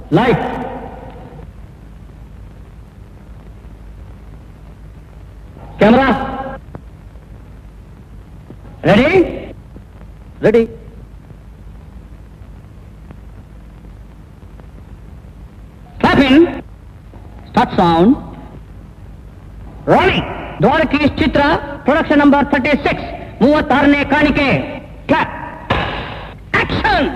Light camera ready ready Clap in. Start sound. Rolling. Dwarakish Chitra production number thirty six ಮೂವತ್ತಾರನೇ ಕಾಣಿಕೆ clap action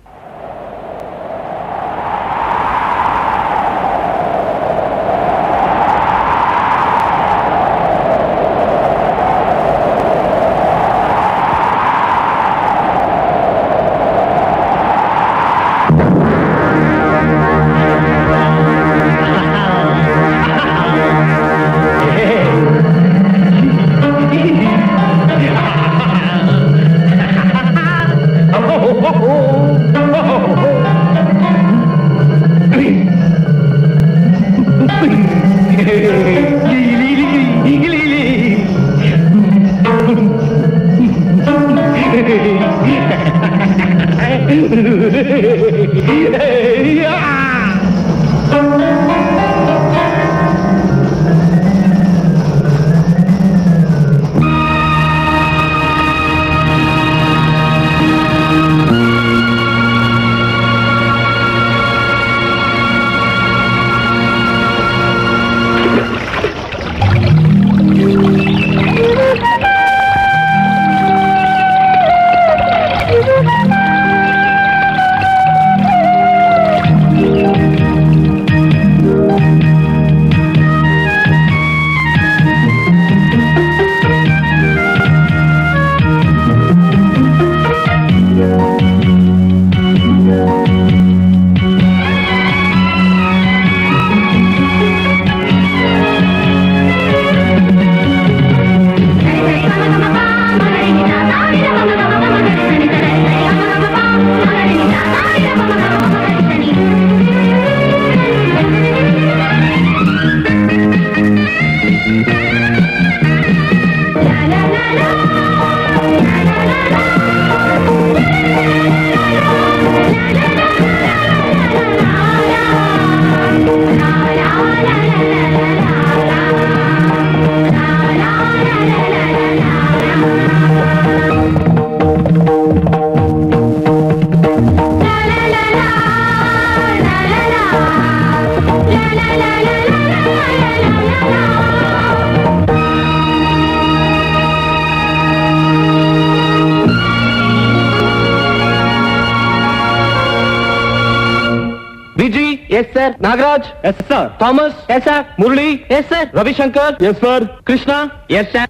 Viji yes sir Nagaraj yes sir Thomas yes sir Murali yes sir Ravishankar yes sir Krishna yes sir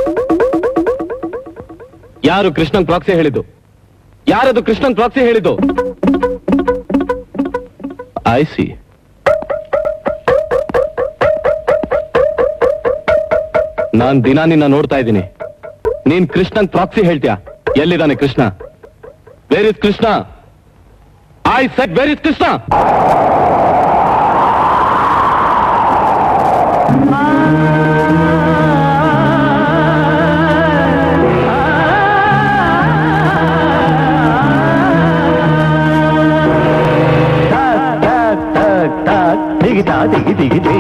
ಯಾರು Krishnan proxy ಹೇಳಿದ್ದು ಯಾರದು Krishnan proxy ಹೇಳಿದ್ದು I see ನಾನ್ ದಿನ ನಿನ್ನ ನೋಡ್ತಾ ಇದ್ದೀನಿ ನೀನ್ ಕೃಷ್ಣನ್ ಪ್ರಾಕ್ಸಿ ಹೇಳ್ತೀಯ ಎಲ್ಲಿದ್ದಾನೆ Krishna where is Krishna I said where is Krishna ದಿಗಿದ ದಿಗಿ ದಿಗಿದಿ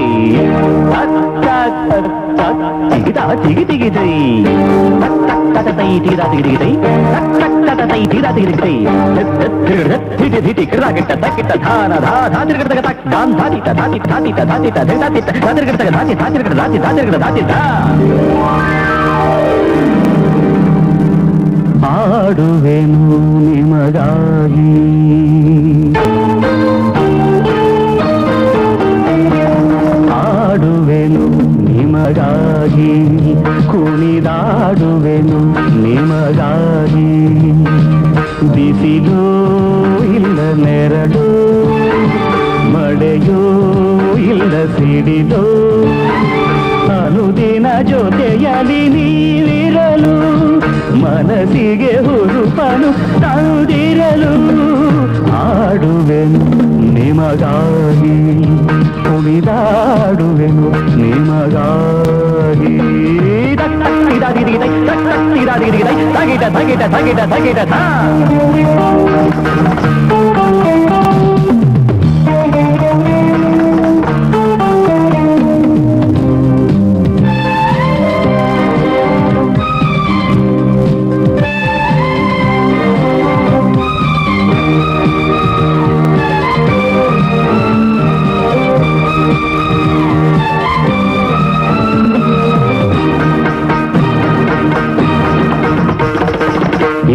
ದಿಗಿದ ದಿಗಿ ದಿಗಿದಿ ತೈ ತೀರ ದಿಗಿದಿಗಿದೈ ತೈ ತೀರ ದಿಗಿದಿಗಿದೈ ಧಿಟಿ ಧಿಟಿ ಕಿಡಾಗಿಟ್ಟ ತಕ್ಕಿಟ್ಟ ಧಾನ ಧಾ ಧಾತಿರ್ಗಿಡ್ತಗ ತಕ್ ದಾನ್ ಧಾತಿತ ಧಾತಿ ಧಾತಿತ ಧಾತಿತ ಧಾತಿತ ಧಾತಿರ್ಗಿಡ್ತಗ ಧಾತಿ ಧಾತಿರ್ಗಿಡ ಧಾತಿ ಧಾತಿರ್ಗಿಡ ಧಾತಿತ ಆಡುವೆನು ನಿಮಗಾಗಿ ಆಡುವೆನು ನಿಮಗಾಗಿ ಕುಣಿದಾಡುವೆನು ನಿಮಗಾಗಿ ಬಿಸಿಲು ಇಲ್ಲ ನೆರಳು ಮಳೆಯೂ ಇಲ್ಲ ಸಿಡಿಲು ಅನುದಿನ ಜೊತೆಯಲಿ ನೀವಿರಲು ಮನಸ್ಸಿಗೆ ಹುರುಪನು ತಂದಿರಲು ಆಡುವೆನು ನಿಮಗಾಗಿ ಕುಣಿದಾಡುವೆನು ನಿಮಗಾಗಿ ತಗಿಟ ತಗಿಟ ತಗಿಟ ತಗಿಟ ತಾ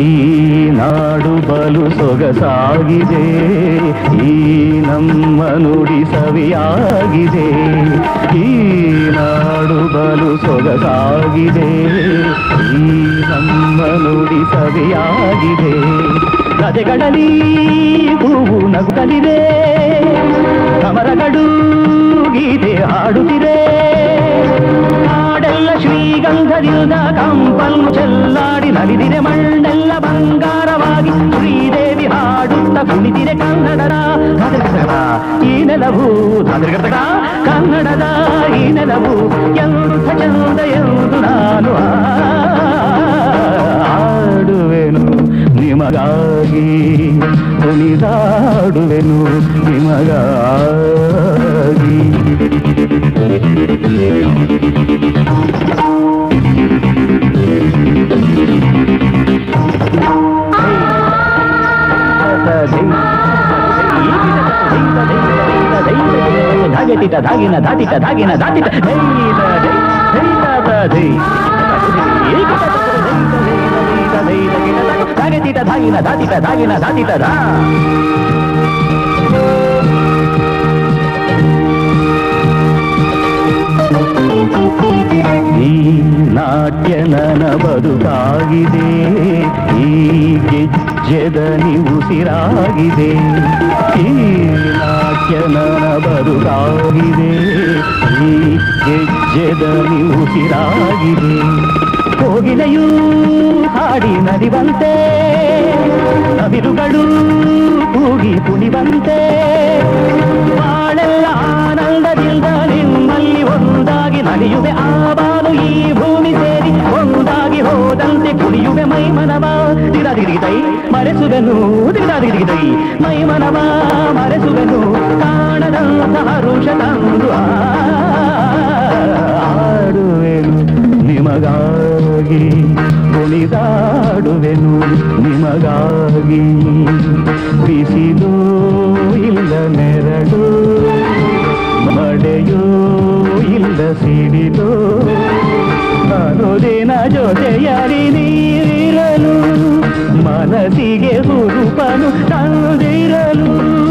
ಈ ನಾಡು ಬಲು ಸೊಗಸಾಗಿದೆ ಈ ನಮ್ಮ ನುಡಿ ಸವಿಯಾಗಿದೆ ಈ ನಾಡು ಬಲು ಸೊಗಸಾಗಿದೆ ಈ ನಮ್ಮ ನುಡಿ ಸವಿಯಾಗಿದೆ ಕಥೆಗಳಲ್ಲಿ ಹೂವು ನಗುತ್ತಲಿದೆ ಕಮರಗಳು ಗೀತೆ ಹಾಡುತ್ತಿದೆ ನಾಡೆಲ್ಲ ಶ್ರೀಗಂಧದಿಂದ ಕಂಪನ್ನು ಚೆಲ್ಲಾಡಿ ನಲಿದಿದೆ ಮಣ್ಣೆಲ್ಲ ಬಂಗಾರವಾಗಿ ಶ್ರೀದೇವಿ ಹಾಡುತ್ತ ಕುಣಿದಿದೆ ಕನ್ನಡದ ಧಾದೃಗತಗದ ಈ ನೆಲವು ಧಾದೃಗತಗ ಕನ್ನಡದ ಈ ನೆಲವು ಎಂಥ ಚಂದ ಎಂದು ನಾನು ಆಡುವೆನು ನಿಮಗಾಗಿ ಕುಣಿದಾಡುವೆನು ನಿಮಗಾಗಿ ಧಾಗೆಟಿಟ ಧಾಗಿನ ಧಾಟಿಟ ಧಾಗಿನ ಧಾಟಿಟ ದೈದ ದೈ ದೈದ ದೈ ಧಾಗೆಟಿಟ ಧಾಗಿನ ಧಾಟಿಟ ಧಾಗಿನ ಧಾಟಿಟ ಧಾ ಈ ನಾಟ್ಯ ನನ ಬದುಕಾಗಿದೆ ಈ ಗೆಜ್ಜೆದ ಉಸಿರಾಗಿದೆ ಈ ನಾಟ್ಯ ನನ ಬದುಕಾಗಿದೆ ಈ ಗೆಜ್ಜೆದ ಉಸಿರಾಗಿದೆ ಕೋಗಿಲೆಯೂ ಹಾಡಿ ನದಿವಂತೆ ನವಿರುಗಳು ಕೂಗಿ ಕುಣಿವಂತೆ ಬಾಳೆಲ್ಲ ಆನಂದದಿಂದ ನಿಮ್ಮಲ್ಲಿ ಒಂದಾಗಿ ನಡೆಯುವೆ ಆ ಬಾನು ಈ ಭೂಮಿ ಸೇರಿ ಒಂದಾಗಿ ಹೋದಂತೆ ಕುಣಿಯುವೆ ಮೈ ಮನವ ದಿಗದಿಗಿತೈ ಮರೆಸುವೆನು ದಿಗದಿಗಿತೈ ಮೈ ಮನವ ಮರೆಸುವೆನು ಕಾಣದಂತಹ ಋಷ ತಂದು ಆಡುವೆನು ನಿಮಗಾಗಿ ಕುಣಿದಾಡುವೆನು ನಿಮಗಾಗಿ ಬಿಸಿಲು ಇಲ್ಲ ನೆರಳು ಮಳೆಯೋ ಇಲ್ಲ ಸಿಡಿಲು ಅನುದಿನ ಜೊತೆಯರಿ ನೀರಿರಲು ಮನಸ್ಸಿಗೆ ಹುರುಪನು ತಂದಿರಲು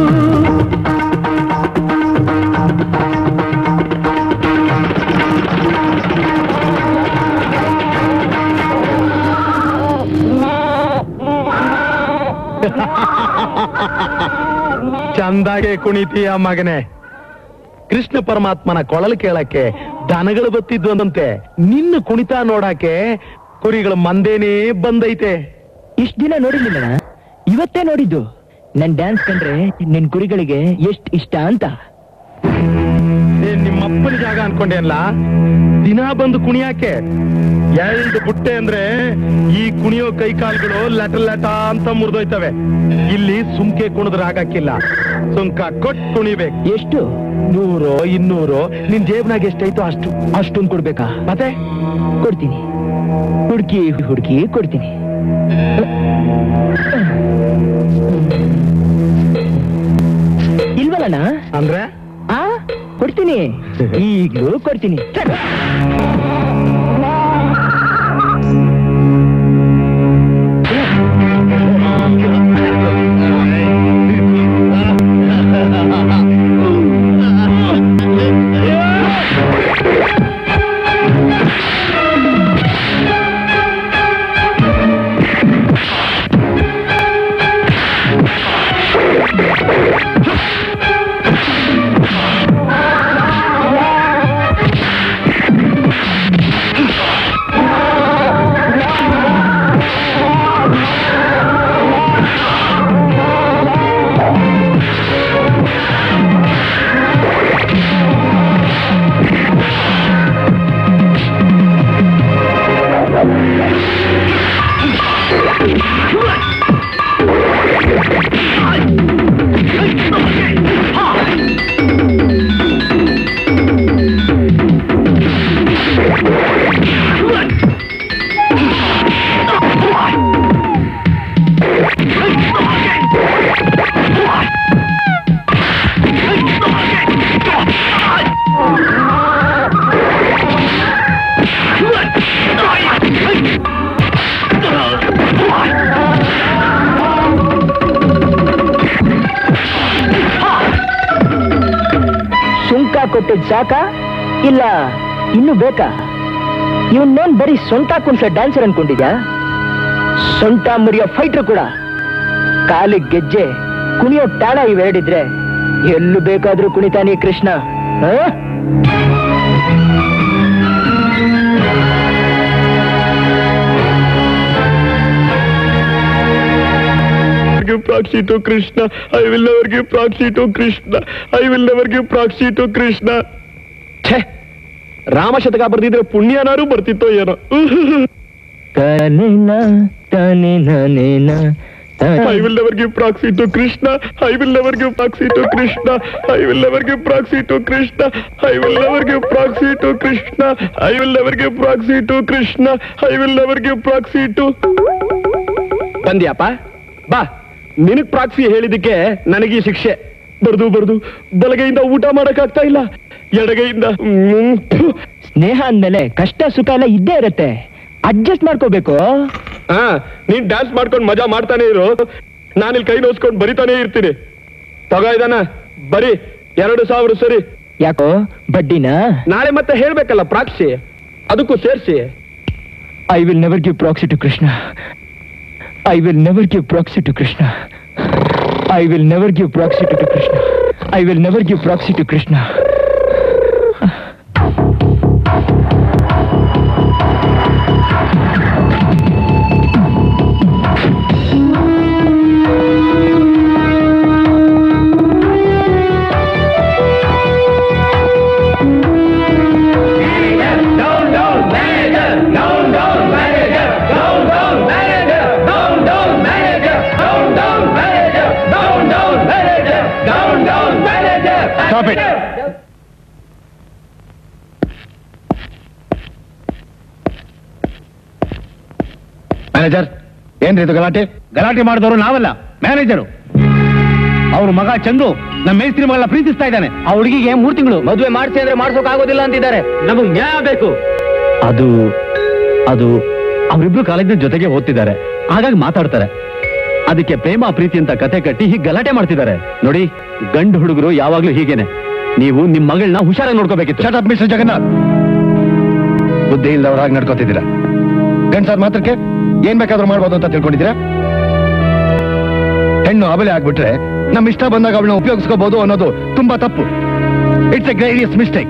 ಚಂದಾಗೆ ಕುಣಿತೀಯ ಮಗನೇ ಕೃಷ್ಣ ಪರಮಾತ್ಮನ ಕೊಳಲು ಕೇಳಕ್ಕೆ ದನಗಳು ಬತ್ತಿದ್ದು ಅಂದಂತೆ ನಿನ್ನ ಕುಣಿತ ನೋಡಕ್ಕೆ ಕುರಿಗಳ ಮಂದೇನೇ ಬಂದೈತೆ ಇಷ್ಟ ದಿನ ನೋಡಿರ್ಲಿಲ್ಲ ಇವತ್ತೇ ನೋಡಿದ್ದು ನನ್ ಡ್ಯಾನ್ಸ್ ಕಂಡ್ರೆ ನಿನ್ ಕುರಿಗಳಿಗೆ ಎಷ್ಟ್ ಇಷ್ಟ ಅಂತ ಏನ್ ನಿಮ್ಮಪ್ಪನ ಜಾಗ ಅನ್ಕೊಂಡೆ ಅಲ್ಲ ದಿನ ಬಂದು ಕುಣಿಯಾಕೆ ಎರಡು ಬುಟ್ಟೆ ಅಂದ್ರೆ ಈ ಕುಣಿಯೋ ಕೈ ಕಾಲ್ಗಳು ಲಟ ಲಟ ಅಂತ ಮುರಿದೋಯ್ತವೆ ಇಲ್ಲಿ ಸುಮ್ಕೆ ಕುಣಿದ್ರೆ ಆಗಕ್ಕಿಲ್ಲ ಸುಂಕ ಕೊಟ್ಟು ಕುಣಿಬೇಕು ಎಷ್ಟು ನೂರೋ ಇನ್ನೂರೋ ನಿನ್ ಜೇಬ್ನಾಗ ಎಷ್ಟೈತೋ ಅಷ್ಟು ಅಷ್ಟೊಂದು ಕೊಡ್ಬೇಕಾ ಮತ್ತೆ ಕೊಡ್ತೀನಿ ಹುಡುಕಿ ಹುಡುಕಿ ಕೊಡ್ತೀನಿ ಇಲ್ವಲ್ಲಣ್ಣ ಅಂದ್ರೆ ಆ ಕೊಡ್ತೀನಿ ಈಗ್ಲೂ ಕೊಡ್ತೀನಿ ಹೇಳಿದ್ ಸಾಕಾ ಇಲ್ಲ ಇನ್ನು ಬೇಕಾ ಇವನ್ನೇನ್ ಬರೀ ಸೊಂಟ ಕುಣಿಸೋ ಡ್ಯಾನ್ಸರ್ ಅನ್ಕೊಂಡಿದ್ಯಾ ಸೊಂಟ ಮುರಿಯೋ ಫೈಟರ್ ಕೂಡ ಕಾಲಿಗೆ ಗೆಜ್ಜೆ ಕುಣಿಯೋ ತಾಳ ಇವೆರಡಿದ್ರೆ ಎಲ್ಲೂ ಬೇಕಾದ್ರೂ ಕುಣಿತಾನೆ ಕೃಷ್ಣ ಆ? give proxy to Krishna. I will never give proxy to Krishna. I will never give proxy to Krishna. ಛೇ ರಾಮಶತಕ ಬರ್ದಿದ್ರೆ ಪುಣ್ಯನಾರು ಬರ್ತಿತ್ತೋ ಏನೋ ತನಿನ ತನಿನ ನಿನ I will never give proxy to Krishna. I will never give proxy to Krishna. I will never give proxy to Krishna. I will never give proxy to Krishna. I will never give proxy to Krishna. I will never give proxy to ಬಂದ್ಯಾಪ ಬಾ ನಿನಗ್ proxy ಹೇಳಿದಕ್ಕೆ ನನಗೆ ಈ ಶಿಕ್ಷೆ ಬರ್ದು ಬರ್ದು ಬಲಗೈಯಿಂದ ಊಟ ಮಾಡಕ್ ಆಗ್ತಾ ಇಲ್ಲ ಎಡಗೈಯಿಂದ ಮ್, ಥು. ಸ್ನೇಹ ಅಂದ್ಮೇಲೆ ಕಷ್ಟ ಸುಖ ಎಲ್ಲ ಇದ್ದೇ ಇರತ್ತೆ ಅಡ್ಜಸ್ಟ್ ಮಾಡ್ಕೋಬೇಕು ಹಾ ನೀನ್ ಡ್ಯಾನ್ಸ್ ಮಾಡ್ಕೊಂಡು ಮಜಾ ಮಾಡ್ತಾನೆ ಇರು ನಾನಿಲ್ಲಿ ಕೈ ನೋಸ್ಕೊಂಡು ಬರಿತಾನೆ ಇರ್ತೀನಿ ತಗೋ ಇದಾನ ಬರಿ ಎರಡು ಸಾವಿರ ಸರಿ ಯಾಕೋ ಬಡ್ಡಿನಾ ನಾಳೆ ಮತ್ತೆ ಹೇಳ್ಬೇಕಲ್ಲ ಪ್ರಾಕ್ಷಿ ಅದಕ್ಕೂ ಸೇರ್ಸಿ I will never give proxy to Krishna I will never give proxy to Krishna I will never give proxy to Krishna I will never give proxy to Krishna Stop it. Manager ಏನ್ರಿ ಇದು ಗಲಾಟೆ ಗಲಾಟೆ ಮಾಡಿದವರು ನಾವಲ್ಲ ಮ್ಯಾನೇಜರು ಅವ್ರ ಮಗ ಚಂದು ನಮ್ಮ ಮೇಸ್ತ್ರಿ ಮಗಳನ್ನ ಪ್ರೀತಿಸ್ತಾ ಇದ್ದಾನೆ ಆ ಹುಡುಗಿಗೆ ಮೂರ್ ತಿಂಗಳು ಮದುವೆ ಮಾಡ್ಸಿ ಅಂದ್ರೆ ಮಾಡ್ಸೋಕ್ ಆಗೋದಿಲ್ಲ ಅಂತಿದ್ದಾರೆ ನಮಗ್ ನ್ಯಾಯ ಬೇಕು ಅದು ಅದು ಅವರಿಬ್ರು ಕಾಲೇಜಿನ ಜೊತೆಗೆ ಓದ್ತಿದ್ದಾರೆ ಹಾಗಾಗಿ ಮಾತಾಡ್ತಾರೆ ಅದಕ್ಕೆ ಪ್ರೇಮ ಪ್ರೀತಿ ಅಂತ ಕತೆ ಕಟ್ಟಿ ಹೀಗೆ ಗಲಾಟೆ ಮಾಡ್ತಿದ್ದಾರೆ ನೋಡಿ ಗಂಡು ಹುಡುಗರು ಯಾವಾಗ್ಲೂ ಹೀಗೇನೆ ನೀವು ನಿಮ್ ಮಗಳನ್ನ ಹುಷಾರಾಗಿ ನೋಡ್ಕೋಬೇಕಿತ್ತು ಶಟ್ ಅಪ್ ಮಿಸ್ಟರ್ ಜಗನ್ನಾಥ್ ಬುದ್ಧಿ ಇಲ್ದವ್ರಾಗಿ ನಡ್ಕೋತಿದ್ದೀರಾ ಗಂಡ್ಸಾರ್ ಮಾತ್ರಕ್ಕೆ ಏನ್ ಬೇಕಾದ್ರೂ ಮಾಡ್ಬೋದು ಅಂತ ತಿಳ್ಕೊಂಡಿದ್ದೀರಾ ಹೆಣ್ಣು ಅಬಲೆ ಆಗ್ಬಿಟ್ರೆ ನಮ್ ಇಷ್ಟ ಬಂದಾಗ ಅವಳನ್ನ ಉಪಯೋಗಿಸ್ಕೋಬಹುದು ಅನ್ನೋದು ತುಂಬಾ ತಪ್ಪು ಇಟ್ಸ್ ಎ ಗ್ರೇಡಿಯಸ್ ಮಿಸ್ಟೇಕ್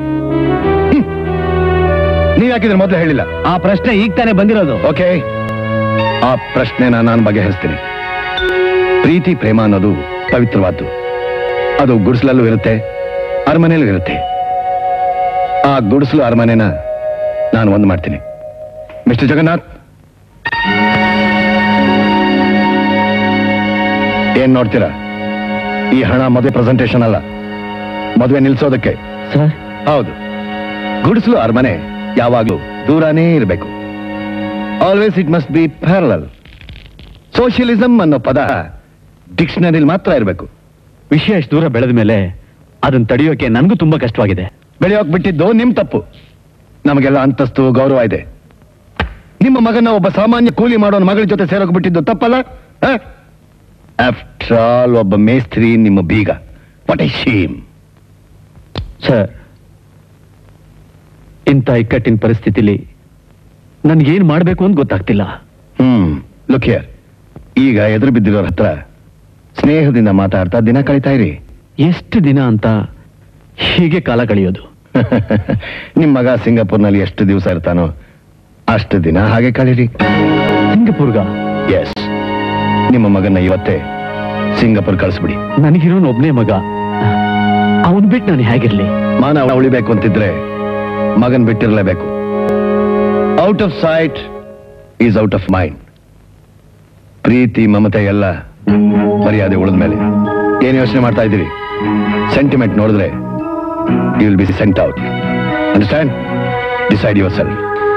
ನೀವ್ ಯಾಕಿದ್ರೆ ಮೊದಲು ಹೇಳಿಲ್ಲ ಆ ಪ್ರಶ್ನೆ ಈಗ ತಾನೇ ಬಂದಿರೋದು ಓಕೆ ಆ ಪ್ರಶ್ನೆನ ನಾನು ಬಗೆಹರಿಸ್ತೀನಿ ಪ್ರೀತಿ ಪ್ರೇಮ ಅನ್ನೋದು ಪವಿತ್ರವಾದ್ದು ಅದು ಗುಡಿಸಲಲ್ಲೂ ಇರುತ್ತೆ ಅರಮನೆಯಲ್ಲೂ ಇರುತ್ತೆ ಆ ಗುಡಿಸಲು ಅರಮನೆನ ನಾನು ಒಂದು ಮಾಡ್ತೀನಿ ಮಿಸ್ಟರ್ ಜಗನ್ನಾಥ್ ಏನ್ ನೋಡ್ತೀರಾ ಈ ಹಣ ಮದುವೆ ಪ್ರೆಸೆಂಟೇಶನ್ ಅಲ್ಲ ಮದುವೆ ನಿಲ್ಸೋದಕ್ಕೆ ಸರ್ ಹೌದು ಗುಡಿಸಲು ಅರಮನೆ ಯಾವಾಗ್ಲೂ ದೂರನೇ ಇರಬೇಕು always it must be parallel socialism ಅನ್ನೋ ಪದ ಡಿಕ್ಷನರಿಲಿ ಮಾತ್ರ ಇರಬೇಕು ವಿಷಯ ಇಷ್ಟು ದೂರ ಬೆಳೆದ ಮೇಲೆ ಅದನ್ನ ತಡೆಯೋಕೆ ನನಗೂ ತುಂಬಾ ಕಷ್ಟವಾಗಿದೆ ಬೆಳೆಯೋಕ್ ಬಿಟ್ಟಿದ್ದು ನಿಮ್ ತಪ್ಪು ನಮಗೆಲ್ಲ ಅಂತಸ್ತು ಗೌರವ ಇದೆ ನಿಮ್ಮ ಮಗನ ಒಬ್ಬ ಸಾಮಾನ್ಯ ಕೂಲಿ ಮಾಡೋನ್ ಮಗಳ ಜೊತೆ ಸೇರೋಕ್ ಬಿಟ್ಟಿದ್ದು ತಪ್ಪಲ್ಲ ಆಫ್ಟರ್ ಆಲ್ ಒಬ್ಬ ಮೇಸ್ತ್ರಿ ನಿಮ್ಮ ಬೀಗ ವಾಟ್ ಐ ಶೇಮ್ ಸರ್ ಇಂಥ ಇಕ್ಕಟ್ಟಿನ ಪರಿಸ್ಥಿತಿಲಿ ನನ್ಗೇನ್ ಮಾಡ್ಬೇಕು ಅಂತ ಗೊತ್ತಾಗ್ತಿಲ್ಲ ಹ್ಮ್ ಲುಕ್ ಹಿಯರ್ ಈಗ ಎದುರು ಬಿದ್ದಿರೋರ ಹತ್ರ ಸ್ನೇಹದಿಂದ ಮಾತಾಡ್ತಾ ದಿನ ಕಳೀತಾ ಇರಿ ಎಷ್ಟು ದಿನ ಅಂತ ಹೀಗೆ ಕಾಲ ಕಳೆಯೋದು ನಿಮ್ ಮಗ ಸಿಂಗಾಪುರ್ನಲ್ಲಿ ಎಷ್ಟು ದಿವಸ ಇರ್ತಾನೋ ಅಷ್ಟು ದಿನ ಹಾಗೆ ಕಳೀರಿ ಸಿಂಗಪುರ್ಗ ಎಸ್ ನಿಮ್ಮ ಮಗನ ಇವತ್ತೇ ಸಿಂಗಾಪುರ್ ಕಳಿಸ್ಬಿಡಿ ನನಗಿರೋನ್ ಒಬ್ನೇ ಮಗ ಅವನ್ ಬಿಟ್ಟು ನಾನು ಹೇಗಿರ್ಲಿ ಮಾನ ಉಳಿಬೇಕು ಅಂತಿದ್ರೆ ಮಗನ್ ಬಿಟ್ಟಿರ್ಲೇಬೇಕು out of sight is out of mind ಪ್ರೀತಿ ಮಮತೆ ಎಲ್ಲ ಮರ್ಯಾದೆ ಉಳಿದ ಮೇಲೆ ಏನ್ ಯೋಚನೆ ಮಾಡ್ತಾ ಇದ್ದೀರಿ ಸೆಂಟಿಮೆಂಟ್ ನೋಡಿದ್ರೆ you will be sent out understand decide yourself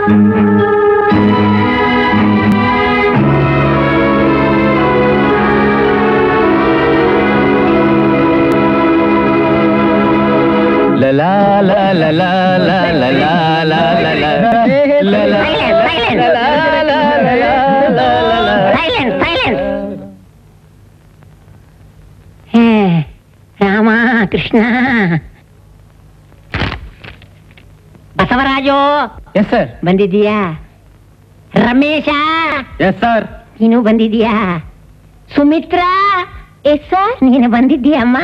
silence silence Rama Krishna Basavaraju yes sir ಬಂದಿದ್ದೀಯಾ ರಮೇಶ ಎಸ್ ಸರ್ ನೀನು ಬಂದಿದ್ದೀಯಾ ಸುಮಿತ್ರಾ ಎಸ್ ಸರ್ ನೀನು ಬಂದಿದ್ದೀಯಮ್ಮ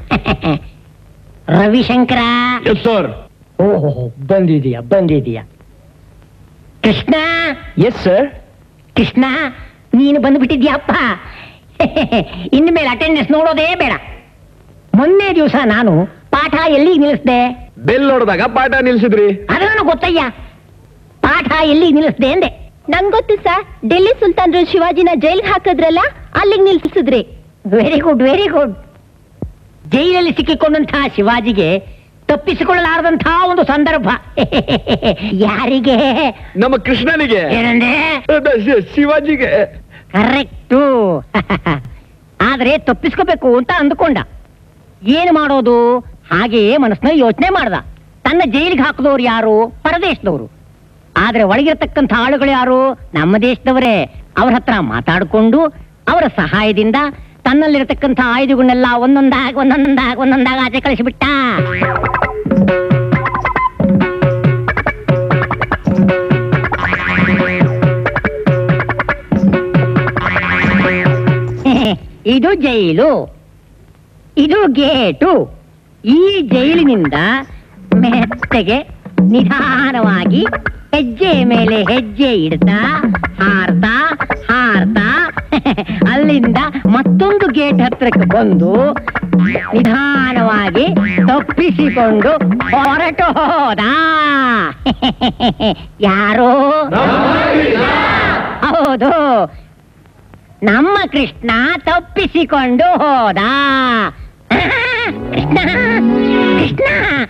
ರವಿಶಂಕರ ಎಸ್ ಸರ್ ಓಹೋ ಬಂದಿದೀಯಾ ಬಂದಿದೀಯಾ ಕೃಷ್ಣ ಎಸ್ ಸರ್ ಕೃಷ್ಣ ನೀನು ಬಂದ್ಬಿಟ್ಟಿದ್ಯಪ್ಪ ಇನ್ಮೇಲೆ ಅಟೆಂಡೆನ್ಸ್ ನೋಡೋದೇ ಬೇಡ ಮೊನ್ನೆ ದಿವಸ ನಾನು ಪಾಠ ಎಲ್ಲಿ ನಿಲ್ಲಿಸ್ದೆ ಬೆಲ್ ನೋಡಿದಾಗ ಪಾಠ ನಿಲ್ಸಿದ್ರಿ ಅದನ್ನು ಗೊತ್ತಯ್ಯ ಪಾಠ ಎಲ್ಲಿ ನಿಲ್ಲಿಸ್ದೆ ಅಂದೆ ನಂಗೊತ್ತು ಸರ್ ಡೆಲ್ಲಿ ಸುಲ್ತಾನ್ರು ಶಿವಾಜಿನ ಜೈಲ್ಗೆ ಹಾಕಿದ್ರಲ್ಲ ಅಲ್ಲಿಗೆ ನಿಲ್ಸಿದ್ರಿ ವೆರಿ ಗುಡ್ ವೆರಿ ಗುಡ್ ಜೈಲಲ್ಲಿ ಸಿಕ್ಕಿಕೊಂಡಂತಹ ಶಿವಾಜಿಗೆ ತಪ್ಪಿಸಿಕೊಳ್ಳಲಾರದಂತಹ ಒಂದು ಸಂದರ್ಭ ಯಾರಿಗೆ ನಮ್ಮ ಕೃಷ್ಣನಿಗೆ ಏನಂದೆ ಅದ ಶಿ- ಶಿವಾಜಿಗೆ ಕರೆಕ್ಟು ಆದ್ರೆ ತಪ್ಪಿಸ್ಕೋಬೇಕು ಅಂತ ಅಂದುಕೊಂಡ ಏನು ಮಾಡೋದು ಹಾಗೆಯೇ ಮನಸ್ಸಿನಲ್ಲಿ ಯೋಚನೆ ಮಾಡ್ದ ತನ್ನ ಜೈಲಿಗೆ ಹಾಕಿದವ್ರು ಯಾರು ಪರದೇಶದವರು ಆದ್ರೆ ಒಳಗಿರತಕ್ಕಂಥ ಆಳುಗಳು ಯಾರು ನಮ್ಮ ದೇಶದವರೇ ಅವ್ರ ಹತ್ರ ಮಾತಾಡಿಕೊಂಡು ಅವರ ಸಹಾಯದಿಂದ ತನ್ನಲ್ಲಿರತಕ್ಕಂಥ ಆಯುಧಗಳನ್ನೆಲ್ಲ ಒಂದೊಂದಾಗಿ ಒಂದೊಂದಾಗಿ ಒಂದೊಂದಾಗಿ ಆಚೆ ಕಳಿಸಿಬಿಟ್ಟ ಇದು ಜೈಲು ಇದು ಗೇಟು ಈ ಜೈಲಿನಿಂದ ಮೆತ್ತಗೆ ನಿಧಾನವಾಗಿ ಹೆಜ್ಜೆ ಮೇಲೆ ಹೆಜ್ಜೆ ಇಡ್ತಾ ಹಾರ್ತಾ ಹಾರ್ತಾ ಅಲ್ಲಿಂದ ಮತ್ತೊಂದು ಗೇಟ್ ಹತ್ರಕ್ಕೆ ಬಂದು ನಿಧಾನವಾಗಿ ತಪ್ಪಿಸಿಕೊಂಡು ಹೊರಟು ಹೋದ ಯಾರೋ ಹೌದು ನಮ್ಮ ಕೃಷ್ಣ ತಪ್ಪಿಸಿಕೊಂಡು ಹೋದ Krishna Krishna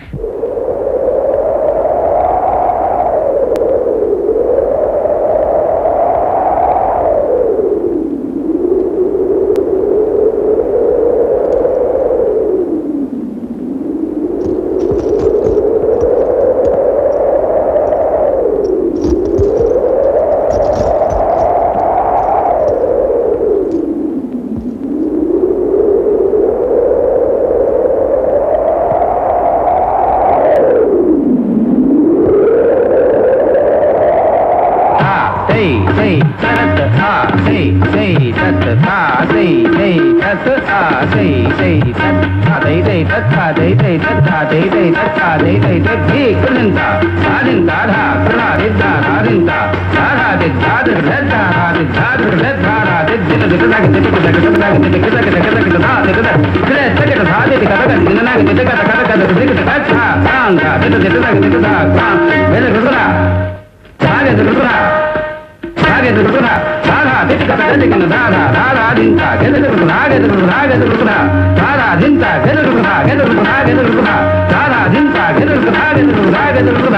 say say sat ha say say sat ha say say sat ha say say sat ha say say sat ha say say sat ha say say sat ha say say sat he kulinta sarinta dha kra ridda sarinta dha ridda ridda dha ridda ridda dha ridda ridda dha ridda ridda dha ridda ridda dha ridda ridda dha ridda ridda dha ridda ridda dha ridda ridda dha ridda ridda dha ridda ridda dha ridda ridda dha ridda ridda dha ridda ridda dha ಹಾಗೆ ದುರ್ಗುಣ ಹಾಗೆ ದುರ್ಗುಣ ದಾದಾ ದಿಕ್ಕ ಗದಗಿನ ದಾದಾ ದಾದಾ ದಿಂತ ಗೆದರುಗುಣ ಹಾಗೆ ದುರ್ಗುಣ ಹಾಗೆ ದುರ್ಗುಣ ದಾದಾ ದಿಂತ ಗೆದರುಗುಣ ಗೆದರುಗುಣ ಹಾಗೆ ದುರ್ಗುಣ ದಾದಾ ದಿಂತ ಗೆದರುಗುಣ ಹಾಗೆ ದುರ್ಗುಣ ಹಾಗೆ ದುರ್ಗುಣ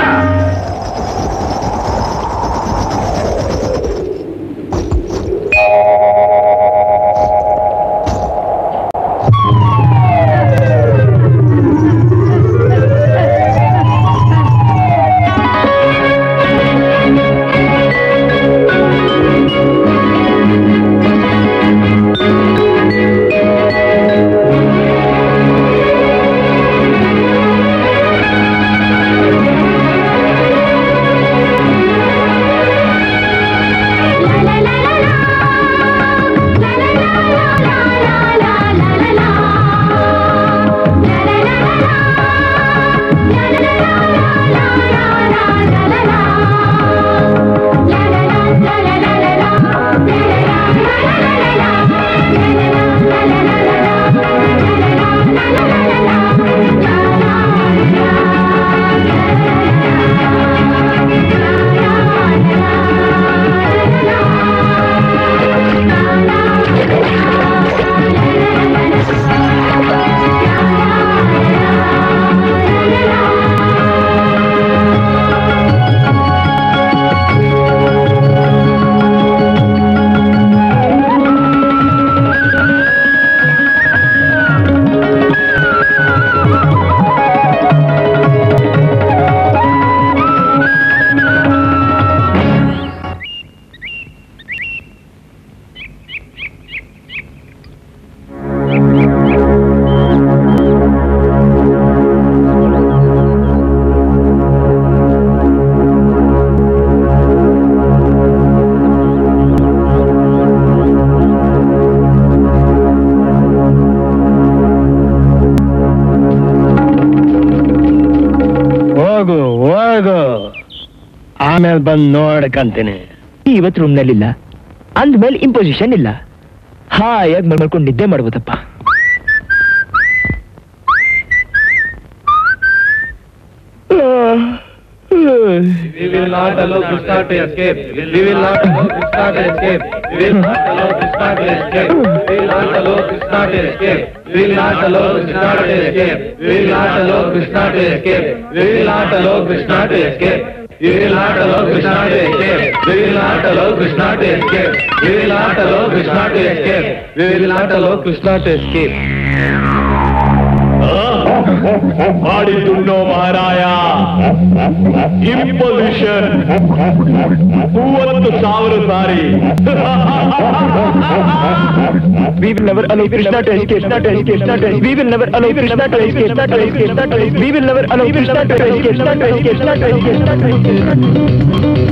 ಆ ಆಮೇಲೆ ಬಂದು ನೋಡ್ಕಂತೀನಿ ಇವತ್ತು ರೂಮ್ನಲ್ಲಿಲ್ಲ ಅಂದ್ಮೇಲೆ ಇಂಪೊಸಿಷನ್ ಇಲ್ಲ ಹಾಯಾಗಿ ಮಾಡ್ಕೊಂಡು ನಿದ್ದೆ ಮಾಡ್ಬೋದಪ್ಪ We will not allow Krishna to escape. We will not allow Krishna to escape. We will not allow Krishna to escape. We will not allow Krishna to escape. We will not allow Krishna to escape. We will not allow Krishna to escape. We will not allow Krishna to escape. We will not allow Krishna to escape. We will not allow Krishna to escape. We will not allow Krishna to escape. We will not allow Krishna to escape. ಮಾಡಿದ್ದುಣ್ಣೋ ಮಹಾರಾಯ imposition ಮೂವತ್ತು ಸಾವಿರ ಸಾರಿ We will never allow Krishna to escape. Krishna to escape. Krishna to escape. We will never allow Krishna to escape. Krishna to escape. Krishna to escape. We will never allow Krishna to escape. Krishna to escape. Krishna to escape. Krishna to escape.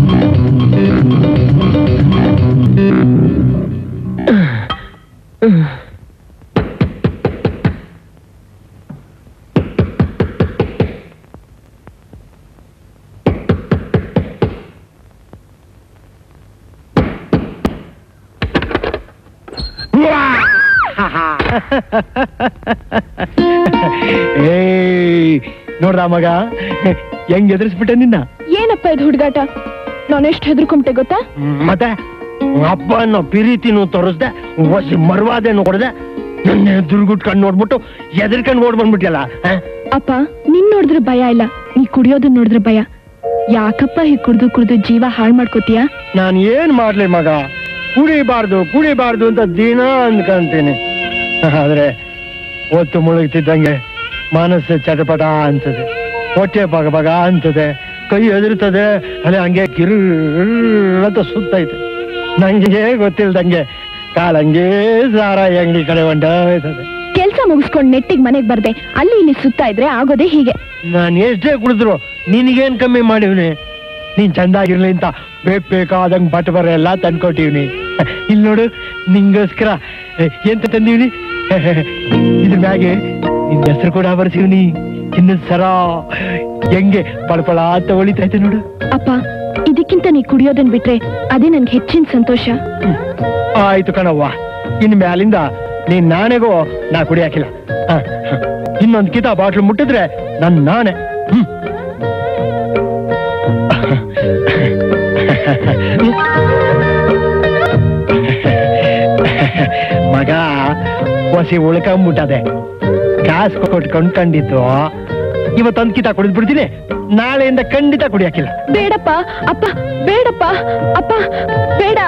ಏಯ್ ನೋಡ್ದ ಮಗ ಹೆಂಗ್ ಎದುರಿಸ್ಬಿಟ್ಟೆ ನಿನ್ನ ಏನಪ್ಪ ಇದು ಹುಡುಗಾಟ ನಾನು ಎಷ್ಟು ಹೆದರ್ಕೊಂಬಿಟ್ಟೆ ಗೊತ್ತಾ ಮತ್ತೆ ಅಪ್ಪ ಅನ್ನೋ ಪ್ರೀತಿನೂ ತೋರಿಸ್ದೆ ಒಸಿ ಮರ್ವಾದೇನು ಕೊಡದೆ ನನ್ನ ದುರ್ಗುಟ್ಕೊಂಡು ನೋಡ್ಬಿಟ್ಟು ಎದರ್ಕೊಂಡು ಓಡ್ ಬಂದ್ಬಿಟ್ಟಿಯಲ್ಲ ಆ? ಅಪ್ಪ ನಿನ್ ನೋಡಿದ್ರೆ ಭಯ ಇಲ್ಲ ನೀ ಕುಡಿಯೋದನ್ನ ನೋಡಿದ್ರೆ ಭಯ ಯಾಕಪ್ಪ ಹೀಗ್ ಕುಡ್ದು ಕುಡ್ದು ಜೀವ ಹಾಳು ಮಾಡ್ಕೋತೀಯ ನಾನ್ ಏನ್ ಮಾಡ್ಲಿ ಮಗ ಕುಡಿಬಾರ್ದು ಕುಡಿಬಾರ್ದು ಅಂತ ದಿನ ಅನ್ಕಂತೀನಿ ಆದ್ರೆ ಒತ್ತು ಮುಳುಗ್ತಿದ್ದಂಗೆ ಮನಸ್ಸು ಚಟಪಟ ಅನ್ಸದೆ ಹೊಟ್ಟೆ ಬಗ ಬಗ ಅಂತದೆ ಕೈ ಎದುರ್ತದೆ ಅಲ್ಲೇ ಹಂಗೆ ಕಿರು ಅಂತ ಸುತ್ತೈತೆ ನಂಗೆ ಗೊತ್ತಿಲ್ದಂಗೆ ಕಾಲಂಗೆ ಸಾರಾಯಿ ಅಂಗಡಿ ಕಡೆ ಹೊಂಟೋಯ್ತದೆ ಕೆಲ್ಸ ಮುಗಿಸ್ಕೊಂಡ್ ನೆಟ್ಟಿಗ್ ಮನೆಗ್ ಬರ್ದೆ ಅಲ್ಲಿ ಇಲ್ಲಿ ಸುತ್ತಾ ಇದ್ರೆ ಆಗೋದೇ ಹೀಗೆ ನಾನು ಎಷ್ಟೇ ಕುಡಿದ್ರು ನಿನಗೇನ್ ಕಮ್ಮಿ ಮಾಡಿವ್ನಿ ನೀನ್ ಚಂದಾಗಿರ್ಲಿ ಅಂತ ಬೇಕ್ ಬೇಕಾದಂಗ್ ಬಟ್ ಬರ ಎಲ್ಲ ತಂದ್ಕೊಟ್ಟಿವ್ನಿ ಇಲ್ಲಿ ನೋಡು ನಿಂಗೋಸ್ಕರ ಎ, ಎಂತ ತಂದೀವ್ನಿ ಇದ್ರ ಮ್ಯಾಗೆ ನಿನ್ ಹೆಸರು ಕೂಡ ಬರ್ಸಿವ್ನಿ ಚಿನ್ನದ ಸರ ಹೆಂಗೆ ಪಳಪಳ ಅಂತ ಹೊಳಿತೈತೆ ನೋಡು ಅಪ್ಪ ಇದಕ್ಕಿಂತ ನೀ ಕುಡಿಯೋದನ್ ಬಿಟ್ರೆ ಅದೇ ನನ್ಗೆ ಹೆಚ್ಚಿನ ಸಂತೋಷ ಆಯ್ತು ಕಣವ್ವ ಇನ್ ಮ್ಯಾಲಿಂದ ನೀನ್ ನಾನೆಗೋ ನಾ ಕುಡಿಯಾಕಿಲ್ಲ ಹ, ಹ. ಇನ್ನೊಂದ್ ಕಿತ ಬಾಟ್ಲು ಮುಟ್ಟಿದ್ರೆ ನನ್ ನಾನೇ ಹ್ಮ್ ಮಗ ಹೊಸಿ ಉಳ್ಕೊಂಬಿಟ್ಟದೆ ಕಾಸು ಕೊಟ್ಟು ಕೊಂಡ್ಕೊಂಡಿದ್ದು ಇವತ್ತೊಂದ್ ಕಿತ ಕುಡಿದ್ ಬಿಡ್ತೀನಿ ನಾಳೆಯಿಂದ ಖಂಡಿತ ಕುಡಿಯಾಕಿಲ್ಲ ಬೇಡಪ್ಪ ಅಪ್ಪ ಬೇಡಪ್ಪ ಅಪ್ಪ ಬೇಡ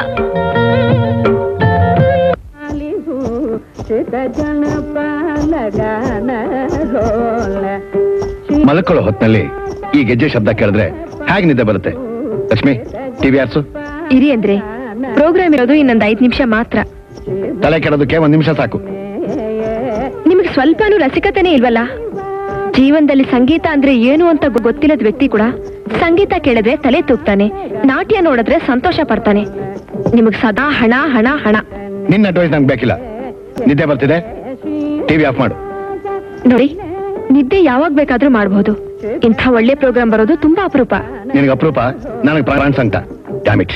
ಮಲ್ಕೊಳ್ಳೋ ಹೊತ್ನಲ್ಲಿ ಈ ಗೆಜ್ಜೆ ಶಬ್ದ ಕೇಳಿದ್ರೆ ಹೇಗೆ ನಿದ್ದೆ ಬರುತ್ತೆ ಲಕ್ಷ್ಮಿ ಟಿವಿ ಆರ್ಸು ಇರಿ ಅಂದ್ರೆ ಪ್ರೋಗ್ರಾಮ್ ಇರೋದು ಇನ್ನೊಂದ್ ಐದ್ ನಿಮಿಷ ಮಾತ್ರ ತಲೆ ಕೆಡೋದಕ್ಕೆ ಒಂದ್ ನಿಮಿಷ ಸಾಕು ನಿಮಗೆ ಸ್ವಲ್ಪನೂ ರಸಿಕತೆನೇ ಇಲ್ವಲ್ಲ ಜೀವನದಲ್ಲಿ ಸಂಗೀತ ಅಂದ್ರೆ ಏನು ಅಂತ ಗೊ- ಗೊತ್ತಿಲ್ಲದ ವ್ಯಕ್ತಿ ಕೂಡ ಸಂಗೀತ ಕೇಳಿದ್ರೆ ತಲೆ ತೂಗ್ತಾನೆ ನಾಟ್ಯ ನೋಡಿದ್ರೆ ಸಂತೋಷ ಪಡ್ತಾನೆ ನಿಮಗ್ ಸದಾ ಹಣ ಹಣ ಹಣ ನಿನ್ನ ಅಡ್ವೈಸ್ ನಂಗೆ ಬೇಕಿಲ್ಲ ನಿದ್ದೆ ಬರ್ತಿದೆ ಟಿವಿ ಆಫ್ ಮಾಡು ನೋಡಿ ನಿದ್ದೆ ಯಾವಾಗ ಬೇಕಾದ್ರೂ ಮಾಡಬಹುದು ಇಂಥ ಒಳ್ಳೆ ಪ್ರೋಗ್ರಾಮ್ ಬರೋದು ತುಂಬಾ ಅಪರೂಪ ನಿನಗೆ ಅಪರೂಪ ನನಗೆ ಪ್ರಾಣ ಸಂಕಟ ಡ್ಯಾಮಿಟ್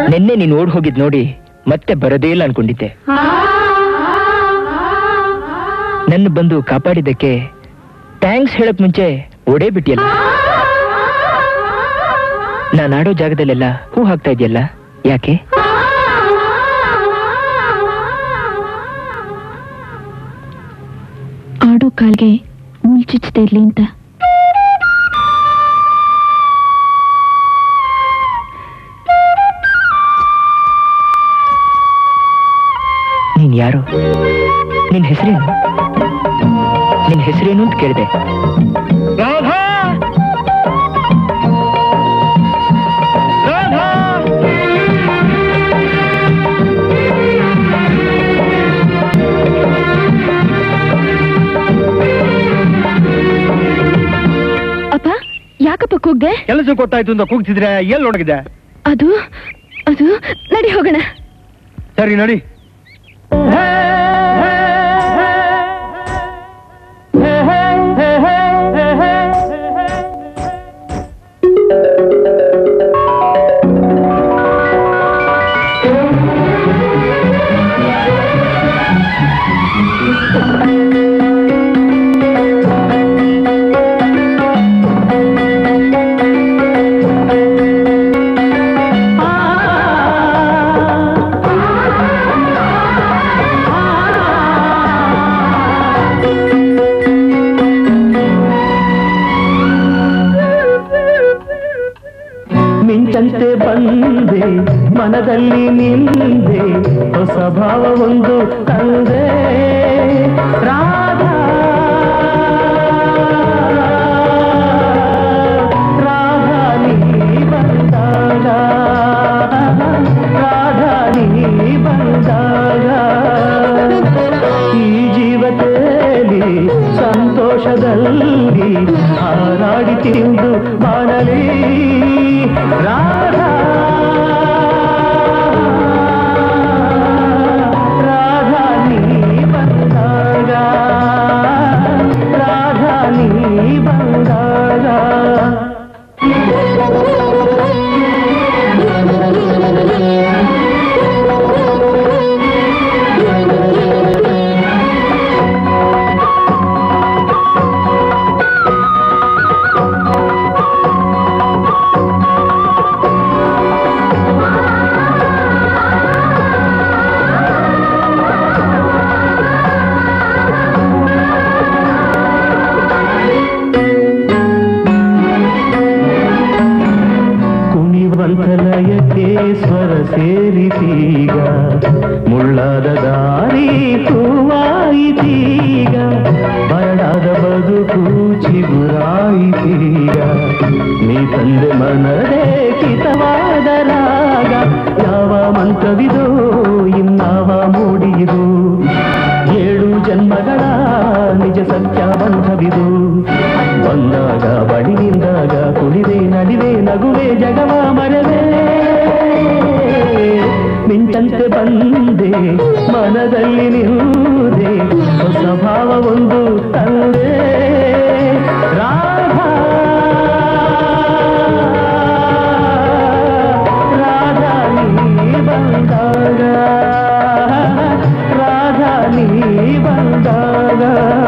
ನಿನ್ನೆ ನೀನು ಓಡ್ ಹೋಗಿದ್ ನೋಡಿ ಮತ್ತೆ ಬರೋದೇ ಇಲ್ಲ ಅನ್ಕೊಂಡಿದ್ದೆ ನನ್ನ ಬಂದು ಕಾಪಾಡಿದ್ದಕ್ಕೆ ಥ್ಯಾಂಕ್ಸ್ ಹೇಳಕ್ ಮುಂಚೆ ಓಡೇ ಬಿಟ್ಟಿಯಲ್ಲ ನಾನು ಆಡೋ ಜಾಗದಲ್ಲೆಲ್ಲ ಹೂ ಹಾಕ್ತಾ ಇದೆಯಲ್ಲ ಯಾಕೆ ಆಡೋ ಕಾಲ್ಗೆ ಮುಳ್ಚುಚ್ಚದೆ ಇರ್ಲಿ ಅಂತ ನೀನ್ ಯಾರು ನಿನ್ ಹೆಸರೇನು ನಿನ್ ಹೆಸರೇನು ಅಂತ ಕೇಳಿದೆ ರಾಧಾ ರಾಧಾ ಅಪ್ಪ ಯಾಕಪ್ಪ ಕೂಗ್ದೆ ಕೆಲಸ ಗೊತ್ತಾಯ್ತು ಅಂತ ಕೂಗ್ತಿದ್ರೆ ಎಲ್ಲಿ ನೋಡಿದೆ ಅದು ಅದು ನಡಿ ಹೋಗೋಣ ಸರಿ ನಡಿ ಮಿಂಚಂತೆ ಬಂದೆ ಮನದಲ್ಲಿ ನಿಂದೆ ಹೊಸ ಭಾವ ಒಂದು ತಂದೆ ರಾಧಾ ರಾಧಾ ನೀ ಬಂದಾಗ ರಾಧಾ ನೀ ಬಂದಾಗ ಈ ಜೀವತೆಯಲ್ಲಿ ಸಂತೋಷದಲ್ಲಿ ಹಾರಾಡಿ ತಿಂದು ಬಾಳಲಿ ರಾಧಾ ರಾಧಾ ನೀ ಬಂದಾಗ ರಾಧಾ ನೀ ಬಂದಾಗ ಕುಣಿವಂತಲಯಕ್ಕೆ ಸ್ವರ ಸೇರಿತೀಗ ಮುಳ್ಳಾದ ದಾರಿ ಹೂವಾಯಿತೀಗ ಬರಡಾದ ಬದುಕು ಚಿಗುರಾಯಿತೀಗ ನೀ ತಂದೆ ಮನದೇ ಕಿತವಾದ ರಾಗ ಯಾವ ಮಂತ್ರವಿದೋ ಇನ್ನಾವ ಮೂಡಿದು ಏಳು ಜನ್ಮಗಳ ನಿಜ ಸತ್ಯ ಬಂಧವಿದು ಬಂದಾಗ ಬಡಿ ನಿಂದಾಗ ಕುಣಿವೆ ನಡಿವೆ ನಗುವೆ ಜಗವ ಮರವೇ ಮಿಂಚಂತೆ ಬಂದೆ ಮನದಲ್ಲಿ ನಿಲ್ಲುದೆ ಹೊಸ ಭಾವ ಒಂದು ತಂದೆ ರಾಧಾ ರಾಧಾ ನೀ ಬಂದಾಗ ರಾಧಾ ನೀ ಬಂದಾಗ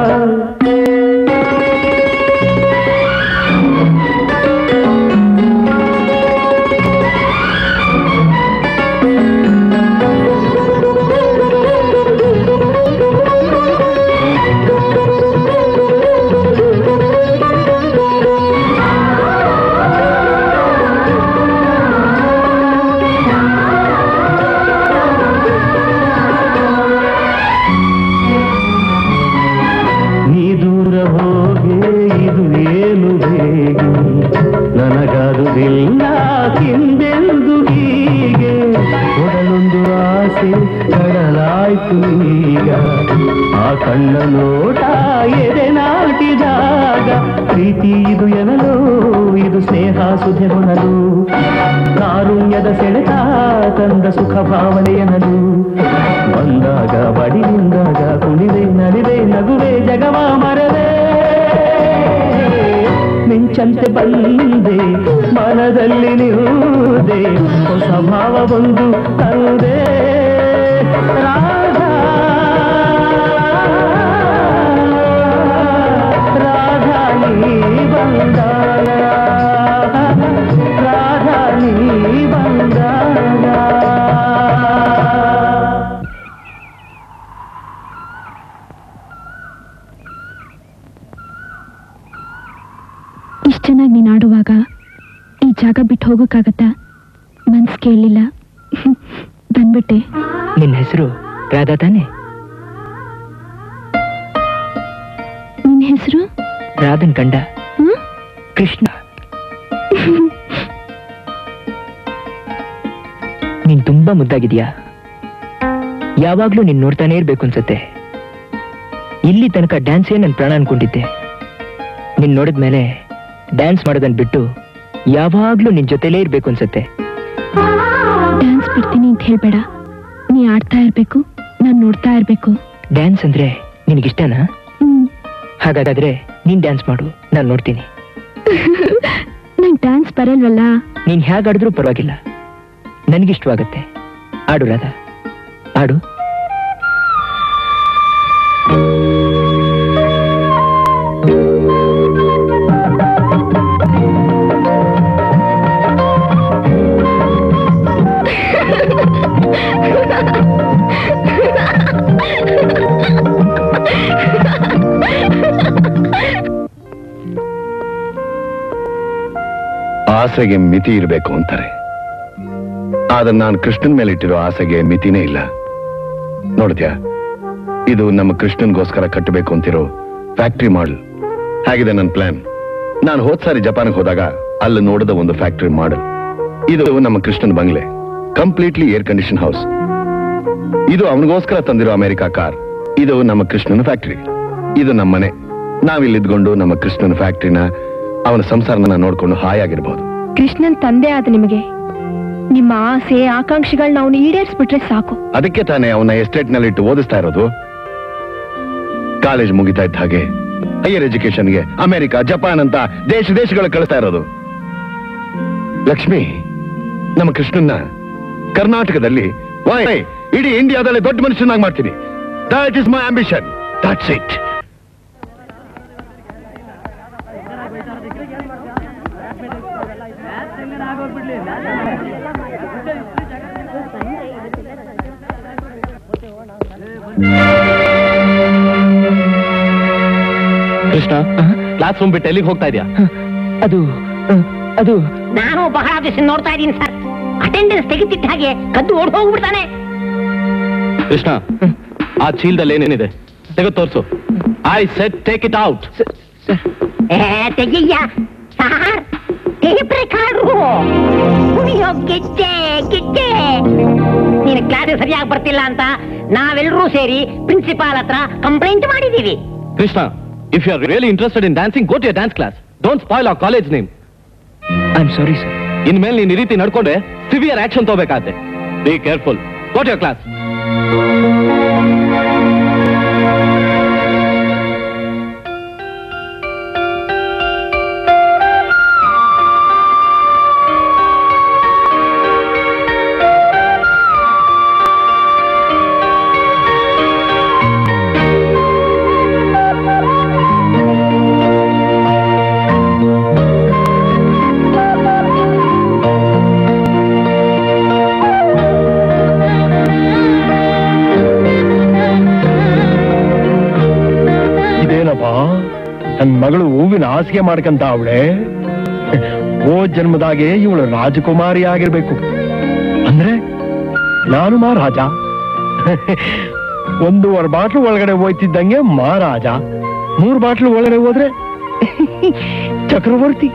ನೀ ದೂರ ಹೋಗೆ ಇದು ಏನು ಹೇಗೆ ನನಗಾದುದಿಲ್ಲ ಹಿಂದೆಂದು ಹೀಗೆ ಒಡಲೊಂದು ಆಸೆ ಕಡಲಾಯ್ತು ಈಗ ಆ ಕಣ್ಣ ನೋಟ ಎದೆ ನಾಟಿದಾಗ ಪ್ರೀತಿ ಇದು ಎನಲು ಇದು ಸ್ನೇಹ ಸುಧೆ ಹೊನಲು ಕಾರುಣ್ಯದ ಸೆಳೆತ ತಂದ ಸುಖ ಭಾವನೆ ಎನಲು ಬಂದಾಗ ಬಡಿ ನಿಂದಾಗ ಕುಣಿವೆ ನಲಿವೆ ನಗುವೆ ಜಗವ ಮರವೇ ಮಿಂಚ ಮಿಂಚಂತೆ ಬಂದೆ ಮನದಲ್ಲಿ ನಿಲ್ಲದೆ ಹೊಸ ಭಾವವೊಂದು ತಂದೆ ರಾಧಾ ರಾಧಾ ನೀ ಬಂದಾಗ ರಾಧಾ ನೀ ಬಂದಾಗ ಇಷ್ಟು ಚೆನ್ನಾಗಿ ನೀನು ಆಡುವಾಗ ಈ ಜಾಗ ಬಿಟ್ಟು ಹೋಗೋಕ್ಕಾಗತ್ತಾ ಮನ್ಸು ಕೇಳಲಿಲ್ಲ ಬಂದ್ಬಿಟ್ಟೆ ನಿನ್ನ ಹೆಸರು ರಾಧಾ ತಾನೆ ನಿನ್ನ ಹೆಸರು ರಾಧನ್ ಕಂಡ ಹ್ಮ್? ಕೃಷ್ಣ ನೀನ್ ತುಂಬಾ ಮುದ್ದಾಗಿದ್ಯಾ ಯಾವಾಗ್ಲೂ ನೀನ್ ನೋಡ್ತಾನೆ ಇರ್ಬೇಕು ಅನ್ಸತ್ತೆ ಇಲ್ಲಿ ತನಕ ಡ್ಯಾನ್ಸೇ ನನ್ ಪ್ರಾಣ ಅನ್ಕೊಂಡಿದ್ದೆ ನಿನ್ ನೋಡಿದ್ಮೇಲೆ ಡ್ಯಾನ್ಸ್ ಮಾಡೋದನ್ ಬಿಟ್ಟು ಯಾವಾಗ್ಲೂ ನಿನ್ ಜೊತೆಲೇ ಇರ್ಬೇಕು ಅನ್ಸತ್ತೆ ಡ್ಯಾನ್ಸ್ ಬಿಡ್ತೀನಿ ಅಂತ ಹೇಳ್ಬೇಡ ನೀ ಆಡ್ತಾ ಇರ್ಬೇಕು ನಾನು ನೋಡ್ತಾ ಇರ್ಬೇಕು ಡ್ಯಾನ್ಸ್ ಅಂದ್ರೆ ನಿನಗಿಷ್ಟನಾ ಹ್ಮ್ ಹಾಗಾದ್ರೆ ನೀನ್ ಡ್ಯಾನ್ಸ್ ಮಾಡು ನಾನ್ ನೋಡ್ತೀನಿ ನಂಗೆ ಡ್ಯಾನ್ಸ್ ಬರಲ್ವಲ್ಲ ನೀನ್ ಹೇಗಾಡಿದ್ರೂ ಪರವಾಗಿಲ್ಲ ನನಗಿಷ್ಟವಾಗತ್ತೆ ಆಡು ರಾಧಾ ಆಡು ಆಸೆಗೆ ಮಿತಿ ಇರಬೇಕು ಅಂತಾರೆ ಆದ್ರೆ ನಾನು ಕೃಷ್ಣನ್ ಮೇಲೆ ಇಟ್ಟಿರೋ ಆಸೆಗೆ ಮಿತಿನೇ ಇಲ್ಲ ನೋಡಿದ್ಯಾ ಇದು ನಮ್ಮ ಕೃಷ್ಣನ್ಗೋಸ್ಕರ ಕಟ್ಟಬೇಕು ಅಂತಿರೋ ಫ್ಯಾಕ್ಟ್ರಿ ಮಾಡಲ್ ಹಾಗಿದೆ ನನ್ನ ಪ್ಲಾನ್ ನಾನು ಹೋದ್ ಸಾರಿ ಜಪಾನ್ಗೆ ಹೋದಾಗ ಅಲ್ಲಿ ನೋಡಿದ ಒಂದು ಫ್ಯಾಕ್ಟ್ರಿ ಮಾಡಲ್ ಇದು ನಮ್ಮ ಕೃಷ್ಣನ್ ಬಂಗ್ಲೆ ಕಂಪ್ಲೀಟ್ಲಿ ಏರ್ ಕಂಡೀಷನ್ ಹೌಸ್ ಇದು ಅವನಿಗೋಸ್ಕರ ತಂದಿರೋ ಅಮೆರಿಕಾ ಕಾರ್ ಇದು ನಮ್ಮ ಕೃಷ್ಣನ ಫ್ಯಾಕ್ಟ್ರಿ ಇದು ನಮ್ಮ ಮನೆ ನಾವಿಲ್ಲಿದ್ಕೊಂಡು ನಮ್ಮ ಕೃಷ್ಣನ ಫ್ಯಾಕ್ಟ್ರಿನ ಅವನ ಸಂಸಾರನ ನೋಡ್ಕೊಂಡು ಹಾಯಾಗಿರ್ಬೋದು ಕೃಷ್ಣನ್ ತಂದೆ ಆದ ನಿಮಗೆ ನಿಮ್ಮ ಆಸೆ ಆಕಾಂಕ್ಷೆಗಳನ್ನ ಅವನು ಈಡೇರಿಸ್ಬಿಟ್ರೆ ಸಾಕು ಅದಕ್ಕೆ ತಾನೇ ಅವನ ಎಸ್ಟೇಟ್ ನಲ್ಲಿ ಇಟ್ಟು ಓದಿಸ್ತಾ ಇರೋದು ಕಾಲೇಜ್ ಮುಗಿತಾ ಇದ್ದ ಹಾಗೆ ಹೈಯರ್ ಎಜುಕೇಶನ್ಗೆ ಅಮೆರಿಕ ಜಪಾನ್ ಅಂತ ದೇಶ ದೇಶಗಳು ಕಳಿಸ್ತಾ ಇರೋದು ಲಕ್ಷ್ಮಿ ನಮ್ಮ ಕೃಷ್ಣನ್ನ ಕರ್ನಾಟಕದಲ್ಲಿ why? ಇಡೀ ಇಂಡಿಯಾದಲ್ಲಿ ದೊಡ್ಡ ಮನುಷ್ಯನಾಗಿ ಮಾಡ್ತೀನಿ that is my ambition that's it Krishna classroom ಬಿಟ್ಟು ಎಲ್ಲಿಗೆ ಹೋಗ್ತಾ ಇದೆಯಾ ಅದು ಆ, ಅದು ನಾನು ಬಹಳ ದಿವಸ ನೋಡ್ತಾ ಇದ್ದೀನಿ ಸರ್ ಅಟೆಂಡೆನ್ಸ್ ತೆಗೆದಿಟ್ಟ ಹಾಗೆ ಕದ್ದು ಓಡ್ ಹೋಗ್ಬಿಡ್ತಾನೆ ಕೃಷ್ಣ ಆ ಚೀಲದಲ್ಲಿ ಏನೇನಿದೆ ತೆಗೆದು ತೋರ್ಸು I said take it out ಏ, ತೆಗಿಯ್ಯ ಸಾರ್ ಟೇಪ್ ರೆಕಾರ್ಡ್ರು ಕುಣಿಯೋ ಗೆಜ್ಜೆ ಗೆಜ್ಜೆ ನೀನು ಕ್ಲಾಸ್ ಸರಿಯಾಗಿ ಬರ್ತಿಲ್ಲ ಅಂತ ನಾವೆಲ್ಲರೂ ಸೇರಿ ಪ್ರಿನ್ಸಿಪಾಲ್ ಹತ್ರ ಕಂಪ್ಲೇಂಟ್ ಮಾಡಿದೀವಿ Krishna if you are really interested in dancing go to dance class don't spoil our college name I am sorry sir ಇನ್ಮೇಲೆ ನೀನ್ ಈ ರೀತಿ ನಡ್ಕೊಂಡ್ರೆ ಸಿವಿಯರ್ ಆಕ್ಷನ್ ತಗೋಬೇಕಾಗತ್ತೆ be careful go to class ಇದೇನಪ್ಪ ನನ್ ಮಗಳು ಹೂವಿನ ಹಾಸಿಗೆ ಮಾಡ್ಕಂತ ಅವಳೆ ಓ ಜನ್ಮದಾಗೆ ಇವಳು ರಾಜಕುಮಾರಿ ಆಗಿರ್ಬೇಕು ಅಂದ್ರೆ ನಾನು ಮಹಾರಾಜ ಒಂದೂವರೆ ಬಾಟ್ಲು ಒಳಗಡೆ ಹೋಯ್ತಿದ್ದಂಗೆ ಮಹಾರಾಜ ಮೂರು ಬಾಟ್ಲು ಒಳಗಡೆ ಹೋದ್ರೆ ಚಕ್ರವರ್ತಿ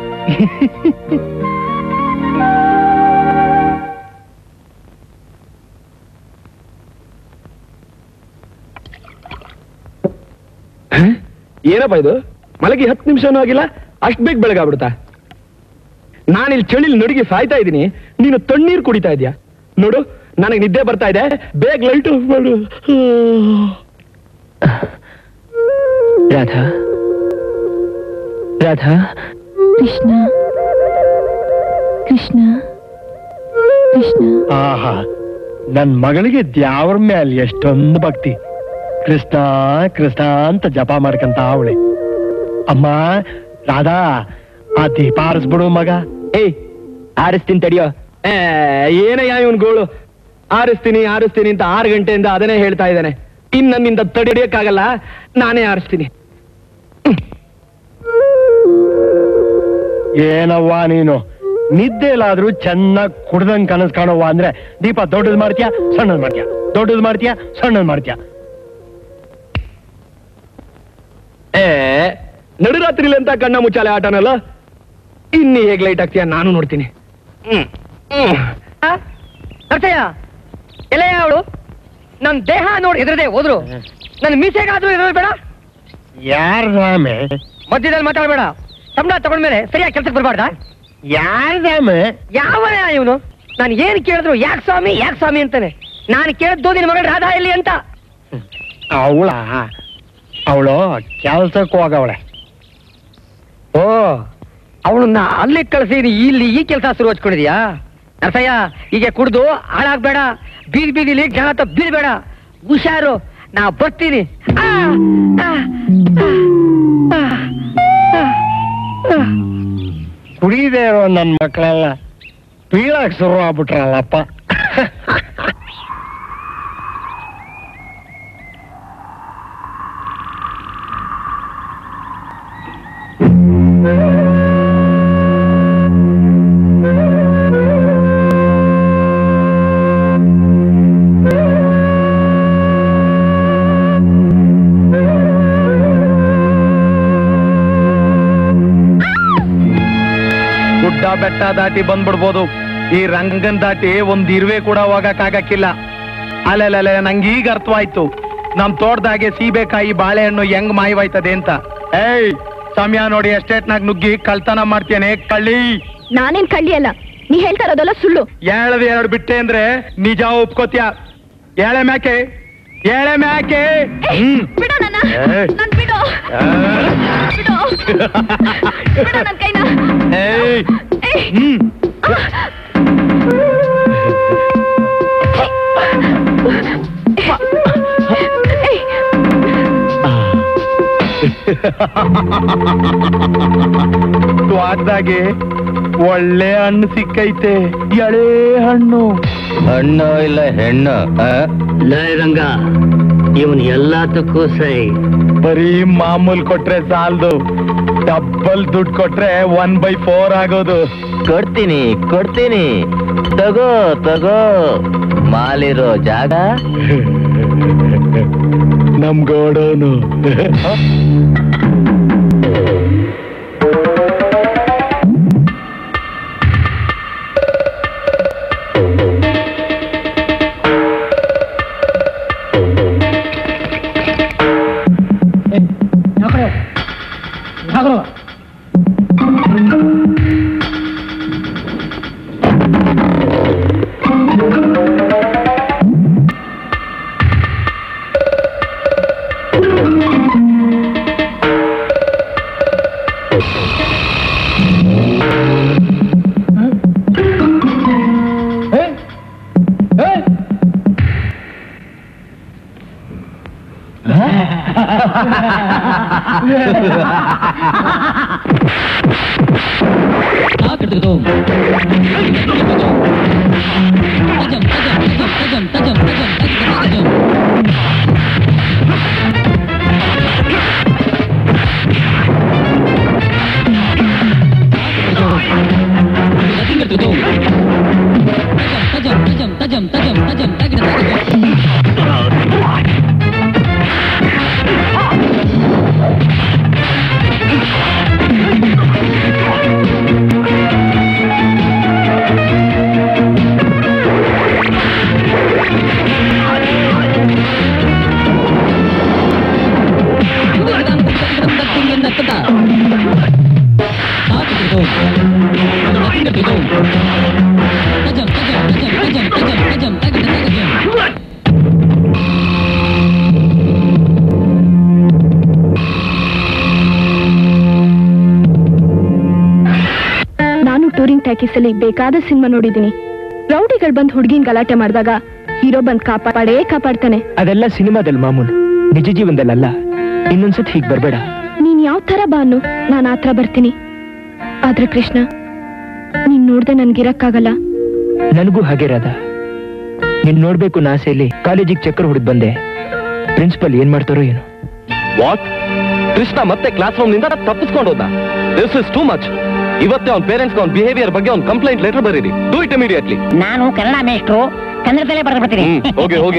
ಏನಪ್ಪ ಇದು ಮಲಗಿ ಹತ್ತು ನಿಮಿಷನೂ ಆಗಿಲ್ಲ ಅಷ್ಟ್ ಬೇಗ ಬೆಳಗಾಗ್ಬಿಡ್ತಾ ನಾನಿಲ್ಲಿ ಚಳಿಲಿ ನಡುಗಿ ಸಾಯ್ತಾ ಇದ್ದೀನಿ ನೀನು ತಣ್ಣೀರು ಕುಡಿತಾ ಇದೀಯಾ ನೋಡು ನನಗೆ ನಿದ್ದೆ ಬರ್ತಾ ಇದೆ ಬೇಗ ಲೈಟ್ ಆಫ್ ಮಾಡು ರಾಧಾ ರಾಧಾ ಕೃಷ್ಣ ಕೃಷ್ಣ ಕೃಷ್ಣ ಆಹಾ ನನ್ ಮಗಳಿಗೆ ದ್ಯಾವ್ರ ಮೇಲೆ ಎಷ್ಟೊಂದು ಭಕ್ತಿ ಕೃಷ್ಣ ಕೃಷ್ಣ ಅಂತ ಜಪ ಮಾಡ್ಕಂತ ಅವಳೆ ಅಮ್ಮ ರಾಧಾ ಆ ದೀಪ ಆರಿಸ್ಬಿಡು ಮಗ ಏಯ್ ಆರಿಸ್ತೀನಿ ತಡಿಯೋ ಏನಯ್ಯ ಇವನ್ ಗೋಳು ಆರಿಸ್ತೀನಿ ಆರಿಸ್ತೀನಿ ಅಂತ ಆರು ಗಂಟೆಯಿಂದ ಅದನ್ನೇ ಹೇಳ್ತಾ ಇದ್ದಾನೆ ಇನ್ ನನ್ನಿಂದ ತಡೆಯಕ್ಕಾಗಲ್ಲ ನಾನೇ ಆರಿಸ್ತೀನಿ ಏನವ್ವ ನೀನು ನಿದ್ದೆಲಾದ್ರೂ ಚೆನ್ನಾಗ್ ಕುಡ್ದಂಗ್ ಕನಸ್ ಕಾಣವ್ವ ಅಂದ್ರೆ ದೀಪ ದೊಡ್ಡದ್ ಮಾಡ್ತೀಯಾ ಸಣ್ಣದ್ ಮಾಡ್ತೀಯಾ ದೊಡ್ಡದ್ ಮಾಡ್ತೀಯಾ ಸಣ್ಣದ್ ಮಾಡ್ತೀಯಾ ಏ ನಡುರಾತ್ರಿಲಿ ಅಂತ ಕಣ್ಣ ಮುಚ್ಚಾಲೆ ಆಟನಲ್ಲ ಇನ್ನಿ ಹೇಗ್ ಲೈಟ್ ಆಗ್ತೀಯ ನಾನು ನೋಡ್ತೀನಿ ಹ್ಮ್ ಹ್ಮ್ ನರ್ತಯ್ಯ ಎಲೆಯ ಅವಳು ನನ್ ದೇಹ ನೋಡಿ ಹೆದರದೆ ಹೋದ್ರು ನನ್ ಮೀಸೆಗಾದ್ರೂ ಹೆದರ್ ಬೇಡ ಯಾರ ರಾಮೆ ಮಧ್ಯದಲ್ಲಿ ಮಾತಾಡಬೇಡ ಸಂಬಳ ತಗೊಂಡ್ಮೇಲೆ ಸರಿಯಾಗಿ ಕೆಲ್ಸಕ್ಕೆ ಬರಬಾರ್ದಾ ಯಾರ ರಾಮೆ ಯಾವನೇ ಇವನು ನಾನು ಏನ್ ಕೇಳಿದ್ರು ಯಾಕ್ ಸ್ವಾಮಿ ಯಾಕ್ ಸ್ವಾಮಿ ಅಂತಾನೆ ನಾನು ಕೇಳಿದ್ದು ನಿನ್ನ ಮಗಳು ರಾಧಾ ಎಲ್ಲಿ ಅಂತ ಅವಳ ಅವಳು ಕೆಲ್ಸಕ್ಕೆ ಹೋಗವಳೆ ಓ ಅವಳನ್ನ ಅಲ್ಲಿ ಕಳಿಸಿ ಇಲ್ಲಿ ಈ ಕೆಲಸ ಶುರು ಹಚ್ಕೊಂಡಿದ್ಯಾ ನರಸಯ್ಯ ಈಗ ಕುಡ್ದು ಹಾಳಾಗ್ಬೇಡ ಬೀದಿ ಬೀದಿಲಿ ಜನ ಹತ್ರ ಬೀಳ್ಬೇಡ ಹುಷಾರು ನಾ ಬರ್ತೀನಿ ಆ, ಆ, ಆ, ಆ, ಆ. ಕುಡಿದೇ ಇರೋ ನನ್ ಮಕ್ಕಳೆಲ್ಲ ಬೀಳಕ್ ಶುರು ಆಗ್ಬಿಟ್ರಲ್ಲಪ್ಪ ಗುಡ್ಡ ಬೆಟ್ಟ ದಾಟಿ ಬಂದ್ಬಿಡ್ಬೋದು ಈ ರಂಗನ್ ದಾಟಿ ಒಂದ್ ಇರುವೆ ಕೂಡ ಹೋಗಕ್ಕಾಗಕ್ಕಿಲ್ಲ ಅಲೆಲೆಲೆ ನಂಗೆ ಈಗ ಅರ್ಥವಾಯ್ತು ನಮ್ ತೋಟದಾಗೆ ಸೀಬೆಕಾಯಿ ಬಾಳೆಹಣ್ಣು ಹೆಂಗ್ ಮಾಯವಾಯ್ತದೆ ಅಂತ ಏಯ್ ಸಮಯ ನೋಡಿ ಎಸ್ಟೇಟ್ನಾಗ ನುಗ್ಗಿ ಕಳ್ತನ ಮಾಡ್ತೇನೆ ಕಳ್ಳಿ ನಾನೇನ್ ಕಳ್ಳಿ ಅಲ್ಲ ನೀ ಹೇಳ್ತಾ ಇರೋದಲ್ಲ ಸುಳ್ಳು ಏಳದ ಎರಡು ಬಿಟ್ಟೆ ಅಂದ್ರೆ ನಿಜ ಒಪ್ಕೋತ್ಯ ಏಳೆ ಮ್ಯಾಕೆ ಏಳೆ ಮ್ಯಾಕೆ ಹ್ಮ್ ಬಿಡು ನನ್ನ ಏ. ನನ್ ಬಿಡು ಆ. ಬಿಡು ಬಿಡು ನನ್ ಕೈನ ಏಯ್ ಏಯ್. ಹ್ಮ್ ಏಯ್. ತ್ವಾಟ್ದಾಗೆ ಒಳ್ಳೆ ಹಣ್ಣು ಸಿಕ್ಕೈತೆ ಎಳೆ ಹಣ್ಣು ಹಣ್ಣು ಇಲ್ಲ ಹೆಣ್ಣು ರಂಗ ಇವನ್ ಎಲ್ಲದಕ್ಕೂ ಸೈ ಬರೀ ಮಾಮೂಲ್ ಕೊಟ್ರೆ ಸಾಲದು ಡಬ್ಬಲ್ ದುಡ್ಡು ಕೊಟ್ರೆ ಒನ್ ಬೈ ಫೋರ್ ಆಗೋದು ಕೊಡ್ತೀನಿ ಕೊಡ್ತೀನಿ ತಗೋ ತಗೋ ಮಾಲಿರೋ ಜಾಗ ನಮ್ ಗೋಡೋನು ಟಾಕೀಸಲ್ಲಿ ಬೇಕಾದ ಸಿನಿಮಾ ನೋಡಿದೀನಿ ರೌಡಿಗಳು ಬಂದ್ ಹುಡ್ಗಿನ್ ಗಲಾಟೆ ಮಾಡಿದಾಗ ಹೀರೋ ಬಂದ್ ಕಾಪಾಡೇ ಕಾಪಾಡ್ತಾನೆ ಅದೆಲ್ಲ ಸಿನಿಮಾದಲ್ಲಿ ಮಾಮೂಲು ನಿಜ ಜೀವನದಲ್ಲ ಇನ್ನೊಂದ್ಸತಿ ಹೀಗ್ ಬರ್ಬೇಡ ನೀನ್ ಯಾವ ತರ ಬಾನು ನಾನು ಆತರ ಬರ್ತೀನಿ ಆದ್ರೆ ಕೃಷ್ಣ ನೀನ್ ನೋಡ್ದೆ ನನ್ಗಿರಕ್ಕಾಗಲ್ಲ ನನಗೂ ಹಾಗೆ ರಾಧ ನೀನ್ ನೋಡ್ಬೇಕು ನಾ ಆಸೆಯಲ್ಲಿ ಕಾಲೇಜಿಗೆ ಚಕ್ಕರ್ ಹೊಡೆದ್ ಬಂದೆ ಪ್ರಿನ್ಸಿಪಲ್ ಏನ್ ಮಾಡ್ತಾರೋ ಏನೋ ವಾಟ್ ಕೃಷ್ಣ ಮತ್ತೆ ಕ್ಲಾಸ್ ರೂಮ್ ನಿಂದ ತಪ್ಪಿಸ್ಕೊಂಡು ಹೋದ ದಿಸ್ ಇಸ್ ಟೂ ಮಚ್ ಇವತ್ತೇ ಅವ್ನ ಪೇರೆಂಟ್ಸ್ ಅವ್ನ ಬಿಹೇವಿಯರ್ ಬಗ್ಗೆ ಅವ್ನ ಕಂಪ್ಲೇಂಟ್ ಲೆಟರ್ ಬರೀರಿ ಡೂ ಇಟ್ ಇಮಿಡಿಯೇಟ್ಲಿ ನಾನು ಕನ್ನಡ ಮೇಷ್ಟ್ರು ಕನ್ನಡದಲ್ಲೇ ಬರೆದು ಬಿಡ್ತೀನಿ ಹ್ಮ್, ಹೋಗಿ, ಹೋಗಿ.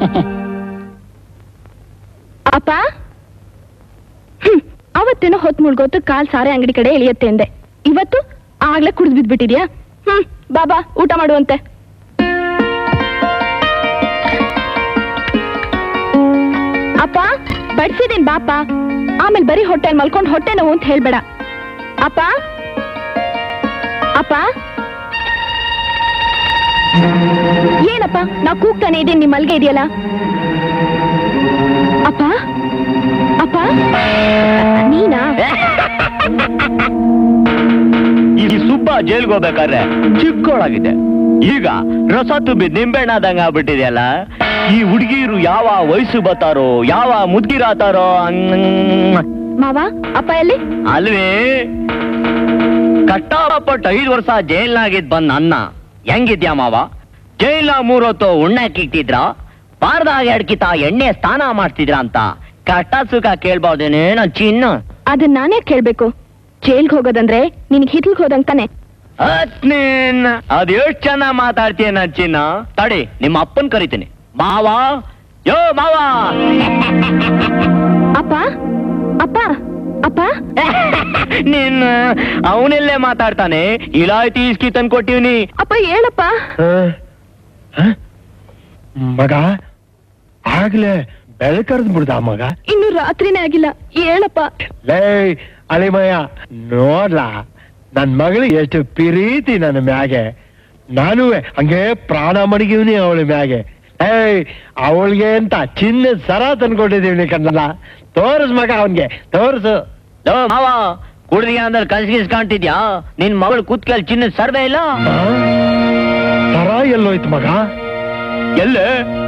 ಅಪ್ಪ ಹ್ಮ್, ಅವತ್ತೇನೋ ಹೊತ್ ಮುಳ್ಗೋತು ಕಾಲ್ ಸಾರೆ ಅಂಗಡಿ ಕಡೆ ಇಳಿಯತ್ತೆ ಅಂದೆ ಇವತ್ತು ಆಗ್ಲೇ ಕುಡಿದ್ ಬಿದ್ಬಿಟ್ಟಿದ್ಯಾ ಹ್ಮ್ ಬಾಬಾ ಊಟ ಮಾಡುವಂತೆ ಅಪ್ಪ ಬಡ್ಸಿದೀನ್ ಬಾಪ ಆಮೇಲೆ ಬರೀ ಹೊಟ್ಟೆಲ್ ಮಲ್ಕೊಂಡ್ ಹೊಟ್ಟೆ ನೋವು ಅಂತ ಹೇಳ್ಬೇಡ ಅಪ್ಪ ಅಪ್ಪ ಏನಪ್ಪ ನಾ ಕೂಗ್ತಾನೆ ಇದೀನಿ ನಿಮ್ ಮಲ್ಗೆ ಇದೆಯಲ್ಲ ಅಪ್ಪ ಅಪ್ಪ ನೀನಾ ಈ ಸುಬ್ಬ ಜೈಲ್ಗೆ ಹೋಗ್ಬೇಕಾದ್ರೆ ಚಿಕ್ಕೋಳಾಗಿದೆ ಈಗ ರಸ ತುಂಬಿ ನಿಂಬೆಣ್ಣಾದಂಗ ಆಗ್ಬಿಟ್ಟಿದೆಯಲ್ಲ ಈ ಹುಡುಗಿರು ಯಾವ ವಯಸ್ಸು ಬತ್ತಾರೋ ಯಾವ ಮುದ್ಗಿರಾತಾರೋ ಮಾವ ಅಪ್ಪ ಎಲ್ಲಿ ಅಲ್ವೇ ಕಟ್ಟಾಪಟ್ಟು ಐದು ವರ್ಷ ಜೈಲ್ನಾಗಿದ್ ಬಂದ್ ಅನ್ನ ಹೆಂಗಿದ್ಯಾ ಮಾವ ಜೈಲ್ನ ಮೂರೊತ್ತು ಉಣ್ಣಕ್ಕಿಟ್ಟಿದ್ರ ಬಾರ್ದಾಗ ಎಡ್ಕಿತ ಎಣ್ಣೆ ಸ್ನಾನ ಮಾಡ್ತಿದ್ರ ಅಂತ ಕಷ್ಟ ಸುಖ ಕೇಳ್ಬೋದೇನೆ ನನ್ ಚಿನ್ನ ಅದನ್ನ ನಾನೇ ಕೇಳ್ಬೇಕು ಜೈಲ್ಗೆ ಹೋಗೋದಂದ್ರೆ ನಿನಗೆ ಹಿತ್ಲ್ಗೆ ಹೋದಂಗ್ ತಾನೆ ಅತ್ ನೀನ್ ಅದ್ ಎಷ್ಟ್ ಚೆನ್ನಾಗ್ ಮಾತಾಡ್ತೀಯ ನನ್ ಚಿನ್ನ ತಡಿ ನಿಮ್ಮ ಅಪ್ಪನ್ ಕರಿತೀನಿ ಮಾವ ಯೋ ಮಾವ ಅಪ್ಪ ಅಪ್ಪ ಅಪ್ಪ ನೀನ್ ಅವನೆಲ್ಲೇ ಮಾತಾಡ್ತಾನೆ ಇಲಾಯ್ತಿ ಇಸ್ಕಿ ತಂದ್ಕೊಟ್ಟಿವ್ನಿ ಅಪ್ಪ ಹೇಳಪ್ಪ ಮಗ ಆಗ್ಲೇ ಬೆಳಕರ್ದ್ ಬಿಡ್ದ ಮಗ ಇನ್ನು ರಾತ್ರಿನೇ ಆಗಿಲ್ಲ ಹೇಳಪ್ಪ ಲೇ ಅಳಿಮಯ್ಯ ನೋಡ್ಲಾ ನನ್ ಮಗಳಿಗೆ ಎಷ್ಟು ಪ್ರೀತಿ ನನ್ನ ಮ್ಯಾಗೆ ನಾನು ಹಂಗೆ ಪ್ರಾಣ ಮಡಗಿವ್ನಿ ಅವಳ ಮ್ಯಾಗೆ ಏಯ್ ಅವಳಿಗೆ ಅಂತ ಚಿನ್ನದ ಸರ ತಂದ್ಕೊಂಡಿದೀವಿ ಕಣ್ಣಲ್ಲ ತೋರ್ಸ್ ಮಗ ಅವನ್ಗೆ ತೋರ್ಸು ಲೋ ಮಾವ ಕುಡ್ದಿಯ ಅಂದ್ರೆ ಕನ್ಸಿಸ್ ಕಾಣ್ತಿದ್ಯಾ ನಿನ್ ಮಗಳು ಕುತ್ಕಲ್ ಚಿನ್ನದ ಸರ್ವೆ ಇಲ್ಲ ಆ? ಸರ ಎಲ್ಲೋಯ್ತು ಮಗ ಎಲ್ಲೇ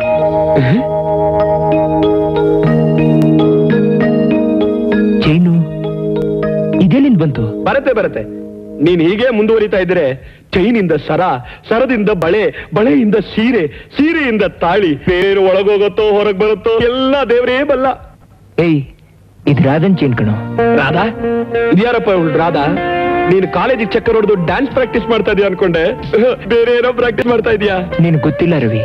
ಚೈನು ಇದೆಲ್ಲಿಂದ ಬಂತು ಬರತ್ತೆ ಬರತ್ತೆ ನೀನ್ ಹೀಗೆ ಮುಂದುವರಿತಾ ಇದ್ರೆ ಚೈನಿಂದ ಸರ ಸರದಿಂದ ಬಳೆ ಬಳೆಯಿಂದ ಸೀರೆ ಸೀರೆಯಿಂದ ತಾಳಿ ಬೇರೆ ಒಳಗೋಗತ್ತೋ ಹೊರಗ್ ಬರುತ್ತೋ ಎಲ್ಲ ದೇವರೇ ಬಲ್ಲ ಏಯ್ ಇದು ರಾಧನ್ ಚೈನ್ ಕಣೋ ರಾಧಾ ಇದ್ಯಾರಪ್ಪ ಇವ್ಳು ರಾಧಾ ನೀನು ಕಾಲೇಜಿಗೆ ಚಕ್ಕರ್ ಹೊಡೆದು ಡ್ಯಾನ್ಸ್ ಪ್ರಾಕ್ಟೀಸ್ ಮಾಡ್ತಾ ಇದೀಯ ಅನ್ಕೊಂಡೆ ಬೇರೆ ಏನೋ ಪ್ರಾಕ್ಟೀಸ್ ಮಾಡ್ತಾ ಇದೀಯಾ ನೀನು ಗೊತ್ತಿಲ್ಲ ರವಿ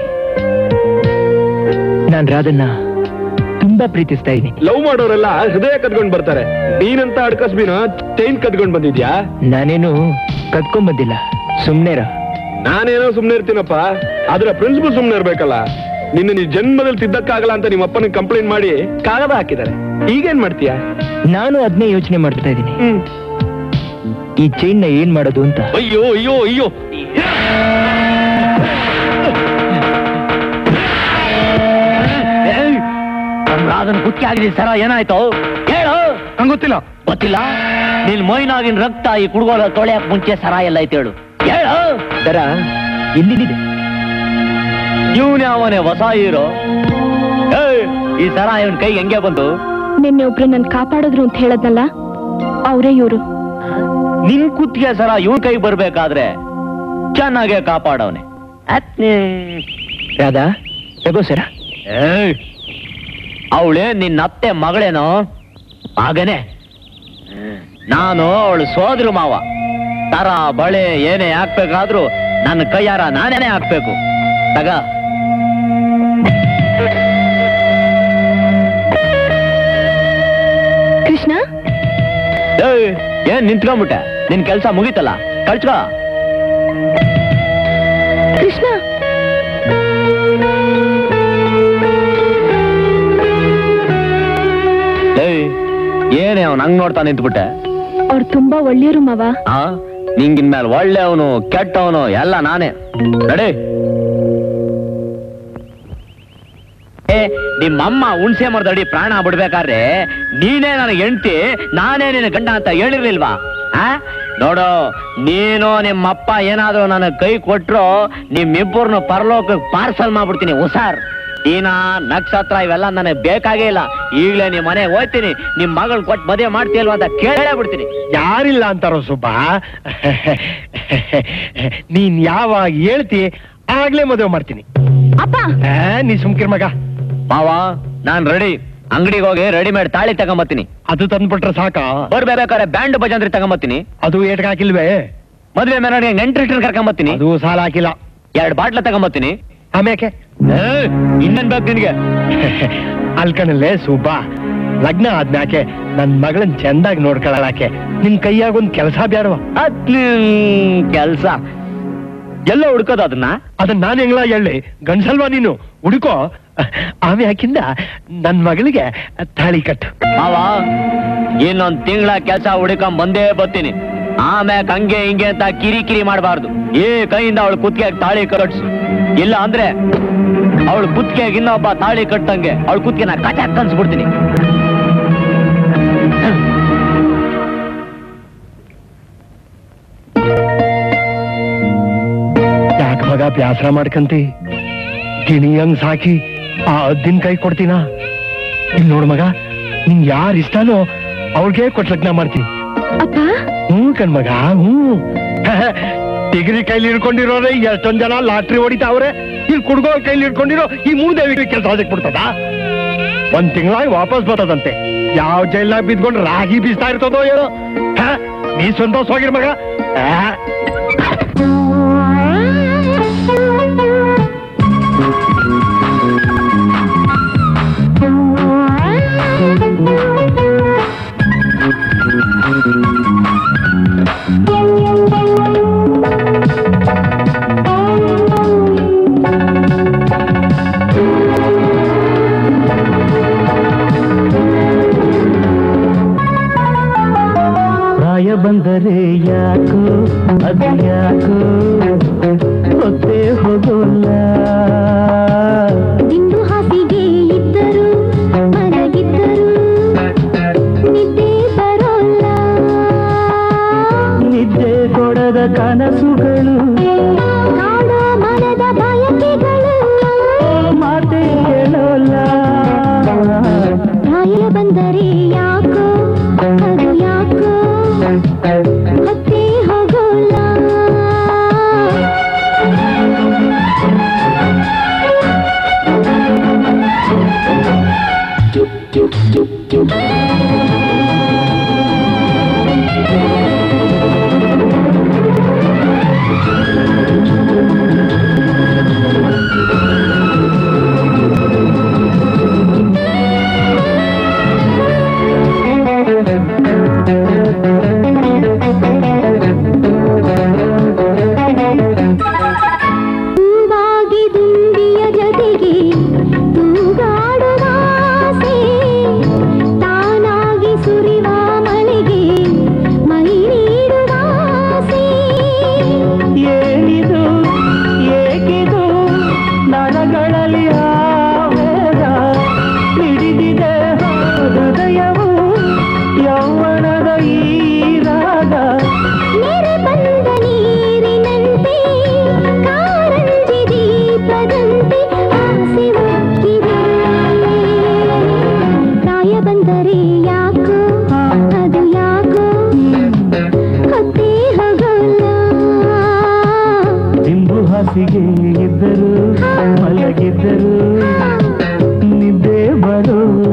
ನಾನ್ ರಾಧನ್ನ ತುಂಬಾ ಪ್ರೀತಿಸ್ತಾ ಇದ್ದೀನಿ ಲವ್ ಮಾಡೋರೆಲ್ಲ ಹೃದಯ ಕದ್ಕೊಂಡ್ ಬರ್ತಾರೆ ನೀನಂತ ಅಡ್ಕಸ್ಬಿನ ಚೈನ್ ಕದ್ಕೊಂಡ್ ಬಂದಿದ್ಯಾ ನಾನೇನು ಕದ್ಕೊಂಡ್ ಬಂದಿಲ್ಲ ಸುಮ್ನೆರ ನಾನೇನೋ ಸುಮ್ನೆ ಇರ್ತೀನಪ್ಪ ಆದ್ರೆ ಪ್ರಿನ್ಸಿಪಲ್ ಸುಮ್ನೆ ಇರ್ಬೇಕಲ್ಲ ನಿನ್ನ ನೀ ಜನ್ಮದಲ್ಲಿ ತಿದ್ದಕ್ಕಾಗಲ್ಲ ಅಂತ ನಿಮ್ಮ ಅಪ್ಪನಿಗೆ ಕಂಪ್ಲೇಂಟ್ ಮಾಡಿ ಕಾಗದ ಹಾಕಿದ್ದಾರೆ ಈಗೇನ್ ಮಾಡ್ತೀಯಾ ನಾನು ಅದನ್ನೇ ಯೋಚನೆ ಮಾಡ್ತಾ ಇದ್ದೀನಿ ಈ ಚೈನ್ ನ ಏನ್ ಮಾಡೋದು ಅಂತ ಅಯ್ಯೋ ಅಯ್ಯೋ ಅಯ್ಯೋ ಏಯ್, ನಮ್ ರಾಧನ್ ಕುತ್ತಿ ಆಗಿದೆ ಸರ ಏನಾಯ್ತು ಹೇಳು ನಂಗೆ ಗೊತ್ತಿಲ್ಲ ಗೊತ್ತಿಲ್ಲ ನಿನ್ ಮೈನಾಗಿನ ರಕ್ತ ಈ ಕುಡ್ಗೋಲ ತೊಳೆಯಕ್ ಮುಂಚೆ ಸರ ಎಲ್ಲ ಐತೆ ಹೇಳು ಹೇಳು ದರ ಎಲ್ಲಿದೆ ಇವನೇ ಅವನೇ ಹೊಸ ಹೀರೋ ಏಯ್, ಈ ಸರ ಇವನ್ ಕೈ ಹೆಂಗೆ ಬಂತು ನಿನ್ನೆ ಒಬ್ರು ನನ್ ಕಾಪಾಡಿದ್ರು ಅಂತ ಹೇಳದ್ನಲ್ಲ ಅವರೇ ಇವ್ರು ನಿನ್ ಕುತ್ತಿಗೆ ಸರ ಇವನ್ ಕೈ ಬರ್ಬೇಕಾದ್ರೆ ಚೆನ್ನಾಗೆ ಕಾಪಾಡವನೆ ರಾಧಾ ತಗೋ ಸರ ಅವಳೇ ನಿನ್ನ ಅತ್ತೆ ಮಗಳೇನೋ ಹಾಗೇನೆ ನಾನು ಅವಳು ಸೋದ್ರು ಮಾವ ತರ ಬಳೆ ಏನೇ ಹಾಕ್ಬೇಕಾದ್ರೂ ನನ್ನ ಕೈಯಾರ ನಾನೇನೆ ಹಾಕ್ಬೇಕು ತಗ ಕೃಷ್ಣ ಏಯ್, ಏನ್ ನಿಂತ್ಕೊಂಡ್ಬಿಟ್ಟೆ ನಿನ್ ಕೆಲ್ಸ ಮುಗೀತಲ್ಲ ಕಳ್ಸ್ಕೋ ಕೃಷ್ಣ ಏಯ್, ಏನೇ ಅವ್ನು ಹಂಗ್ ನೋಡ್ತಾ ನಿಂತ್ಬಿಟ್ಟೆ ಅವ್ರು ತುಂಬಾ ಒಳ್ಳೆಯವರು ಮಾವ ಆ ನಿಂಗಿನ್ ಮೇಲೆ ಒಳ್ಳೆಯವನು ಕೆಟ್ಟವನು ಎಲ್ಲ ನಾನೇ ನಡಿ ಏ ನಿಮ್ಮಮ್ಮ ಹುಣ್ಸೆ ಮರದಡಿ ಪ್ರಾಣ ಬಿಡ್ಬೇಕಾದ್ರೆ ನೀನೇ ನನಗೆ ಹೆಂಡ್ತಿ ನಾನೇ ನಿನ್ನ ಗಂಡ ಅಂತ ಹೇಳಿರ್ಲಿಲ್ವಾ ಆ ನೋಡು ನೀನು ನಿಮ್ಮಪ್ಪ ಏನಾದ್ರೂ ನನಗೆ ಕೈ ಕೊಟ್ರು ನಿಮ್ಮಿಬ್ಬರನ್ನು ಪರಲೋಕಕ್ಕೆ ಪಾರ್ಸಲ್ ಮಾಡ್ಬಿಡ್ತೀನಿ ಹುಷಾರ್ ದೀನ ನಕ್ಷತ್ರ ಇವೆಲ್ಲ ನನಗೆ ಬೇಕಾಗೇ ಇಲ್ಲ ಈಗಲೇ ನಿಮ್ಮ ಮನೆಗೆ ಹೋಗ್ತೀನಿ ನಿಮ್ ಮಗಳು ಕೊಟ್ಟು ಮದುವೆ ಮಾಡ್ತೀಯಲ್ವ ಅಂತ ಕೇಳೇ ಬಿಡ್ತೀನಿ ಯಾರಿಲ್ಲ ಅಂತಾರೋ ಸುಬ್ಬ ನೀನ್ ಯಾವಾಗ ಹೇಳ್ತಿ ಆಗ್ಲೇ ಮದುವೆ ಮಾಡ್ತೀನಿ ಅಪ್ಪ ಆ, ನೀ ಸುಮ್ಕಿರ್ ಮಗ ಮಾವ ನಾನ್ ರೆಡಿ ಅಂಗಡಿಗೆ ಹೋಗಿ ರೆಡಿಮೇಡ್ ತಾಳಿ ತಗೊಂಬತ್ತೀನಿ ಅದು ತಂದ್ಬಿಟ್ರೆ ಸಾಕ ಬರ್ಬೇಕಾದ್ರೆ ಬ್ಯಾಂಡ್ ಭಜಂತ್ರಿ ತಗೊಂಬತ್ತೀನಿ ಅದು ಏಟ್ಗೆ ಹಾಕಿಲ್ವೇ ಮದ್ವೆ ಮೆರವಣಿಗೆ ನೆಂಟ್ರಿಟ್ರ್ ಕರ್ಕೊಂಬತ್ತೀನಿ ಅದು ಸಾಲ ಹಾಕಿಲ್ಲ ಎರಡ್ ಬಾಟ್ಲ ತಗೊಂಬತ್ತೀನಿ ಆಮ್ಯಾಕೆ ಇನ್ನೇನ್ ಬೇಕು ನಿನ್ಗೆ ಅಲ್ಕಣಲ್ಲೇ ಸುಬ್ಬ ಲಗ್ನ ಆದ್ಮ್ಯಾಕೆ ನನ್ ಮಗಳನ್ ಚಂದಾಗಿ ನೋಡ್ಕೊಳ್ಳಾಕೆ ನಿನ್ ಕೈಯಾಗ ಒಂದ್ ಕೆಲಸ ಬ್ಯಾಡವ ಕೆಲ್ಸ ಎಲ್ಲ ಹುಡ್ಕೋದು ಅದನ್ನ ಅದನ್ನ ನಾನ್ ಹೆಂಗ್ಲ ಹೇಳಿ ಗಂಡ್ಸಲ್ವಾ ನೀನು ಹುಡುಕೋ ಆಮ್ಯಾಕಿಂದ ನನ್ ಮಗಳಿಗೆ ತಾಳಿ ಕಟ್ಟು ಮಾವ ಇನ್ನೊಂದ್ ತಿಂಗಳ ಕೆಲ್ಸ ಹುಡುಕೊಂಡ್ ಬಂದೇ ಬರ್ತೀನಿ ಆಮ್ಯಾಕ್ ಹಂಗೆ ಹಿಂಗೆ ಅಂತ ಕಿರಿ ಕಿರಿ ಮಾಡಬಾರ್ದು ಏ ಕೈಯಿಂದ ಅವಳು ಕುತ್ತಿಗೆ ತಾಳಿ ಕಟ್ಸು ಇಲ್ಲ ಅಂದ್ರೆ ಅವಳು ಕುತ್ತಿಗೆಗೆ ಇನ್ನೊಬ್ಬ ತಾಳಿ ಕಟ್ಟಂಗೆ ಅವಳ ಕುತ್ತಿಗೆ ನಾ ಕಚಾಕ್ ಕನ್ಸ್ಬಿಡ್ತೀನಿ ಯಾಕೆ ಮಗ ಬ್ಯಾಸರ ಮಾಡ್ಕಂತಿ ಗಿಣಿ ಹಂಗ್ ಸಾಕಿ ಆ ಅದ್ದಿನ ಕೈ ಕೊಡ್ತೀನ ಇಲ್ಲಿ ನೋಡ್ ಮಗ ನಿಂಗ್ ಯಾರ್ ಇಷ್ಟನೋ ಅವ್ರಿಗೆ ಕೊಟ್ ಲಗ್ನ ಮಾಡ್ತೀನಿ ಅಪ್ಪ ಹ್ಞೂ ಕಣ್ ಮಗ ಹ್ಞೂ ಡಿಗ್ರಿ ಕೈಲಿ ಹಿಡ್ಕೊಂಡಿರೋರೆ ಎಷ್ಟೊಂದ್ ಜನ ಲಾಟ್ರಿ ಹೊಡಿತಾವ್ರೆ ಇಲ್ಲಿ ಕುಡ್ಗೋ ಕೈಲಿ ಹಿಡ್ಕೊಂಡಿರೋ ಈ ಮೂದೇವಿಗೆ ಕೆಲಸ ಬಿಡ್ತದ ಒಂದ್ ತಿಂಗಳಾಗಿ ವಾಪಸ್ ಬರ್ತದಂತೆ ಯಾವ ಜೈಲ್ನಾಗ ಬಿದ್ಕೊಂಡು ರಾಗಿ ಬೀಸ್ತಾ ಇರ್ತದೋ ಏನೋ ಹ? ನೀ ಸಂತೋಷ ಹೋಗಿರ್ ಮಗ ಆ? ಪ್ರಾಯ ಬಂದರೆ ಯಾಕೋ ಅದು ಯಾಕೋ ಗೊತ್ತೇ ಹೋಗೋಲ್ಲ ದಿಂಡು ಹಾಸಿಗೆ ಇದ್ದರು ಮಲಗಿದ್ದರು ನಿದ್ದೆ ಬರೋಲ್ಲ ನಿದ್ದೆ ಕೊಡದ ಕನಸುಗಳು ಕಾಡೋ ಮನದ ಬಯಕೆಗಳು ಮಾತೇ ಕೇಳೋಲ್ಲ ಪ್ರಾಯ ಬಂದರೆ ಯಾಕೋ ಅದು ಯಾಕೋ ಹೊತ್ತೇ ಹೋಗೋಲ್ಲ ತುಂಬಾಗಿ ದುಂಬಿಯ ಜೊತೆಗೆ ತೂಗಾಡುವ ಆಸೆ ತಾನಾಗಿ ಸುರಿವ ಮಳೆಗೆ ಮೈ ನೀಡುವ ಆಸೆ ಏನಿದು ಏಕಿದು ನರಗಳಲ್ಲಿ ಆವೇಗ ಹಿಡಿದಿದೆ ಹೃದಯವು ಯೌವನದ ಈ ರಾಗ ನೆರೆ ಬಂದ ನೀರಿನಂತೆ ಕಾರಂಜಿ ದೀಪದಂತೆ ಆಸೆ ಉಕ್ಕಿದೆ ಪ್ರಾಯ ಬಂದರೆ ಯಾಕೋ ಅದು ಯಾಕೋ ಹೊತ್ತೇ ಹೋಗೋಲ್ಲ ದಿಂಬು ಹಾಸಿಗೆ ಇದ್ದರು ಮಲಗಿದ್ದರು ನಿದ್ದೆ ಬರೋಲ್ಲ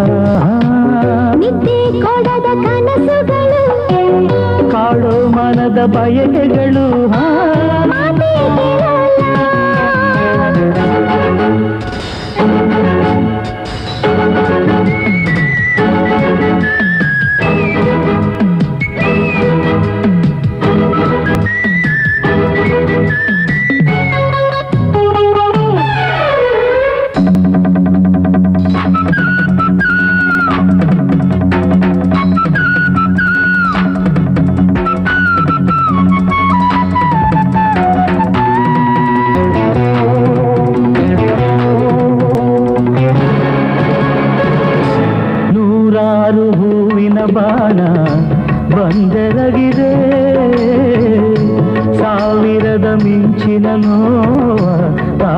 ನಿದ್ದೆ ಕೊಡದ ಕನಸುಗಳು ಕಾಡೋ ಮನದ ಬಯಕೆಗಳು ಹಾ ಮಾತೇ ಕೇಳೋಲ್ಲ ಆ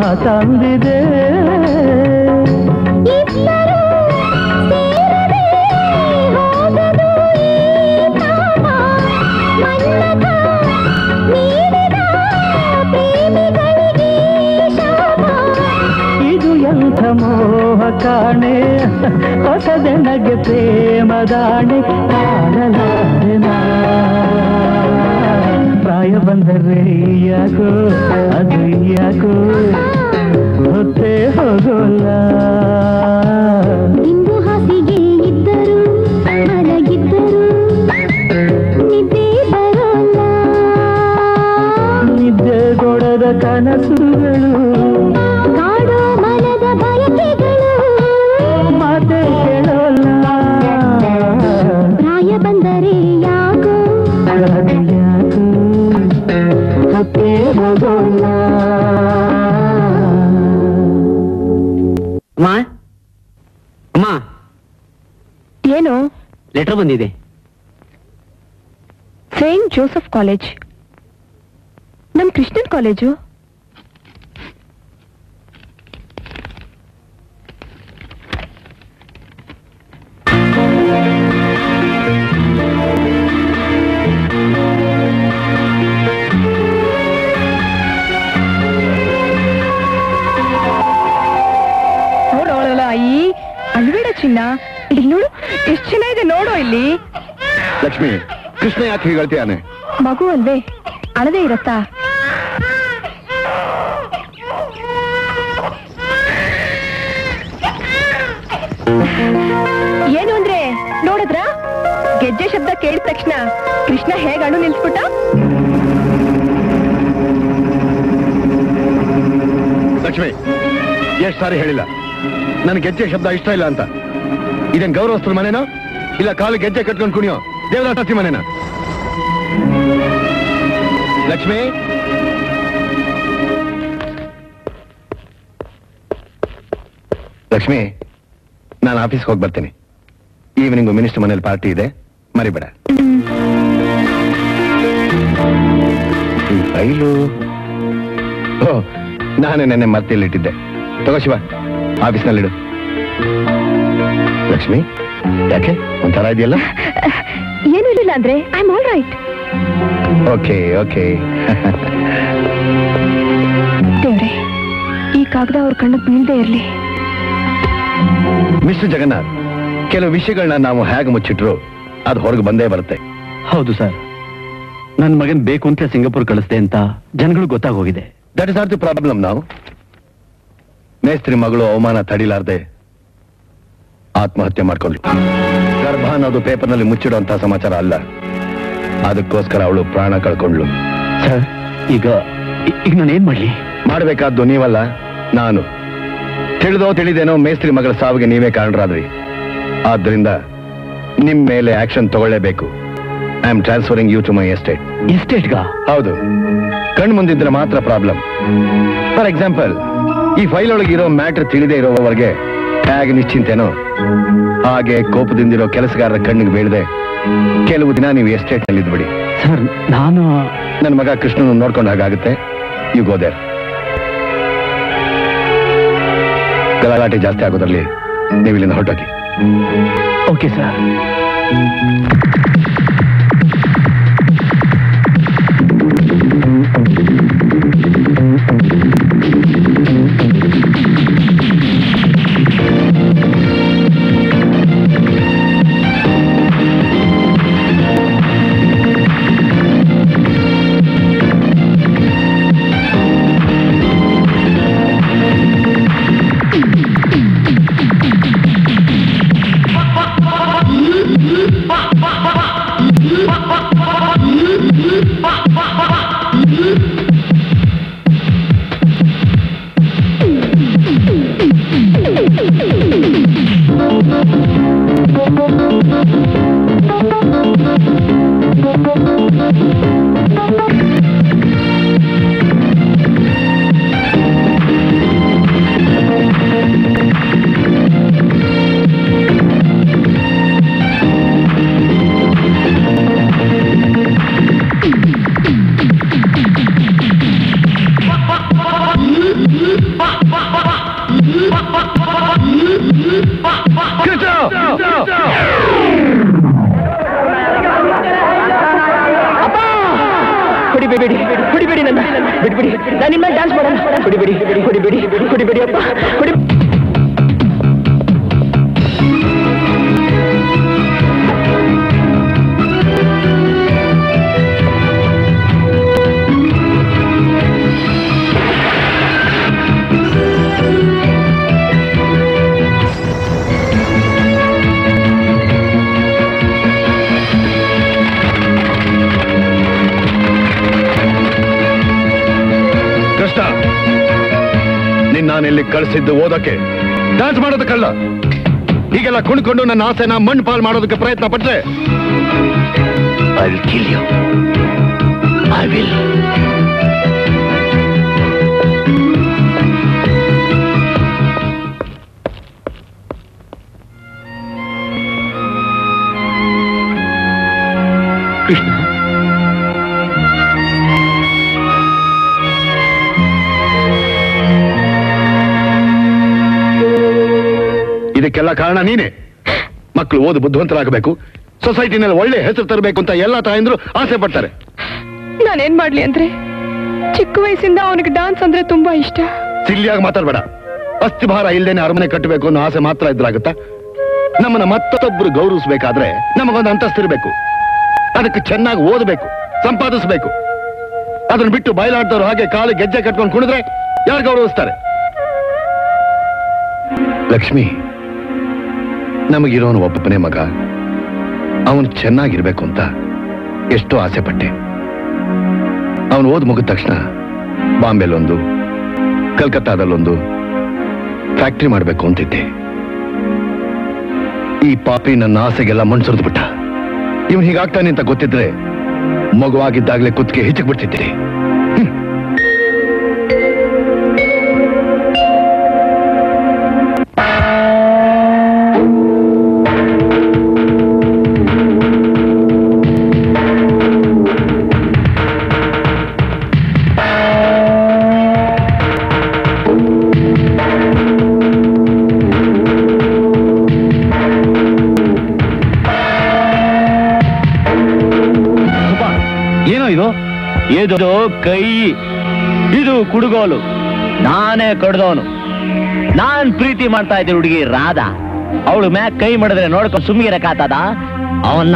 ತಂದಿದೆ ಇಬ್ಬರು ಸೇರದೆ ಹೋಗದು ಈ ಭಾವ ಮನ್ನತ ನೀಡಿದ ಪ್ರೇಮಿಗಳಿಗೆ ಶಾಪ ಇದು ಎಂಥ ಮೋಹ ಕಾಣೆ ಹೊಸದೆನಗೆ ಪ್ರೇಮದಾಣೆ ಕಾಣಲಾರೆ ನಾ. ಪ್ರಾಯ ಬಂದರೆ ಯಾಕೋ ಅದು ಯಾಕೋ ಹೊತ್ತೆ ಹೋಗೋಲ್ಲ ಇಂದು ಹಾಸಿಗೆ ಇದ್ದರು ಮಲಗಿದ್ದರು ನಿದ್ದೆ ಬರೋಲ್ಲ ನಿದ್ದೆಗೊಡದ ಕನಸುಗಳು ಕಾಡೋ ಮನದ ಬಯಕೆಗಳು ಮಾತೆ ಕೇಳೋಲ್ಲ ಪ್ರಾಯ ಬಂದರೆ ಯಾಕೋ ಅದು ಯಾಕೋ ಹೊತ್ತೆ ಹೋಗೋಲ್ಲ ಅಮ್ಮ ಅಮ್ಮ ಏನು ಲೆಟರ್ ಬಂದಿದೆ ಸೇಂಟ್ ಜೋಸೆಫ್ ಕಾಲೇಜ್ ನಮ್ ಕ್ರಿಶ್ಚಿಯನ್ ಕಾಲೇಜು ನೋಡೋಳಲ್ಲ ಅಯ್ಯಿ ಅಲ್ಬೇಡ ಚಿನ್ನ ಇಲ್ಲಿ ನೋಡು ಎಷ್ಟು ಚೆನ್ನಾಗಿದೆ ನೋಡು ಇಲ್ಲಿ ಲಕ್ಷ್ಮಿ ಕೃಷ್ಣ ಯಾಕೆ ಹೀಗೆ ಹೇಳ್ತೀಯಾನೆ ಮಗು ಅಲ್ವೇ ಅಳದೇ ಇರತ್ತಾ ಏನು ಅಂದ್ರೆ ನೋಡಿದ್ರ ಗೆಜ್ಜೆ ಶಬ್ದ ಕೇಳಿದ ತಕ್ಷಣ ಕೃಷ್ಣ ಹೇಗ್ ಅಣು ನಿಲ್ಸ್ಬಿಟ್ಟ ಲಕ್ಷ್ಮಿ ಎಷ್ಟು ಸಾರಿ ಹೇಳಿಲ್ಲ ನನಗೆ ಗೆಜ್ಜೆ ಶಬ್ದ ಇಷ್ಟ ಇಲ್ಲ ಅಂತ ಇದೇನ್ ಗೌರವಸ್ಥರ ಮನೆನೋ ಇಲ್ಲ ಕಾಲು ಗೆಜ್ಜೆ ಕಟ್ಕೊಂಡು ಕುಣಿಯೋ ದೇವದಾಸಿ ಮನೆನಾ ಲಕ್ಷ್ಮಿ ಲಕ್ಷ್ಮಿ ನಾನು ಆಫೀಸ್ಗೆ ಹೋಗಿ ಬರ್ತೀನಿ ಈವ್ನಿಂಗು ಮಿನಿಸ್ಟರ್ ಮನೇಲಿ ಪಾರ್ಟಿ ಇದೆ ಮರಿಬೇಡ ಈ ಫೈಲು ಓ ನಾನೇ ನೆನ್ನೆ ಮರ್ತಿಲ್ಲಿಟ್ಟಿದ್ದೆ ತಗೋ ಶಿವ ಆಫೀಸ್ನಲ್ಲಿಡು ಲಕ್ಷ್ಮಿ ಯಾಕೆ ಒಂಥರ ಇದೆಯಲ್ಲ ಏನು ಇರಲಿಲ್ಲ ಅಂದ್ರೆ I am all right okay okay ದೇವ್ರೆ ಈ ಕಾಗದ ಅವ್ರ ಕಣ್ಣಿಗೆ ಬೀಳ್ದೇ ಇರ್ಲಿ ಮಿಸ್ಟರ್ ಜಗನ್ನಾಥ್ ಕೆಲವು ವಿಷಯಗಳನ್ನ ನಾವು ಹೇಗೆ ಮುಚ್ಚಿಟ್ರು ಅದು ಹೊರಗೆ ಬಂದೇ ಬರುತ್ತೆ ಹೌದು ಸರ್ ನನ್ನ ಮಗನ್ ಬೇಕು ಅಂತ ಸಿಂಗಾಪುರ್ ಕಳಿಸ್ದೆ ಅಂತ ಜನಗಳು ಗೊತ್ತಾಗೋಗಿದೆ that is not the problem ನಾವು ಮೇಸ್ತ್ರಿ ಮಗಳು ಅವಮಾನ ತಡಿಲಾರ್ದೆ ಆತ್ಮಹತ್ಯೆ ಮಾಡ್ಕೊಂಡ್ರು ಗರ್ಭ ಅನ್ನೋದು ಪೇಪರ್ನಲ್ಲಿ ಮುಚ್ಚಿಡುವಂತ ಸಮಾಚಾರ ಅಲ್ಲ ಅದಕ್ಕೋಸ್ಕರ ಅವಳು ಪ್ರಾಣ ಕಳ್ಕೊಂಡ್ಲು ಸರ್ ಈಗ ಈ- ಈಗ ನಾನು ಏನ್ ಮಾಡ್ಲಿ ಮಾಡಬೇಕಾದ್ದು ನೀವಲ್ಲ ನಾನು ತಿಳಿದೋ ತಿಳಿದೇನೋ ಮೇಸ್ತ್ರಿ ಮಗಳ ಸಾವಿಗೆ ನೀವೇ ಕಾರಣರಾದ್ರಿ ಆದ್ರಿಂದ ನಿಮ್ ಮೇಲೆ ಆಕ್ಷನ್ ತಗೊಳ್ಳೇಬೇಕು I am transferring you to my estate ಎಸ್ಟೇಟ್ಗ ಹೌದು ಕಣ್ ಮುಂದಿದ್ರೆ ಮಾತ್ರ ಪ್ರಾಬ್ಲಮ್ ಫಾರ್ ಎಕ್ಸಾಂಪಲ್ ಈ ಫೈಲ್ ಒಳಗೆ ಇರೋ ಮ್ಯಾಟರ್ ತಿಳಿದೇ ಇರೋವರೆಗೆ ಹೇಗೆ ನಿಶ್ಚಿಂತೆನೋ ಹಾಗೆ ಕೋಪದಿಂದಿರೋ ಕೆಲಸಗಾರರ ಕಣ್ಣಿಗೆ ಬೀಳದೆ ಕೆಲವು ದಿನ ನೀವು ಎಸ್ಟೇಟ್ ನಲ್ಲಿ ಇದ್ಬಿಡಿ ಸರ್ ನಾನು ನನ್ನ ಮಗ ಕೃಷ್ಣನ ನೋಡ್ಕೊಂಡು ಹಾಗಾಗುತ್ತೆ ಯು ಗೋ ದೇರ್ ಗಲಾಟೆ ಜಾಸ್ತಿ ಆಗೋದ್ರಲ್ಲಿ ನೀವು ಇಲ್ಲಿಂದ ಹೊರಟೋಗಿ ಓಕೆ ಸರ್ ಹೊಡಿಬೇಡಿ ಹೊಡಿಬೇಡಿ ನನ್ನ ಬಿಡ್ಬಿಡಿ ನಾನು ನಿಮ್ಮ ಡ್ಯಾನ್ಸ್ ಮಾಡೋಣ ಹೊಡಿಬೇಡಿ ಹೊಡಿಬೇಡಿ ಹೊಡಿಬೇಡಿ ಅಪ್ಪ ಹೊಡಿ ಕೃಷ್ಣ ನಿನ್ನ ನಾನಿಲ್ಲಿ ಕಳಿಸಿದ್ದು ಓದಕ್ಕೆ ಡ್ಯಾನ್ಸ್ ಮಾಡೋದಕ್ಕಲ್ಲ ಹೀಗೆಲ್ಲ ಕುಣ್ಕೊಂಡು ನನ್ನ ಆಸೆನ ಮಣ್ಣು ಪಾಲ್ ಮಾಡೋದಕ್ಕೆ ಪ್ರಯತ್ನ ಪಟ್ರೆ I will kill you I will Krishna ಇದಕ್ಕೆಲ್ಲ ಕಾರಣ ನೀನೇ ಮಕ್ಕಳು ಓದು ಬುದ್ಧಿವಂತರಾಗಬೇಕು ಸೊಸೈಟಿನಲ್ಲಿ ಒಳ್ಳೆ ಹೆಸರು ತರಬೇಕು ಅಂತ ಎಲ್ಲ ತಾಯಂದ್ರು ಆಸೆ ಪಡ್ತಾರೆ ನಾನೇನ್ ಮಾಡ್ಲಿ ಅಂದ್ರೆ ಚಿಕ್ಕ ವಯಸ್ಸಿಂದ ಅವನಿಗೆ ಡಾನ್ಸ್ ಅಂದ್ರೆ ತುಂಬಾ ಇಷ್ಟ ಸಿಲ್ಲಿಯಾಗಿ ಮಾತಾಡ್ಬೇಡ ಅಸ್ಥಿಭಾರ ಇಲ್ದೇನೆ ಅರಮನೆ ಕಟ್ಟಬೇಕು ಅನ್ನೋ ಆಸೆ ಮಾತ್ರ ಇದ್ರಾಗುತ್ತಾ ನಮ್ಮನ್ನ ಮತ್ತೊಬ್ಬರು ಗೌರವಿಸ್ಬೇಕಾದ್ರೆ ನಮಗೊಂದು ಅಂತಸ್ತಿರ್ಬೇಕು ಅದಕ್ಕೆ ಚೆನ್ನಾಗಿ ಓದಬೇಕು ಸಂಪಾದಿಸ್ಬೇಕು ಅದನ್ನ ಬಿಟ್ಟು ಬಯಲಾಡ್ದವ್ರು ಹಾಗೆ ಕಾಲು ಗೆಜ್ಜೆ ಕಟ್ಕೊಂಡು ಕುಣಿದ್ರೆ ಯಾರು ಗೌರವಿಸ್ತಾರೆ ಲಕ್ಷ್ಮಿ ನಮಗಿರೋನು ಒಬ್ಬನೇ ಮಗ ಅವನು ಚೆನ್ನಾಗಿರ್ಬೇಕು ಅಂತ ಎಷ್ಟೋ ಆಸೆ ಪಟ್ಟೆ ಅವನು ಓದ್ ಮುಗಿದ ತಕ್ಷಣ ಬಾಂಬೆಲೊಂದು ಕಲ್ಕತ್ತಾದಲ್ಲೊಂದು ಫ್ಯಾಕ್ಟ್ರಿ ಮಾಡಬೇಕು ಅಂತಿದ್ದೆ ಈ ಪಾಪಿ ನನ್ನ ಆಸೆಗೆಲ್ಲ ಮಣ್ಸುರಿದು ಬಿಟ್ಟ ಇವನು ಹೀಗಾಗ್ತಾನೆ ಅಂತ ಗೊತ್ತಿದ್ರೆ ಮಗುವಾಗಿದ್ದಾಗಲೇ ಕುತ್ತಿಗೆ ಹಿಚ್ಚಕ್ ಬಿಡ್ತಿದ್ದೆ ಏನೋ ಇದು ಇದು ಕೈ ಇದು ಕುಡುಗೋಲು ನಾನೇ ಕಡ್ದವನು ನಾನ್ ಪ್ರೀತಿ ಮಾಡ್ತಾ ಇದ್ದೆ ಹುಡುಗಿ ರಾಧಾ ಅವಳು ಮ್ಯಾಕ್ ಕೈ ಮಾಡಿದ್ರೆ ನೋಡ್ಕೊಂಡು ಸುಮ್ಮಿರಕ್ಕಾತದ ಅವನ್ನ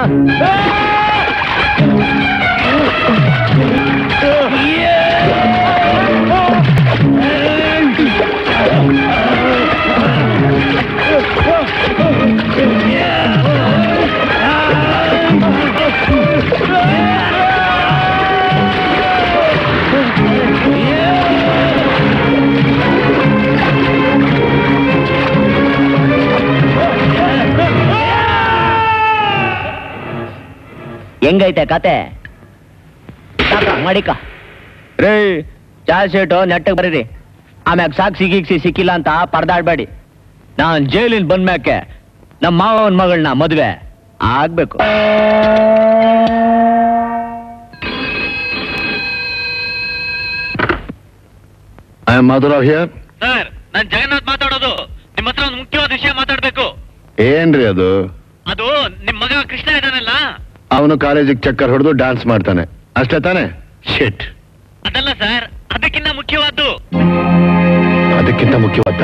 ಹೆಂಗೈತೆ ಕತೆ ಸಾಕ ಮಾಡಿಕ ರೇ ಚಾರ್ಜ್ ಶೀಟು ನೆಟ್ಟಗೆ ಬರೀರಿ ಆಮ್ಯಾಗ ಸಾಕ್ಷಿ ಗೀಕ್ಸಿ ಸಿಕ್ಕಿಲ್ಲ ಅಂತ ಪರದಾಡ್ಬೇಡಿ ನಾನ್ ಜೈಲಿಂದ ಬಂದ್ಮ್ಯಾಕೆ ನಮ್ಮ ಮಾವನ ಮಗಳನ್ನ ಮದುವೆ ಆಗ್ಬೇಕು I am mother here sir ನಾನ್ ಜಗನ್ನಾಥ್ ಮಾತಾಡೋದು ನಿಮ್ಮ ಹತ್ರ ಒಂದು ಮುಖ್ಯವಾದ ವಿಷಯ ಮಾತಾಡ್ಬೇಕು ಏನ್ರಿ ಅದು ಅದು ನಿಮ್ ಮಗ ಕೃಷ್ಣ ಇದಾನಲ್ಲ ಅವನು ಕಾಲೇಜಿಗೆ ಚಕ್ಕರ್ ಹೊಡೆದು ಡ್ಯಾನ್ಸ್ ಮಾಡ್ತಾನೆ ಅಷ್ಟೇ ತಾನೆ ಶೆಟ್ ಅದಲ್ಲ ಸರ್ ಅದಕ್ಕಿಂತ ಮುಖ್ಯವಾದ್ದು ಅದಕ್ಕಿಂತ ಮುಖ್ಯವಾದ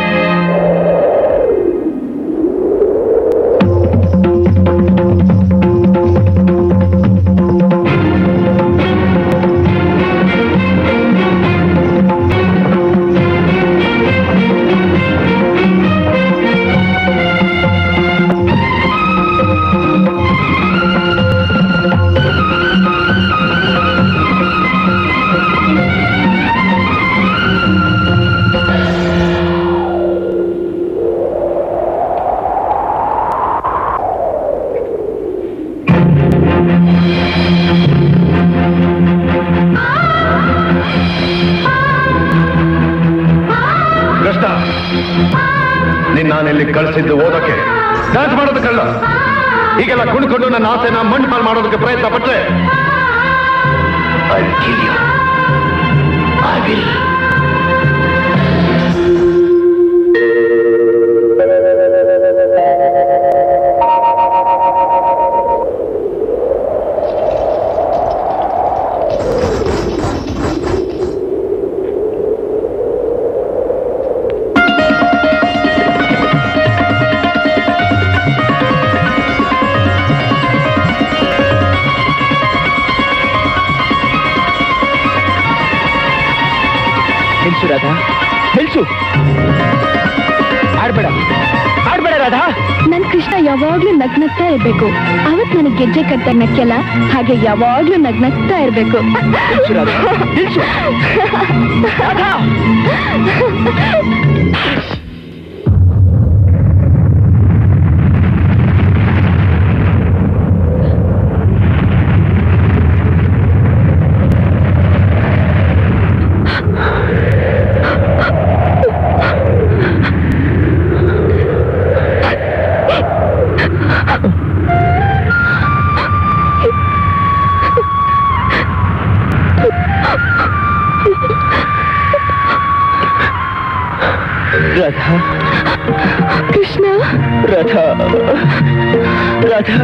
ಕೃಷ್ಣ ನಿನ್ನ ನಾನಿಲ್ಲಿ ಕಳಿಸಿದ್ದು ಓದಕ್ಕೆ ಡ್ಯಾನ್ಸ್ ಮಾಡೋದಕ್ಕಲ್ಲ ಹೀಗೆಲ್ಲ ಕುಣ್ಕೊಂಡು ನನ್ನ ಆಸೆನ ಮಣ್ಣು ಪಾಲ್ ಮಾಡೋದಕ್ಕೆ ಪ್ರಯತ್ನ ಪಟ್ರೆ ಐ ವಿಲ್ ರಾಧಾ ನಿಲ್ಸು ಆಡ್ಬೇಡ ಆಡ್ಬೇಡ ರಾಧಾ ನನ್ ಕೃಷ್ಣ ಯಾವಾಗ್ಲೂ ನಗ್ನಗ್ತಾ ಇರ್ಬೇಕು ಅವತ್ ನನಗ್ ಗೆಜ್ಜೆ ಕಟ್ಟ ನಕ್ಯಲ್ಲ ಹಾಗೆ ಯಾವಾಗ್ಲೂ ನಗ್ನಗ್ತಾ ಇರ್ಬೇಕು ನಿಲ್ಸು ರಾಧಾ ನಿಲ್ಸು ರಾಧಾ ರಾಧಾ ಕೃಷ್ಣ ರಾಧಾ ರಾಧಾ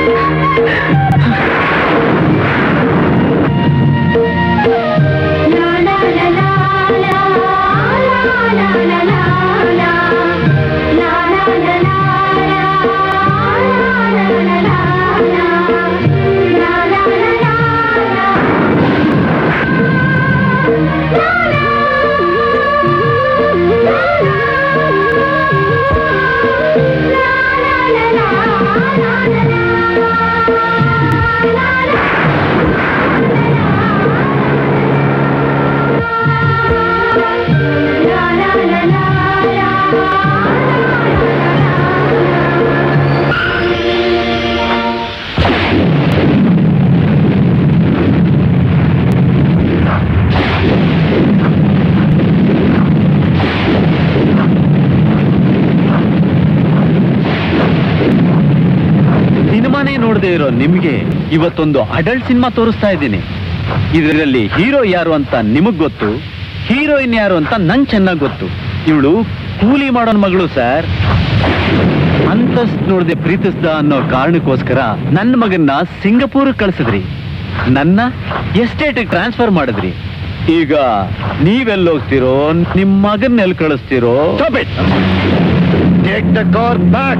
ಸಿನಿಮಾನೇ ನೋಡದೆ ಇರೋ ನಿಮ್ಗೆ ಇವತ್ತೊಂದು ಅಡಲ್ಟ್ ಸಿನಿಮಾ ತೋರಿಸ್ತಾ ಇದ್ದೀನಿ ಇದರಲ್ಲಿ ಹೀರೋ ಯಾರು ಅಂತ ನಿಮಗ್ ಗೊತ್ತು ಹೀರೋಯಿನ್ ಯಾರು ಅಂತ ನಂಗ್ ಚೆನ್ನಾಗ್ ಗೊತ್ತು ಇವಳು ಕೂಲಿ ಮಾಡೋನ್ ಮಗಳು ಸರ್ ಅಂತಸ್ತ್ ನೋಡದೆ ಪ್ರೀತಿಸ್ದ ಅನ್ನೋ ಕಾರಣಕ್ಕೋಸ್ಕರ ನನ್ನ ಮಗನ್ನ ಸಿಂಗಪೂರ್ ಕಳ್ಸಿದ್ರಿ ನನ್ನ ಎಸ್ಟೇಟ್ ಟ್ರಾನ್ಸ್ಫರ್ ಮಾಡಿದ್ರಿ ಈಗ ನೀವೆಲ್ಲಿ ಹೋಗ್ತಿರೋ ನಿಮ್ ಮಗನ್ ಎಲ್ಲಿ ಕಳಿಸ್ತಿರೋ ಟೇಕ್ ದ ಕಾರ್ ಬ್ಯಾಕ್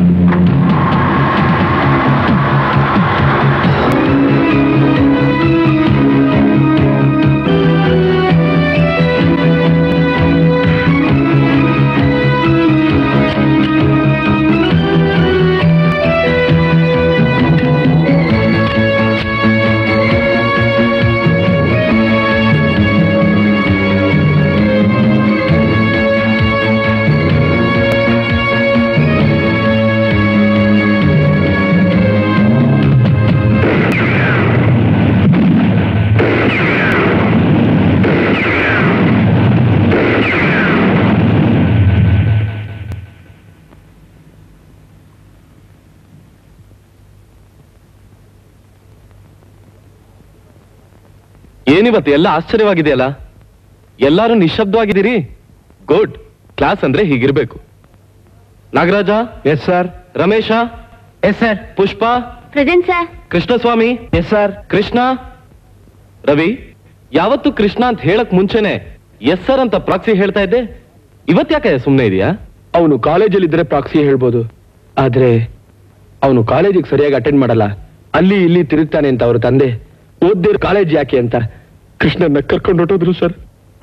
ಏನಿವತ್ತು ಎಲ್ಲ ಆಶ್ಚರ್ಯವಾಗಿದೆಯಲ್ಲ ಎಲ್ಲರೂ ನಿಶಬ್ದವಾಗಿದ್ದೀರಿ ಗುಡ್ ಕ್ಲಾಸ್ ಅಂದ್ರೆ ಹೀಗಿರ್ಬೇಕು Nagaraja yes sir Ramesha yes sir Pushpa present sir Krishnaswamy yes sir Krishna Ravi ಯಾವತ್ತು ಕೃಷ್ಣ ಅಂತ ಹೇಳಕ್ ಮುಂಚೆನೆ ಎಸ್ ಸರ್ ಅಂತ ಪ್ರಾಕ್ಸಿ ಹೇಳ್ತಾ ಇದ್ದೆ ಇವತ್ ಯಾಕೆ ಸುಮ್ನೆ ಇದೆಯಾ ಅವನು ಕಾಲೇಜಲ್ಲಿ ಇದ್ರೆ ಪ್ರಾಕ್ಸಿ ಹೇಳ್ಬೋದು ಆದ್ರೆ ಅವನು ಕಾಲೇಜಿಗೆ ಸರಿಯಾಗಿ ಅಟೆಂಡ್ ಮಾಡಲ್ಲ ಅಲ್ಲಿ ಇಲ್ಲಿ ತಿರುಗ್ತಾನೆ ಅಂತ ಅವ್ರ ತಂದೆ ಓದ್ದಿರ್ ಕಾಲೇಜ್ ಯಾಕೆ ಅಂತ ಕೃಷ್ಣನ್ನ ಕರ್ಕೊಂಡು ಹೊಟ್ಟೋದ್ರು ಸರ್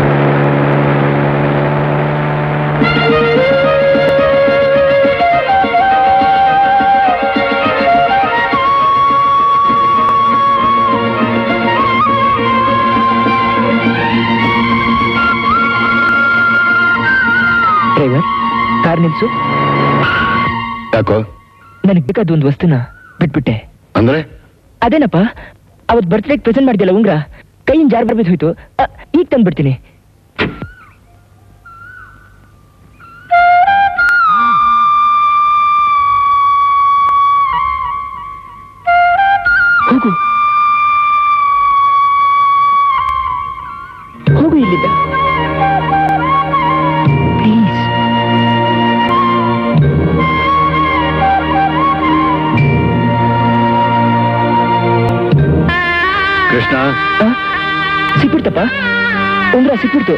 ಡ್ರೈವರ್ ಕಾರ್ ನಿಲ್ಸು ಯಾಕೋ ನನಗೆ ಬೇಕಾದ ಒಂದು ವಸ್ತುನ ಬಿಟ್ಬಿಟ್ಟೆ ಅಂದ್ರೆ ಅದೇನಪ್ಪ ಅವತ್ ಬರ್ತ್ಡೇ ಪ್ರೆಸೆಂಟ್ ಮಾಡಿದ್ಯಲ್ಲ ಉಂಗ್ರ ಕೈಯಿಂದ ಜಾರ್ ಬರ್ಬಿದ್ದು ಹೋಯ್ತು ಅ, ಈಗ ತಂದ್ಬಿಡ್ತೀನಿ ಹೋಗು ಹೋಗು ಇಲ್ಲಿದ್ದ ಪ್ಲೀಸ್ ಕೃಷ್ಣ ಸಿಕ್ಬಿಡ್ತಪ್ಪ ಉಂಗ್ರ ಸಿಕ್ಬಿಡ್ತು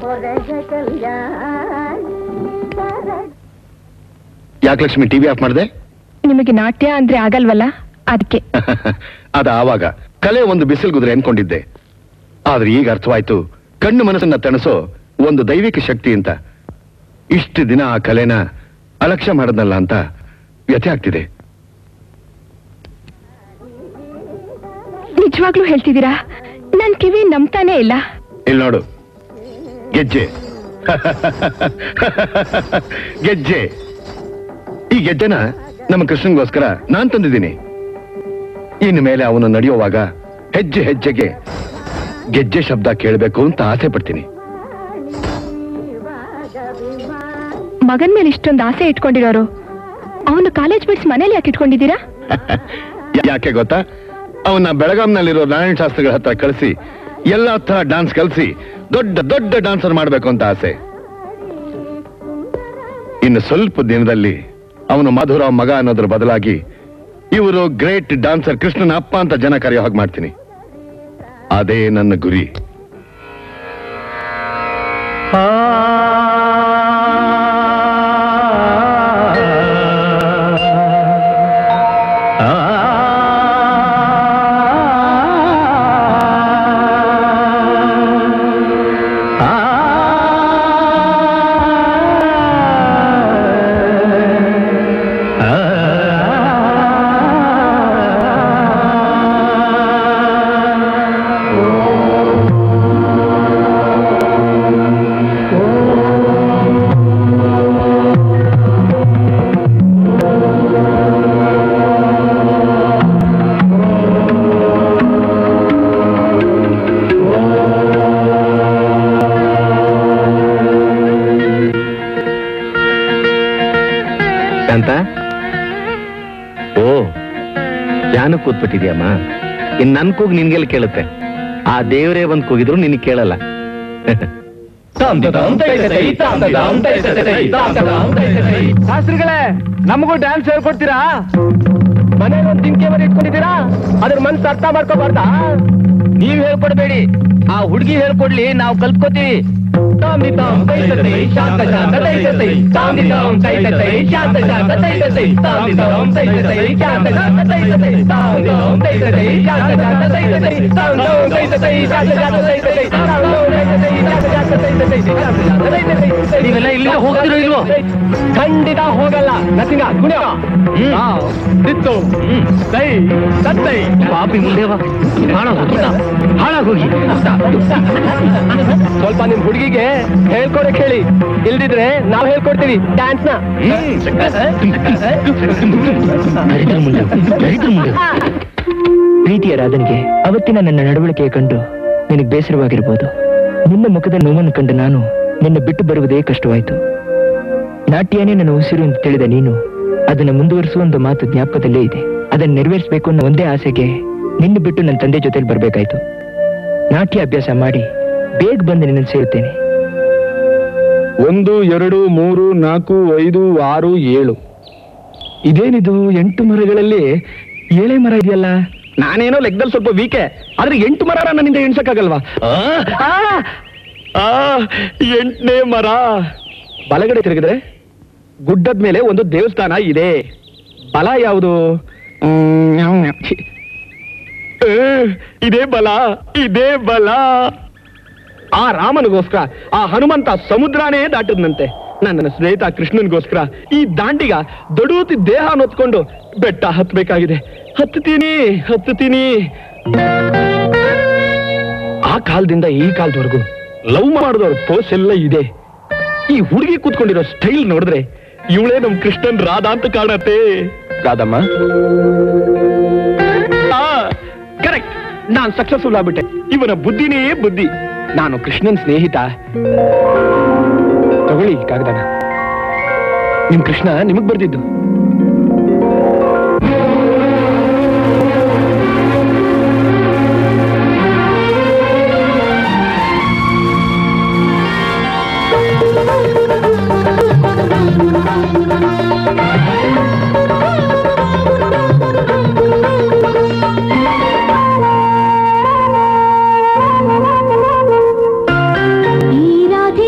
ಯಾಕೆ ಲಕ್ಷ್ಮಿ ಟಿವಿ ಆಫ್ ಮಾಡಿದೆ ನಿಮಗೆ ನಾಟ್ಯ ಅಂದ್ರೆ ಆಗಲ್ವಲ್ಲ ಅದಕ್ಕೆ ಅದ ಆವಾಗ ಕಲೆ ಒಂದು ಬಿಸಿಲು ಅನ್ಕೊಂಡಿದ್ದೆ ಆದ್ರೆ ಈಗ ಅರ್ಥವಾಯ್ತು ಕಣ್ಣು ಮನಸ್ಸನ್ನ ತಣಿಸೋ ಒಂದು ದೈವಿಕ ಶಕ್ತಿ ಅಂತ ಇಷ್ಟು ದಿನ ಆ ಕಲೆನ ಅಲಕ್ಷ್ಯ ಮಾಡದ್ನಲ್ಲ ಅಂತ ವ್ಯಥೆ ಆಗ್ತಿದೆ ನಿಜವಾಗ್ಲೂ ಹೇಳ್ತಿದ್ದೀರಾ ನನ್ ಕಿವಿ ನಂಬ್ತಾನೇ ಇಲ್ಲ ಇಲ್ಲಿ ನೋಡು ಗೆಜ್ಜೆ ಗೆಜ್ಜೆ ಈ ಗೆಜ್ಜೆನ ನಮ್ಮ ಕೃಷ್ಣನ್ಗೋಸ್ಕರ ನಾನ್ ತಂದಿದ್ದೀನಿ ಇನ್ನು ಮೇಲೆ ಅವನು ನಡೆಯುವಾಗ ಹೆಜ್ಜೆ ಹೆಜ್ಜೆಗೆ ಗೆಜ್ಜೆ ಶಬ್ದ ಕೇಳಬೇಕು ಅಂತ ಆಸೆ ಪಡ್ತೀನಿ ಮಗನ್ ಮೇಲೆ ಇಷ್ಟೊಂದು ಆಸೆ ಇಟ್ಕೊಂಡಿರೋರು ಅವನು ಕಾಲೇಜ್ ಬಿಟ್ಸ್ ಮನೇಲಿ ಯಾಕೆ ಇಟ್ಕೊಂಡಿದ್ದೀರಾ ಯಾಕೆ ಗೊತ್ತಾ ಅವನ್ನ ಬೆಳಗಾಂನಲ್ಲಿರೋ ನಾರಾಯಣ ಶಾಸ್ತ್ರಿಗಳ ಹತ್ರ ಕಳಿಸಿ ಎಲ್ಲಾ ತರ ಡಾನ್ಸ್ ಕಲಿಸಿ ದೊಡ್ಡ ದೊಡ್ಡ ಡಾನ್ಸರ್ ಮಾಡ್ಬೇಕು ಅಂತ ಆಸೆ ಇನ್ನು ಸ್ವಲ್ಪ ದಿನದಲ್ಲಿ ಅವನು ಮಾಧುರಾವ್ ಮಗ ಅನ್ನೋದ್ರ ಬದಲಾಗಿ ಇವರು ಗ್ರೇಟ್ ಡಾನ್ಸರ್ ಕೃಷ್ಣನ ಅಪ್ಪ ಅಂತ ಜನ ಕರೆಯೋ ಹಾಗೆ ಮಾಡ್ತೀನಿ ಅದೇ ನನ್ನ ಗುರಿ ಅಂತ ಓ ಜಾನು ಕೂತ್ಬಿಟ್ಟಿದ್ಯಮ್ಮ ಇನ್ ನನ್ ಕೂಗ್ ನಿನ್ಗೆಲ್ಲ ಕೇಳುತ್ತೆ ಆ ದೇವರೇ ಬಂದ್ ಕೂಗಿದ್ರು ನಿನಗೆ ಕೇಳಲ್ಲ ಶಾಸ್ತ್ರಿಗಳೇ ನಮಗೂ ಡ್ಯಾನ್ಸ್ ಹೇಳ್ಕೊಡ್ತೀರಾ ಮನೇಲಿ ಒಂದು ತಿಂಕೆ ಮರಿ ಇಟ್ಕೊಂಡಿದ್ದೀರಾ ಅದ್ರ ಮನ್ಸು ಅರ್ಥ ಮಾಡ್ಕೋಬಾರ್ದಾ ನೀವ್ ಹೇಳ್ಕೊಡ್ಬೇಡಿ ಆ ಹುಡುಗಿ ಹೇಳ್ಕೊಡ್ಲಿ ನಾವು ಕಲ್ತ್ಕೋತೀವಿ ತಾಂದಿ ತಾಂ ತೈತತೈ, ಶಾಂತ ಶಾಂತ ತೈತತೈ, ತಾಂದಿ ತಾಂ ತೈತತೈ, ಶಾಂತ ಶಾಂತ ತೈತತೈ, ತಾಂದಿ ತಾಂ ತೈತತೈ, ಶಾಂತ ಶಾಂತ ತೈತತೈ, ತಾಂದಿ ತಾಂ ತೈತತೈ, ಶಾಂತ ಶಾಂತ ತೈತತೈ, ತಾಂ ತಾಂ ತೈತತೈ, ಶಾಂತ ಶಾಂತ ತೈತತೈ, ತಾಂ ತಾಂ ತೈತತೈ, ಶಾಂತ ಶಾಂತ ತೈತತೈ, ಶಾಂತ ಶಾಂತ ತೈತತೈ. ನೀವೆಲ್ಲ ಇಲ್ಲಿಂದ ಹೋಗ್ತಿರೋ ಇಲ್ವೋ ಖಂಡಿತ ಹೋಗಲ್ಲ ನಥಿಂಗ ಕುಣಿಯ ನಿತ್ತು ಸೈ ಸತ್ತೈ ಪಾಪಿ ಮುಂದೆ ಹಾಳಾಗೋಗಿ ಸ್ವಲ್ಪ ನಿಮ್ ಹುಡುಗಿಗೆ ಹೇಳ್ಕೊಡಕ್ ಹೇಳಿ ಇಲ್ದಿದ್ರೆ ನಾವ್ ಹೇಳ್ಕೊಡ್ತೀವಿ ಡ್ಯಾನ್ಸ್ ನ ಪ್ರೀತಿಯ ರಾಧನಿಗೆ ಅವತ್ತಿನ ನನ್ನ ನಡವಳಿಕೆ ಕಂಡು ನಿನಗೆ ಬೇಸರವಾಗಿರ್ಬೋದು ನಿನ್ನ ಮುಖದ ನೋವನ್ನು ಕಂಡು ನಾನು ನಿನ್ನ ಬಿಟ್ಟು ಬರುವುದೇ ಕಷ್ಟವಾಯಿತು ನಾಟ್ಯನೇ ನನ್ನ ಉಸಿರು ಅಂತ ತಿಳಿದ ನೀನು ಅದನ್ನು ಮುಂದುವರಿಸುವ ಒಂದು ಮಾತು ಜ್ಞಾಪಕದಲ್ಲೇ ಇದೆ ಅದನ್ನು ನೆರವೇರಿಸಬೇಕು ಅನ್ನೋ ಒಂದೇ ಆಸೆಗೆ ನಿನ್ನ ಬಿಟ್ಟು ನನ್ನ ತಂದೆ ಜೊತೆಲಿ ಬರಬೇಕಾಯ್ತು ನಾಟ್ಯ ಅಭ್ಯಾಸ ಮಾಡಿ ಬೇಗ ಬಂದು ನಿನ್ನನ್ನು ಸೇರುತ್ತೇನೆ ಒಂದು ಎರಡು ಮೂರು ನಾಲ್ಕು ಐದು ಆರು ಏಳು ಇದೇನಿದು ಎಂಟು ಮರಗಳಲ್ಲಿ ಏಳೇ ಮರ ಇದೆಯಲ್ಲ ನಾನೇನೋ ಲೆಕ್ಕದಲ್ಲಿ ಸ್ವಲ್ಪ ವೀಕೆ ಆದ್ರೆ ಎಂಟು ಮರ ನನ್ನಿಂದ ಎಣ್ಸಕ್ಕಾಗಲ್ವಾ ಆ, ಆ, ಎಂಟನೇ ಮರ ಬಲಗಡೆ ತಿರುಗಿದ್ರೆ ಗುಡ್ಡದ ಮೇಲೆ ಒಂದು ದೇವಸ್ಥಾನ ಇದೆ ಬಲ ಯಾವುದು ಮ್, ಛಿ. ಏ, ಇದೇ ಬಲ ಇದೇ ಬಲ ಆ ರಾಮನಿಗೋಸ್ಕರ ಆ ಹನುಮಂತ ಸಮುದ್ರನೇ ದಾಟದ್ನಂತೆ ನನ್ನ ಸ್ನೇಹಿತ ಕೃಷ್ಣನ್ಗೋಸ್ಕರ ಈ ದಾಂಡಿಗ ದೊಡೂತಿ ದೇಹ ಹೊತ್ಕೊಂಡು ಬೆಟ್ಟ ಹತ್ಬೇಕಾಗಿದೆ ಹತ್ತುತ್ತೀನಿ ಹತ್ತುತ್ತೀನಿ ಆ ಕಾಲದಿಂದ ಈ ಕಾಲದವರೆಗೂ ಲವ್ ಮಾಡಿದವ್ರ ಪೋಸ್ ಎಲ್ಲ ಇದೆ ಈ ಹುಡುಗಿ ಕೂತ್ಕೊಂಡಿರೋ ಸ್ಟೈಲ್ ನೋಡಿದ್ರೆ ಇವಳೇ ನಮ್ ಕೃಷ್ಣನ್ ರಾಧಾ ಅಂತ ಕಾಣತ್ತೆ ರಾಧಮ್ಮ ಕರೆಕ್ಟ್ ನಾನ್ ಸಕ್ಸಸ್ಫುಲ್ ಆಗ್ಬಿಟ್ಟೆ ಇವನ ಬುದ್ಧಿನೇ ಬುದ್ಧಿ ನಾನು ಕೃಷ್ಣನ್ ಸ್ನೇಹಿತ ತಗೊಳ್ಳಿ ಈ ಕಾಗದನ ನಿಮ್ ಕೃಷ್ಣ ನಿಮಗ್ ಬರ್ದಿದ್ದು ಈ ರಾಧೆ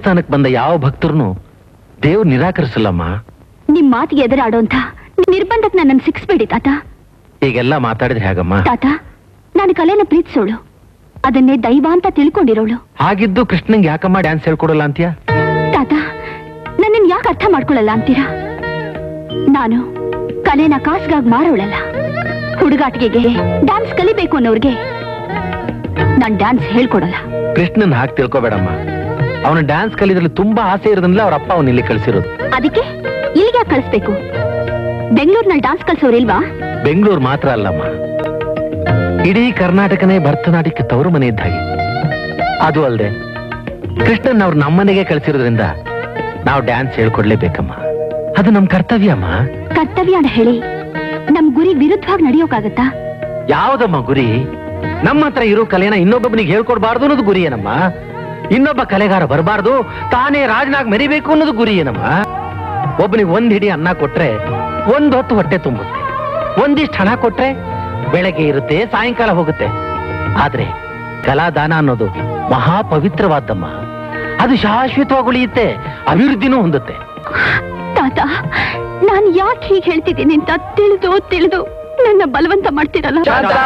ದೇವಸ್ಥಾನಕ್ಕೆ ಬಂದ ಯಾವ ಭಕ್ತರನ್ನು ದೇವ್ರು ನಿರಾಕರಿಸಲ್ಲಮ್ಮ ನಿಮ್ ಮಾತಿಗೆ ಎದುರಾಡೋಂಥ ನಿರ್ಬಂಧಕ್ ನನ್ನನ್ನು ಸಿಕ್ಸ್ಬೇಡಿ ತಾತ ಹೀಗೆಲ್ಲ ಮಾತಾಡಿದ್ರೆ ಹೇಗಮ್ಮ ತಾತ ನಾನು ಕಲೆನ ಪ್ರೀತಿಸೋಳು ಅದನ್ನೇ ದೈವ ಅಂತ ತಿಳ್ಕೊಂಡಿರೋಳು ಹಾಗಿದ್ದು ಕೃಷ್ಣಂಗೆ ಯಾಕಮ್ಮ ಡ್ಯಾನ್ಸ್ ಹೇಳ್ಕೊಡಲ್ಲ ಅಂತೀಯ ತಾತ ನನ್ನನ್ ಯಾಕೆ ಅರ್ಥ ಮಾಡ್ಕೊಳ್ಳಲ್ಲ ಅಂತೀರಾ ನಾನು ಕಲೆನ ಕಾಸ್ಗಾಗಿ ಮಾರೋಳಲ್ಲ ಹುಡುಗಾಟಿಗೆಗೆ ಡ್ಯಾನ್ಸ್ ಕಲಿಬೇಕು ಅನ್ನೋರ್ಗೆ ನಾನ್ ಡ್ಯಾನ್ಸ್ ಹೇಳ್ಕೊಡಲ್ಲ ಕೃಷ್ಣನ್ ಹಾಗೆ ತಿಳ್ಕೊಬೇಡಮ್ಮ ಅವನ ಡ್ಯಾನ್ಸ್ ಕಲಿದ್ರಲ್ಲಿ ತುಂಬಾ ಆಸೆ ಇರೋದ್ರಿಂದ ಅವ್ರ ಅಪ್ಪ ಅವನ ಇಲ್ಲಿ ಕಳ್ಸಿರೋದು ಅದಕ್ಕೆ ಇಲ್ಲಿಗೆ ಯಾಕೆ ಕಳಿಸ್ಬೇಕು ಬೆಂಗಳೂರಿನಲ್ಲಿ ಡ್ಯಾನ್ಸ್ ಕಲ್ಸೋರಿಲ್ವಾ ಬೆಂಗಳೂರು ಮಾತ್ರ ಅಲ್ಲಮ್ಮ ಇಡೀ ಕರ್ನಾಟಕನೇ ಭರತನಾಟ್ಯಕ್ಕೆ ತವರು ಮನೆ ಇದ್ದ ಹಾಗೆ ಅದು ಅಲ್ಲದೆ ಕೃಷ್ಣನ್ ಅವ್ರು ನಮ್ಮನೆಗೆ ಕಳ್ಸಿರೋದ್ರಿಂದ ನಾವು ಡ್ಯಾನ್ಸ್ ಹೇಳ್ಕೊಡ್ಲೇಬೇಕಮ್ಮ ಅದು ನಮ್ ಕರ್ತವ್ಯ ಅಮ್ಮ ಕರ್ತವ್ಯ ಅಂತ ಹೇಳಿ ನಮ್ ಗುರಿ ವಿರುದ್ಧವಾಗಿ ನಡೆಯೋಕಾಗತ್ತಾ ಯಾವ್ದಮ್ಮ ಗುರಿ ನಮ್ಮ ಹತ್ರ ಇರೋ ಕಲೆನ ಇನ್ನೊಬ್ಬನಿಗೆ ಹೇಳ್ಕೊಡ್ಬಾರ್ದು ಅನ್ನೋದು ಗುರಿ ಏನಮ್ಮ ಇನ್ನೊಬ್ಬ ಕಲೆಗಾರ ಬರಬಾರ್ದು ತಾನೇ ರಾಜನಾಗ್ ಮೆರಿಬೇಕು ಅನ್ನೋದು ಗುರಿ ಏನಮ್ಮ ಒಬ್ಬನಿಗೆ ಒಂದ್ ಹಿಡಿ ಅನ್ನ ಕೊಟ್ರೆ ಒಂದ್ ಹೊತ್ತು ಹೊಟ್ಟೆ ತುಂಬುತ್ತೆ ಒಂದಿಷ್ಟು ಹಣ ಕೊಟ್ರೆ ಬೆಳಗ್ಗೆ ಇರುತ್ತೆ ಸಾಯಂಕಾಲ ಹೋಗುತ್ತೆ ಆದ್ರೆ ಕಲಾದಾನ ಅನ್ನೋದು ಮಹಾ ಪವಿತ್ರವಾದ್ದಮ್ಮ ಅದು ಶಾಶ್ವತವಾಗಿ ಉಳಿಯುತ್ತೆ ಅಭಿವೃದ್ಧಿನೂ ಹೊಂದುತ್ತೆ ತಾತ ನಾನ್ ಯಾಕೆ ಹೀಗೆ ಹೇಳ್ತಿದ್ದೀನಿ ಅಂತ ತಿಳಿದು ತಿಳಿದು ನನ್ನ ಬಲವಂತ ಮಾಡ್ತಿರಲ್ಲ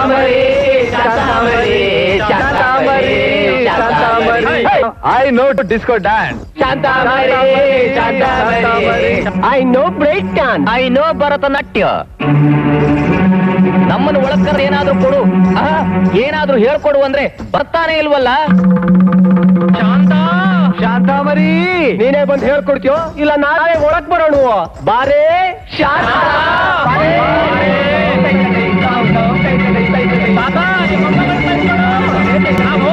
I know disco dance I know break dance I know Bharatanatyam ನಮ್ಮನ್ನು ಒಳಕ್ಕರೆ ಏನಾದ್ರೂ ಕೊಡು ಆಹಾ, ಏನಾದ್ರೂ ಹೇಳ್ಕೊಡು ಅಂದ್ರೆ ಬರ್ತಾನೆ ಇಲ್ವಲ್ಲ ಶಾಂತ ಶಾಂತಾಮರಿ ನೀನೇ ಬಂದು ಹೇಳ್ಕೊಡ್ತೀಯೋ ಇಲ್ಲ ನಾಳೆ ಒಳಕ್ ಬರೋಣ ಬಾರೇ ಶಾಂತ ಬಾರೇ. ತಾತ, ನಿಮ್ಮ ಮಗನ್ನ ಕರ್ಕೊಂಡು. ನಾವು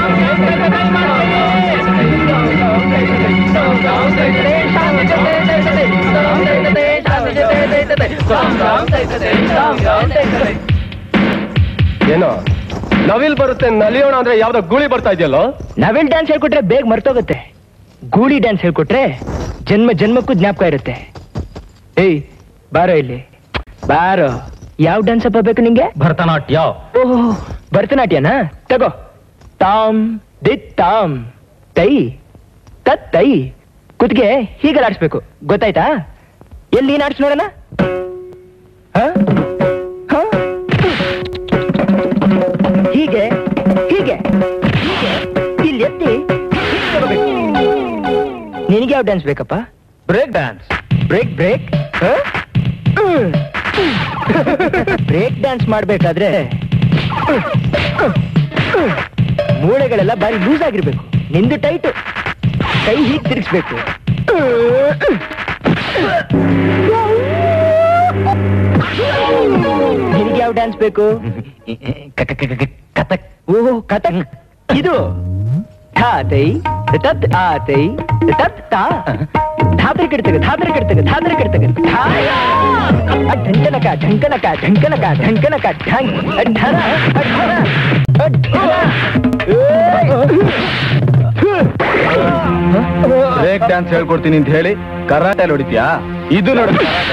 ಏನೋ ನವಿಲ್ ಬರುತ್ತೆ ನಲಿಯೋಣ ಅಂದ್ರೆ ಯಾವ್ದೋ ಗೂಳಿ ಬರ್ತಾ ಇದೆಯಲ್ಲೋ ನವಿಲ್ ಡ್ಯಾನ್ಸ್ ಹೇಳ್ಕೊಟ್ರೆ ಬೇಗ ಮರ್ತೋಗುತ್ತೆ ಗೂಳಿ ಡ್ಯಾನ್ಸ್ ಹೇಳ್ಕೊಟ್ರೆ ಜನ್ಮ ಜನ್ಮಕ್ಕೂ ಜ್ಞಾಪಕ ಇರುತ್ತೆ ಏಯ್ ಬಾರೋ ಇಲ್ಲಿ ಬಾರೋ ಯಾವ ಡ್ಯಾನ್ಸ್ ಅಪ್ಪ ಬೇಕು ನಿಂಗೆ ಭರತನಾಟ್ಯ ಓಹೋ ಭರತನಾಟ್ಯನಾ ತಗೋ ತಾಮ್ ದಿತ್ ತಾಮ್ ತೈ ತತ್ ತೈ ಕುತ್ಗೆ ಹೀಗೆ ಆಡಿಸ್ಬೇಕು ಗೊತ್ತಾಯ್ತಾ ಎಲ್ಲಿ ನೀನ್ ಆಡ್ಸ್ ನೋಡೋಣ ಹ? ಹ? ಹೀಗೆ ಹೀಗೆ ಹೀಗೆ ಇಲ್ಲಿ ಎತ್ತಿ ಹೀಗೆ ತಗೋಬೇಕು. ನಿನಗೆ ಯಾವ ಡ್ಯಾನ್ಸ್ ಬೇಕಪ್ಪ break dance break break break dance ಮಾಡ್ಬೇಕಾದ್ರೆ ಮೂಳೆಗಳೆಲ್ಲ ಬಾರಿ ಲೂಸ್ ಆಗಿರ್ಬೇಕು ನಿಂದು ಟೈಟ್ ಕೈ ಹೀಗೆ ತಿರ್ಗಿಸ್ಬೇಕು ನಿನಗೆ ಯಾವ ಡ್ಯಾನ್ಸ್ ಬೇಕು ಕಥಕ್ ಓಹೋ ಕಥಕ್ ಇದು ಧಾತೈ ತತ್ ಆತೈ ತತ್ ತಾ ಧಾತ್ರೆ ಕೆಡ್ತಗ ಧಾತ್ರೆ ಕೆಡ್ತಗ ಧಾತ್ರೆ ಕೆಡ್ತಗ ಢಂಕನಕ ಢಂಕನಕ ಢಂಕನಕ ಢಂಕನಕ ಢಂಗ್ ಢನ ಢನ ಢನ ಬ್ರೇಕ್ ಡ್ಯಾನ್ಸ್ ಹೇಳ್ಕೊಡ್ತೀನಿ ಅಂತ ಹೇಳಿ ಕರಾಟೆ ಹೊಡಿತ್ಯಾ ಇದು ನೋಡು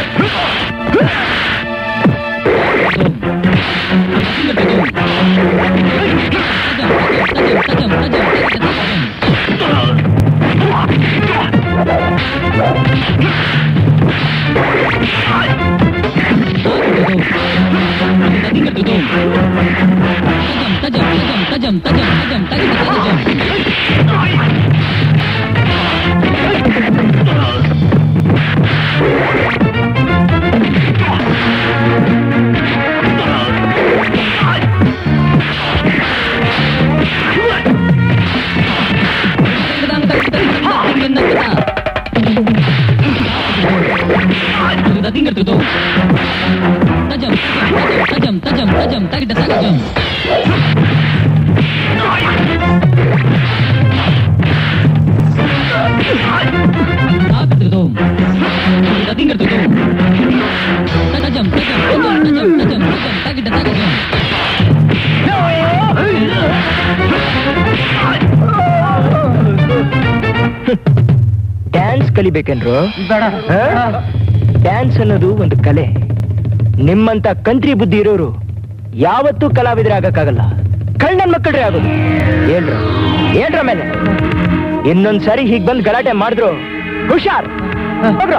ಡ್ಯಾನ್ಸ್ ಕಲಿಬೇಕೇನ್ರು ಡ್ಯಾನ್ಸ್ ಅನ್ನೋದು ಒಂದು ಕಲೆ ನಿಮ್ಮಂತ ಕಂತ್ರಿ ಬುದ್ಧಿ ಇರೋರು ಯಾವತ್ತೂ ಕಲಾವಿದರಾಗಕ್ಕಾಗಲ್ಲ ಕಳ್ಳನ್ ಮಕ್ಕಳ್ರೆ ಆಗೋದು ಏನ್ರ ಏನ್ರ ಮೇಲೆ ಇನ್ನೊಂದ್ಸರಿ ಹೀಗ್ ಬಂದ್ ಗಲಾಟೆ ಮಾಡಿದ್ರು ಹುಷಾರ್ ಹೋಗ್ರೋ.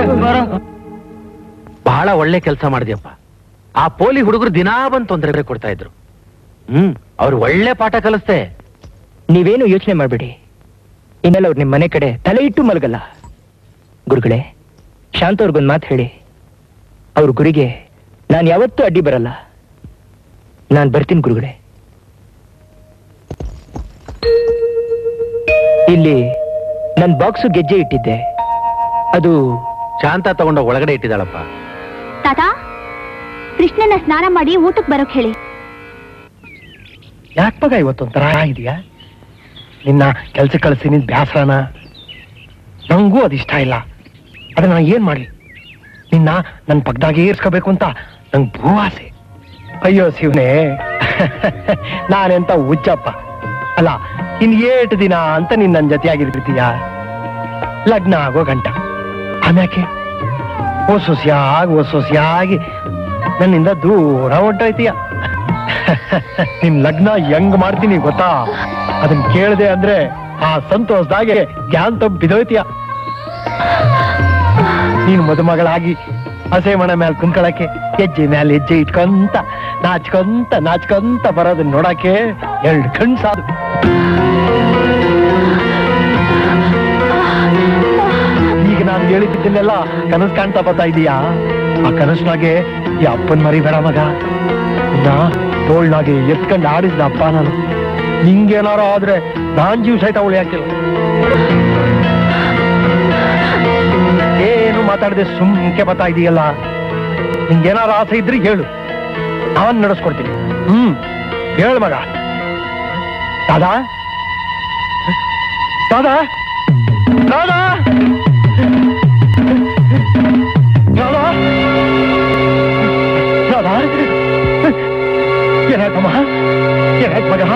ಬಹಳ ಒಳ್ಳೆ ಕೆಲಸ ಮಾಡಿದ್ಯಪ್ಪ ಆ ಪೋಲಿ ಹುಡುಗರು ದಿನಾ ಬಂದ್ ತೊಂದರೆ ಕೊಡ್ತಾ ಇದ್ರು ಹ್ಮ್ ಅವ್ರು ಒಳ್ಳೆ ಪಾಠ ಕಲಿಸ್ತೆ ನೀವೇನು ಯೋಚನೆ ಮಾಡ್ಬೇಡಿ ಇನ್ನೆಲ್ಲ ಅವ್ರು ನಿಮ್ ಮನೆ ಕಡೆ ತಲೆ ಇಟ್ಟು ಮಲಗಲ್ಲ ಗುರುಗಳೇ ಶಾಂತ ಅವ್ರಿಗೊಂದು ಮಾತು ಹೇಳಿ ಅವ್ರ ಗುರಿಗೆ ನಾನು ಯಾವತ್ತೂ ಅಡ್ಡಿ ಬರಲ್ಲ ನಾನು ಬರ್ತೀನಿ ಗುರುಗಳೇ ಇಲ್ಲಿ ನನ್ನ ಬಾಕ್ಸು ಗೆಜ್ಜೆ ಇಟ್ಟಿದ್ದೆ ಅದು ಶಾಂತ ತಗೊಂಡ ಒಳಗಡೆ ಇಟ್ಟಿದ್ದಾಳಪ್ಪ ತಾತ ಕೃಷ್ಣನ ಸ್ನಾನ ಮಾಡಿ ಊಟಕ್ಕೆ ಬರೋಕ್ ಹೇಳಿ ಯಾಕೆ ಮಗ ಇವತ್ತೊಂಥರ ಇದೆಯಾ ನಿನ್ನ ಕೆಲ್ಸಕ್ಕೆ ಕಳಿಸಿ ನಿನ್ ಬ್ಯಾಸರನ ನಂಗೂ ಅದು ಇಷ್ಟ ಇಲ್ಲ ಅದನ್ನ ನಾನು ಏನ್ ಮಾಡ್ಲಿ ನಿನ್ನ ನನ್ನ ಪಕ್ಕದಾಗೆ ಏರ್ಸ್ಕೋಬೇಕು ಅಂತ ನಂಗೆ ಭೂವಾಸೆ ಅಯ್ಯೋ ಶಿವನೇ ನಾನೆಂತ ಹುಚ್ಚಪ್ಪ ಅಲ್ಲ ಇನ್ ಏಟು ದಿನ ಅಂತ ನೀನ್ ನನ್ನ ಜೊತೆಯಾಗಿರ್ತೀಯ ಲಗ್ನ ಆಗೋ ಗಂಟ ಆಮ್ಯಾಕೆ ಓ ಸೊಸಿಯಾಗಿ ಓ ಸೊಸಿಯಾಗಿ ನನ್ನಿಂದ ದೂರ ಹೊಂಟೋಯ್ತೀಯ ನಿನ್ ಲಗ್ನ ಹೆಂಗ್ ಮಾಡ್ತೀನಿ ಗೊತ್ತಾ ಅದನ್ ಕೇಳ್ದೆ ಅಂದ್ರೆ ಆ ಸಂತೋಷದಾಗೆ ಗ್ಯಾನ್ ತಪ್ಪು ಬಿದೋಯ್ತೀಯ ನೀನ್ ಮದುಮಗಳಾಗಿ ಹಸೆ ಮಣ ಮೇಲೆ ಕುಂತ್ಕೊಳಕ್ಕೆ ಹೆಜ್ಜೆ ಮೇಲೆ ಹೆಜ್ಜೆ ಇಟ್ಕೊಂತ ನಾಚ್ಕೊಂತ ನಾಚ್ಕೊಂತ ಬರೋದನ್ನ ನೋಡಕ್ಕೆ ಎರಡು ಕಣ್ ಸಾದು ಈಗ ನಾನು ಹೇಳಿದ್ದನ್ನೆಲ್ಲ ಕನಸು ಕಾಣ್ತಾ ಬರ್ತಾ ಇದೀಯಾ ಆ ಕನಸ್ನಾಗೆ ಈ ಅಪ್ಪನ್ ಮರಿಬೇಡ ಮಗ ಇನ್ನ ತೋಳ್ನಾಗೆ ಎತ್ಕೊಂಡು ಆಡಿಸಿದ ಅಪ್ಪ ನಾನು ನಿಂಗೇನಾರು ಆದ್ರೆ ನಾನ್ ಜೀವ ಸಹಿತ ಅವಳು ಯಾಕಿಲ್ಲ ಏನು ಮಾತಾಡದೆ ಸುಮ್ಕೆ ಬರ್ತಾ ಇದೀಯಲ್ಲ ನಿಂಗೇನಾರು ಆಸೆ ಇದ್ರೆ ಹೇಳು ನಾನ್ ನಡೆಸ್ಕೊಡ್ತೀನಿ ಹ್ಮ್ ಹೇಳು ಮಗ ದಾದಾ ದಾದಾ ದಾದಾ ದಾದಾ ದಾದಾ ಏನಾಯ್ತಮ್ಮ ಏನಾಯ್ತು ಮಗ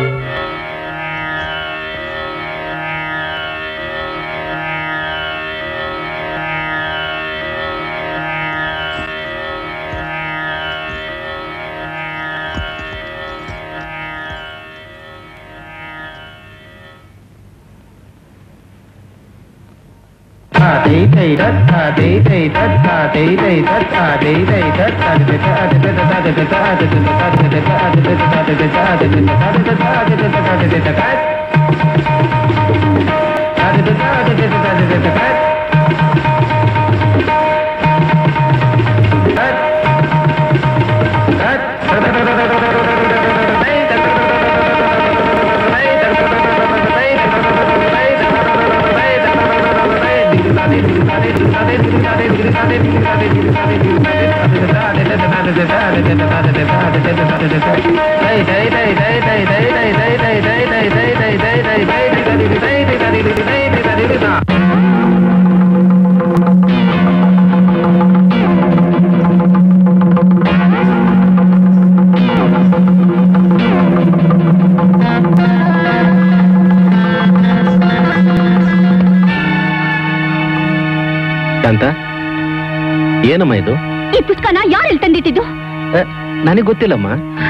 ಶಾಂತ ಏನಮ್ಮ ಇದು ಈ ಪುಸ್ತಕನ ಯಾರು ಎಲ್ಲಿ ತಂದಿಟ್ಟಿದ್ದು ನನಗೆ ಗೊತ್ತಿಲ್ಲಮ್ಮ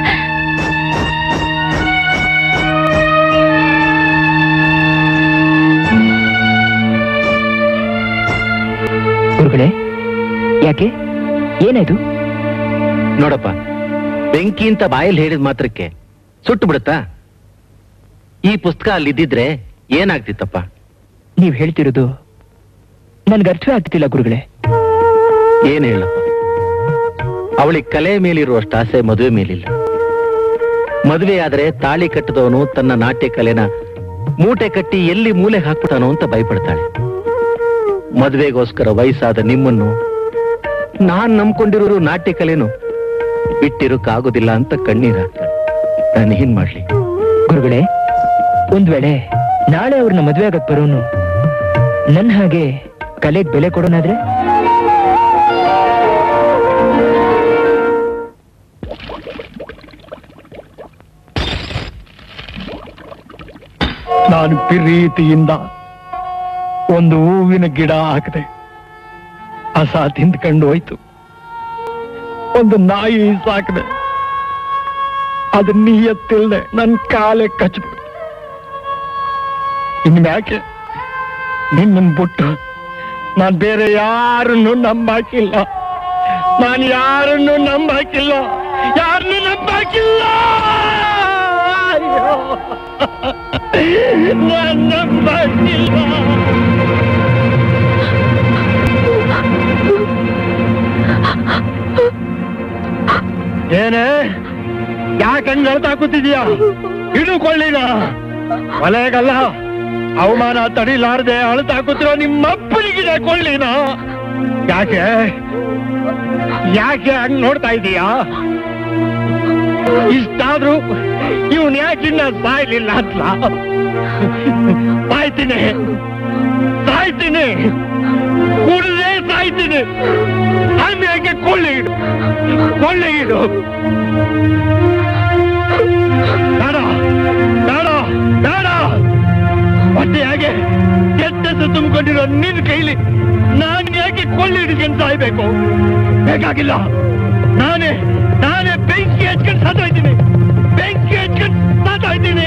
ಗುರುಗಳೇ ಯಾಕೆ ಏನಾಯ್ತು ನೋಡಪ್ಪ ಬೆಂಕಿ ಅಂತ ಬಾಯಲ್ಲಿ ಹೇಳಿದ ಮಾತ್ರಕ್ಕೆ ಸುಟ್ಟು ಬಿಡುತ್ತಾ ಈ ಪುಸ್ತಕ ಅಲ್ಲಿದ್ದಿದ್ರೆ ಏನಾಗ್ತಿತ್ತಪ್ಪ ನೀವ್ ಹೇಳ್ತಿರೋದು ನನ್ಗೆ ಅರ್ಥವೇ ಆಗ್ತಿಲ್ಲ ಗುರುಗಳೇ ಏನ್ ಹೇಳಪ್ಪ ಅವಳಿಗೆ ಕಲೆ ಮೇಲಿರುವಷ್ಟು ಆಸೆ ಮದುವೆ ಮೇಲಿಲ್ಲ ಮದುವೆ ಆದ್ರೆ ತಾಳಿ ಕಟ್ಟಿದವನು ತನ್ನ ನಾಟ್ಯ ಕಲೆನ ಮೂಟೆ ಕಟ್ಟಿ ಎಲ್ಲಿ ಮೂಲೆ ಹಾಕ್ಬಿಟ್ಟಾನೋ ಅಂತ ಭಯಪಡ್ತಾಳೆ ಮದುವೆಗೋಸ್ಕರ ವಯಸ್ಸಾದ ನಿಮ್ಮನ್ನು ನಾನ್ ನಂಬ್ಕೊಂಡಿರೋರು ನಾಟ್ಯ ಕಲೆನು ಬಿಟ್ಟಿರೋಕ್ಕಾಗೋದಿಲ್ಲ ಅಂತ ಕಣ್ಣೀರ್ ಹಾಕ್ತಾಳೆ ನಾನು ಏನ್ ಮಾಡ್ಲಿ ಗುರುಗಳೇ ಒಂದ್ ವೇಳೆ ನಾಳೆ ಅವ್ರನ್ನ ಮದ್ವೆ ಆಗಕ್ ಬರೋನು ನನ್ ಹಾಗೆ ಕಲೆಗ್ ಬೆಲೆ ಕೊಡೋನಾದ್ರೆ ನಾನು ಪ್ರೀತಿಯಿಂದ ಒಂದು ಹೂವಿನ ಗಿಡ ಹಾಕಿದೆ ಹಸ ತಿಂದ್ಕೊಂಡು ಹೋಯ್ತು ಒಂದು ನಾಯಿ ಸಾಕಿದೆ ಅದು ನೀಯತ್ತಿಲ್ದೆ ನನ್ ಕಾಲೆ ಕಚ್ಬಿಡ್ತು ಇನ್ಮ್ಯಾಕೆ ನಿನ್ನನ್ ಬಿಟ್ಟು ನಾನ್ ಬೇರೆ ಯಾರನ್ನು ನಂಬಾಕಿಲ್ಲ ನಾನು ಯಾರನ್ನು ನಂಬಾಕಿಲ್ಲ ಯಾರನ್ನು ನಂಬಾಕಿಲ್ಲ ಅಯ್ಯೋ ನಾನ್ ನಂಬಾಕಿಲ್ಲ ಏನೇ ಯಾಕಂಗ್ ಅಳ್ತಾ ಕೂತಿದ್ಯಾ ಹಿಡುಕೊಳ್ಳಿನ ಒಲೆಗಲ್ಲ ಅವಮಾನ ತಡಿಲಾರ್ದೆ ಅಳ್ತಾ ಕೂತಿರೋ ನಿಮ್ಮಪ್ಪನಿಗಿದೆ ಕೊಳ್ಳಿನ ಯಾಕೆ ಯಾಕೆ ಹಂಗ್ ನೋಡ್ತಾ ಇದೀಯಾ ಇಷ್ಟಾದ್ರೂ ಇವನ್ ಯಾಕಿನ್ನ ಸಾಯ್ಲಿಲ್ಲ ಅಂತ ಸಾಯ್ತೀನಿ ಸಾಯ್ತೀನಿ ಕುಡ್ದೇ ಸಾಯ್ತೀನಿ ಆಮೇಲೆ ಕೊಳ್ಳಿ ಇಡು ಕೊಳ್ಳಿ ಇಡು ಬೇಡ ಬೇಡ ಬೇಡ ಮತ್ತೆ ಹೇಗೆ ಕೆಟ್ಟದ್ದು ತುಂಬಿಕೊಂಡಿರೋ ನಿನ್ ಕೈಲಿ ನಾನ್ ಯಾಕೆ ಕೊಳ್ಳಿ ಹಿಡ್ಕೊಂಡು ಸಾಯ್ಬೇಕು ಬೇಕಾಗಿಲ್ಲ ನಾನೇ ನಾನೇ ಬೆಂಕಿ ಹಚ್ಕೊಂಡು ಸತ್ತೋಯ್ತೀನಿ ಬೆಂಕಿ ಹಚ್ಕೊಂಡು ಸತ್ತೋಯ್ತೀನಿ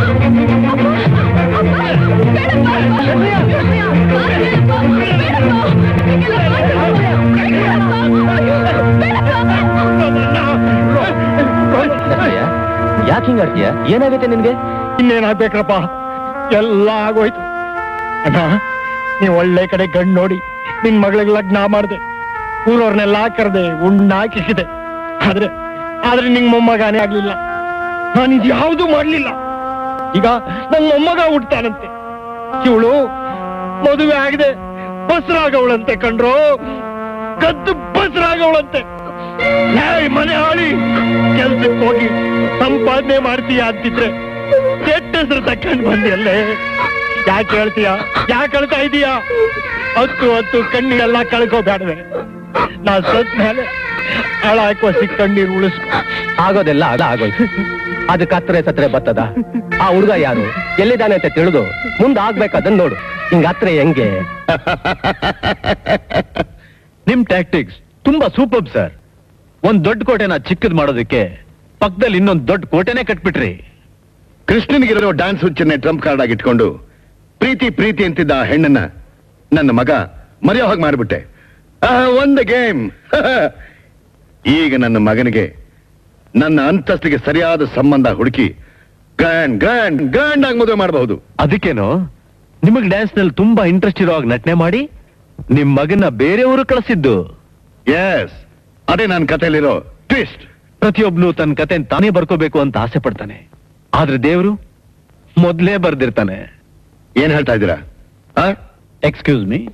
ಯಾಕೆ ಹಿಂಗಾಡ್ತೀಯ ಏನಾಗೈತೆ ನಿನ್ಗೆ ಇನ್ನೇನಾಗ್ಬೇಕ್ರಪ್ಪ ಎಲ್ಲ ಆಗೋಯ್ತು ಅಣ್ಣ ನೀವ್ ಒಳ್ಳೆ ಕಡೆ ಗಂಡ್ ನೋಡಿ ನಿನ್ ಮಗಳಿಗೆ ಲಗ್ನ ಮಾಡ್ದೆ ಊರವ್ರನ್ನೆಲ್ಲ ಕರೆದೆ ಉಣ್ಣ ಹಾಕಿಸಿದೆ ಆದ್ರೆ ಆದ್ರೆ ನಿಂಗ್ ಮೊಮ್ಮಗನೇ ಆಗ್ಲಿಲ್ಲ ನಾನು ಇದು ಯಾವುದು ಮಾಡ್ಲಿಲ್ಲ ಈಗ ನನ್ ಮೊಮ್ಮಗ ಹುಡ್ತಾನಂತೆ ಇವಳು ಮದುವೆ ಆಗದೆ ಬಸ್ರಾಗವಳಂತೆ ಕಂಡ್ರು ಕದ್ದು ಬಸ್ರಾಗವಳಂತೆ ಏಯ್ ಮನೆ ಹಾಳಿ ಕೆಲ್ಸಕ್ಕೆ ಹೋಗಿ ಸಂಪಾದನೆ ಮಾಡ್ತೀಯ ಅಂತಿದ್ರೆ ಕೆಟ್ಟ ಹೆಸರು ತಕೊಂಡ್ ಬಂದಿಯಲ್ಲೇ ಯಾಕೆ ಹೇಳ್ತೀಯ ಯಾಕೆ ಹೇಳ್ತಾ ಇದೀಯ ಹತ್ತು ಹತ್ತು ಕಣ್ಣೀರೆಲ್ಲ ಕಳ್ಕೋಬೇಡವೆ ನಾ ಸತ್ ಮೇಲೆ ಹಾಳ ಹಾಕುವ ಸಿಕ್ಕ ಕಣ್ಣೀರು ಉಳಿಸ್ಕೊ ಆಗೋದೆಲ್ಲ ಅದ ಆಗೋಯ್ತು ಅದಕ್ಕೆ ಹತ್ರೆ ಸತ್ರೆ ಬರ್ತದ ಆ ಹುಡುಗ ಯಾರು ಎಲ್ಲಿದ್ದಾನೆ ಅಂತ ತಿಳಿದು ಮುಂದೆ ಆಗ್ಬೇಕಾದನ್ ನೋಡು ಹಿಂಗ ಹತ್ರ ಹೆಂಗೆ ನಿಮ್ ಟ್ಯಾಕ್ಟಿಕ್ಸ್ ತುಂಬಾ ಸೂಪರ್ ಸರ್ ಒಂದ್ ದೊಡ್ಡ ಕೋಟೆನ ಚಿಕ್ಕದ್ ಮಾಡೋದಕ್ಕೆ ಪಕ್ಕದಲ್ಲಿ ಇನ್ನೊಂದ್ ದೊಡ್ಡ ಕೋಟೆನೆ ಕಟ್ಬಿಟ್ರಿ ಕೃಷ್ಣನಿಗಿರೋ ಡ್ಯಾನ್ಸ್ ಹುಚ್ಚನ್ನೇ ಟ್ರಂಪ್ ಕಾರ್ಡ್ ಆಗಿ ಇಟ್ಕೊಂಡು ಪ್ರೀತಿ ಪ್ರೀತಿ ಅಂತಿದ್ದ ಆ ಹೆಣ್ಣನ್ನ ನನ್ನ ಮಗ ಮರೆಯೋ ಹಾಗೆ ಮಾಡ್ಬಿಟ್ಟೆ ಒಂದು ಗೇಮ್ ಈಗ ನನ್ನ ಮಗನಿಗೆ ನನ್ನ ಅಂತಸ್ತಿಗೆ ಸರಿಯಾದ ಸಂಬಂಧ ಹುಡುಕಿ ಗ್ರ್ಯಾಂಡ್ ಗ್ರ್ಯಾಂಡ್ ಗ್ರ್ಯಾಂಡ್ ಆಗಿ ಮದುವೆ ಮಾಡಬಹುದು ಅದಕ್ಕೇನು ನಿಮಗ್ ಡ್ಯಾನ್ಸ್ ನಲ್ಲಿ ತುಂಬಾ ಇಂಟ್ರೆಸ್ಟ್ ಇರೋ ಹಾಗೆ ನಟನೆ ಮಾಡಿ ನಿಮ್ ಮಗನ ಬೇರೆಯವರು ಕಳಿಸಿದ್ದು ಎಸ್ ಅದೇ ನನ್ನ ಕಥೆಯಲ್ಲಿರೋ ಟ್ವಿಸ್ಟ್ ಪ್ರತಿಯೊಬ್ನು ತನ್ನ ಕತೆ ತಾನೇ ಬರ್ಕೋಬೇಕು ಅಂತ ಆಸೆ ಪಡ್ತಾನೆ ಆದ್ರೆ ದೇವರು ಮೊದ್ಲೇ ಬರ್ದಿರ್ತಾನೆ ಏನ್ ಹೇಳ್ತಾ ಇದ್ದೀರಾ ಎಕ್ಸ್ಕ್ಯೂಸ್ ಮೀ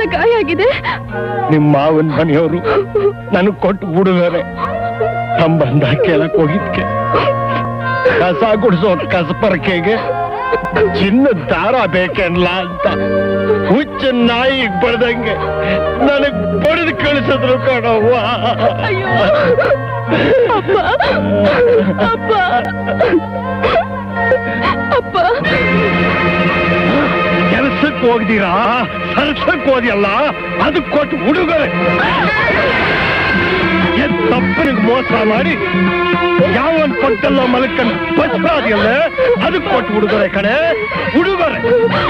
ಗಾಯ ಆಗಿದೆ ನಿಮ್ಮ ಮಾವನ್ ಮನೆಯವರು ನನಗ್ ಕೊಟ್ಟು ಉಡುಗೊರೆ ಸಂಬಂಧ ಕೇಳಕ್ ಹೋಗಿದ್ಕೆ ಕಸ ಗುಡಿಸೋ ಕಸಪರ್ಕೆಗೆ ಚಿನ್ನದ ದಾರ ಬೇಕೇನ್ಲ ಅಂತ ಹುಚ್ಚ ನಾಯಿಗ್ ಬಡ್ದಂಗೆ ನನಗ್ ಬಡ್ದು ಕಳಿಸಿದ್ರು ಕಣವ್ವ ಅಪ್ಪ ಅಪ್ಪ ಅಪ್ಪ ಕೆಲ್ಸಕ್ಕೆ ಹೋಗ್ದಿರಾ ಸರ್ಸಕ್ ಹೋದ್ಯಲ್ಲ ಅದಕ್ಕೆ ಕೊಟ್ಟು ಉಡುಗೊರೆ ಎದ್ ತಪ್ಪನಿಗೆ ಮೋಸ ಮಾಡಿ ಯಾವನ್ ಪಕ್ಕದಲ್ಲ ಮಲಕ್ಕನ್ ಬಸ್ಸಾದಿಯಲ್ಲ ಅದಕ್ಕೆ ಕೊಟ್ಟು ಉಡುಗೊರೆ ಕಣೆ ಉಡುಗೊರೆ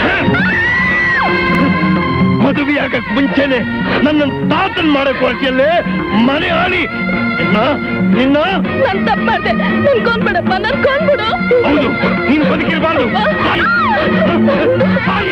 ಮದುವೆ ಆಗಕ್ ಮುಂಚೆನೆ ನನ್ನ ತಾತನ್ ಮಾಡಕ್ ಹೊರಟಿಯಲ್ಲೇ ಮನೆ ಆಡಿ ನಿನ್ನ ನಿನ್ನ ನನ್ ತಪ್ಪ ಮಾಡ್ದೆ ನನ್ ಕೊಂದ್ಬಿಡಪ್ಪ ನನ್ ಕೊಂದ್ಬಿಡು ಹೌದು ನೀನ್ ಬದುಕಿರ್ಬಾರ್ದು ಸಾಯಿ. ಸಾಯಿ.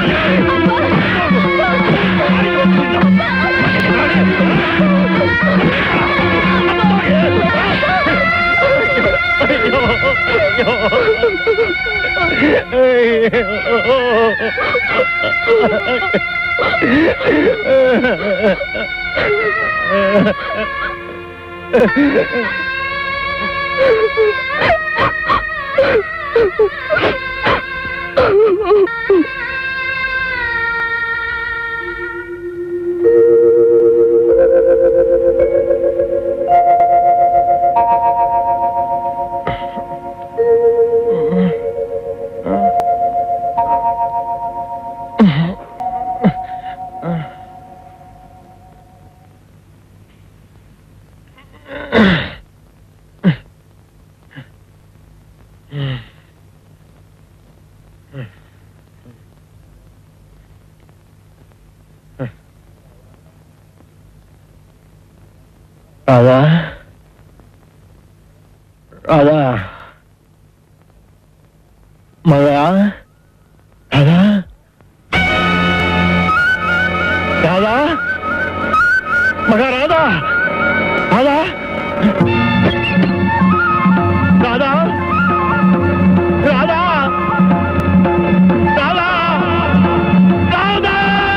ರಾಧಾ ರಾಧಾ ಮಗ ರಾಧಾ ರಾಧಾ ಮಗ ರಾಧಾ ರಾಧಾ ರಾಧಾ ರಾಧಾ ರಾಧಾ ರಾಧಾ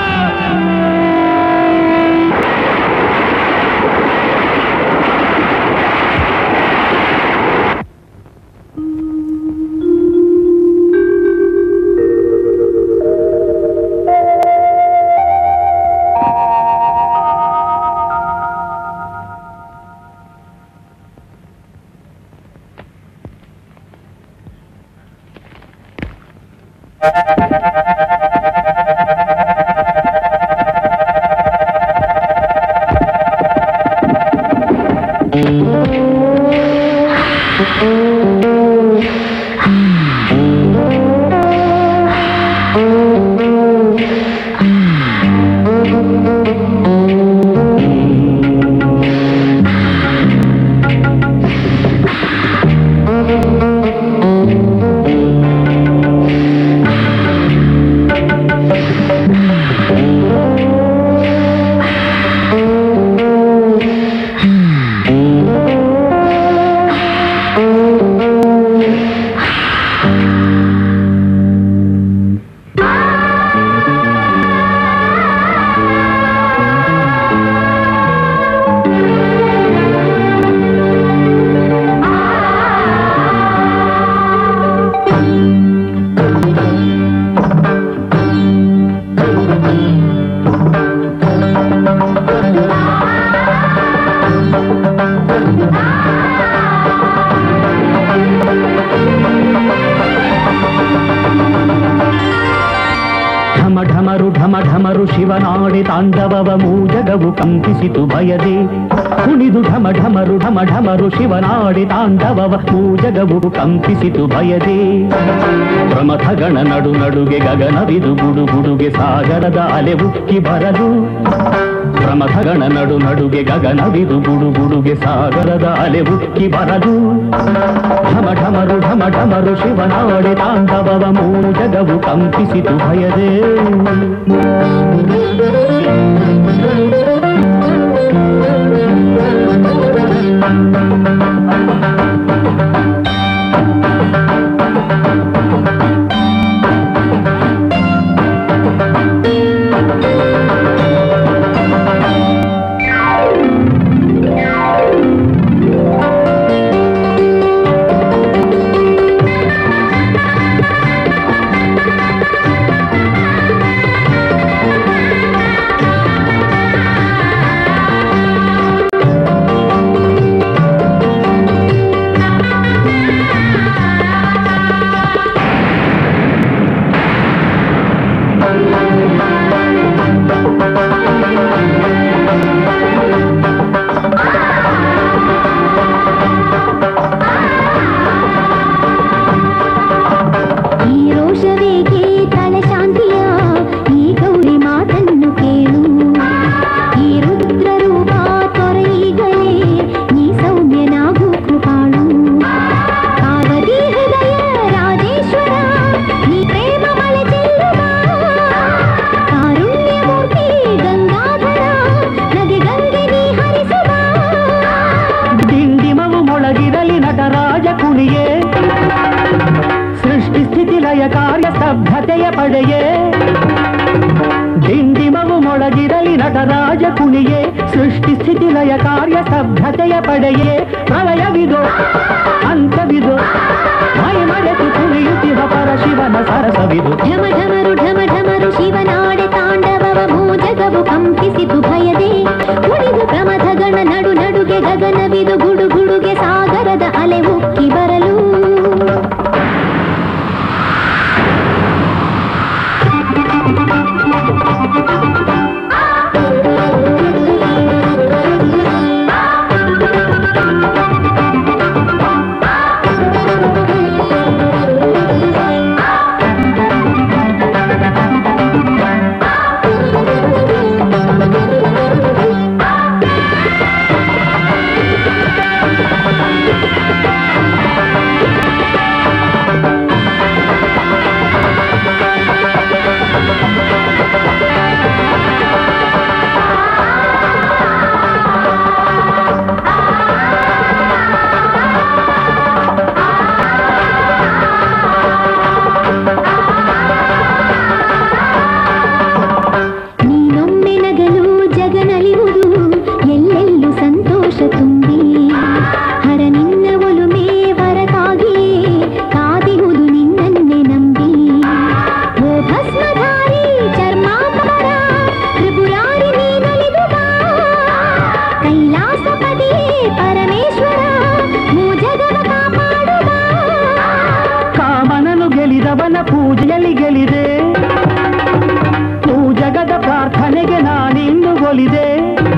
ಢಮ ಢಮರು ಢಮ ಢಮರು ಶಿವನಾಡಿ ತಾಂಡವವ ಮೂಜಗವು ಕಂಪಿಸಿತು ಭಯದೆ ಕುಣಿದು ಢಮ ಢಮರು ಢಮ ಢಮರು ಶಿವನಾಡಿ ತಾಂಡವವ ಮೂಜಗವು ಕಂಪಿಸಿತು ಭಯದೆ ಪ್ರಮಥಗಣ ನಡು ನಡುಗೆ ಗಗನವಿದು ಗುಡು ಗುಡುಗೆ ಸಾಗರದ ಅಲೆ ಉಕ್ಕಿ ಬರಲು ಪ್ರಮಥಗಣ ನಡು ನಡುಗೆ ಗಗನವಿದು ಗುಡು ಗುಡುಗೆ ಸಾಗರದ ಅಲೆ ಉಕ್ಕಿ ಬರಲು ಢಮ ಢಮರು ಢಮ ಢಮರು ಶಿವನಾಡಿ ತಾಂಡವವ ಮೂಜಗವು ಕಂಪಿಸಿತು ಭಯದೇ ಆ ಕಾರ್ಯ ಸ್ತಬ್ಧತೆಯ ಪಡೆಯೇ ದಿಂಡಿಮವು ಮೊಳಗಿರಲಿ ನಟರಾಜ ಕುಣಿಯೇ ಸೃಷ್ಟಿ ಸ್ಥಿತಿ ಲಯ ಕಾರ್ಯ ಸ್ತಬ್ಧತೆಯ ಪಡೆಯೇ ಪ್ರಳಯವಿದು ಅಂತವಿದು ಮೈ ಮರೆತು ಕುಣಿಯುತ್ತಿಹ ಪರಶಿವನ ಸರಸವಿದು ಢಮ ಢಮರು ಢಮ ಢಮರು ಶಿವನಾಡೆ ತಾಂಡವವ ಭೂಜಗವು ಕಂಪಿಸಿತು ಭಯದೆ ಕುಣಿದು ಪ್ರಮಥ ಗಣ ನಡು ನಡುಗೆ ಗಗನವಿದು ಗುಡು ಗುಡುಗೆ ಸಾಗರದ ಅಲೆ ಉಕ್ಕಿ ಬರಲು ನೀನೊಮ್ಮೆ ನಗಲು ಜಗನಲಿಯುವುದು ಎಲ್ಲೆಲ್ಲೂ ಸಂತೋಷ ತುಂಬಿ ಹರ ನಿನ್ನ ಒಲುಮೆ ವರಕ್ಕಾಗಿ ಕಾದಿಹುದು ನಿನ್ನನ್ನೇ ನಂಬಿ ಓ ಭಸ್ಮಧಾರಿ ಚರ್ಮಾಂಬರ ತ್ರಿಪುರಾರಿ ನೀನೊಲಿದು ಬಾ ಕೈಲಾಸಪತಿಯೇ ಪರಮೇಶ್ವರ ಭೂಜಗವ ಕಾಪಾಡುವ ಕಾಮನನು ಗೆಲಿದವನ ಪೂಜೆಯಲ್ಲಿ ಗೆಲಿದೆ ಪೂಜಗದ ಪ್ರಾರ್ಥನೆಗೆ ನಾನಿಂದು ಒಲಿದೆ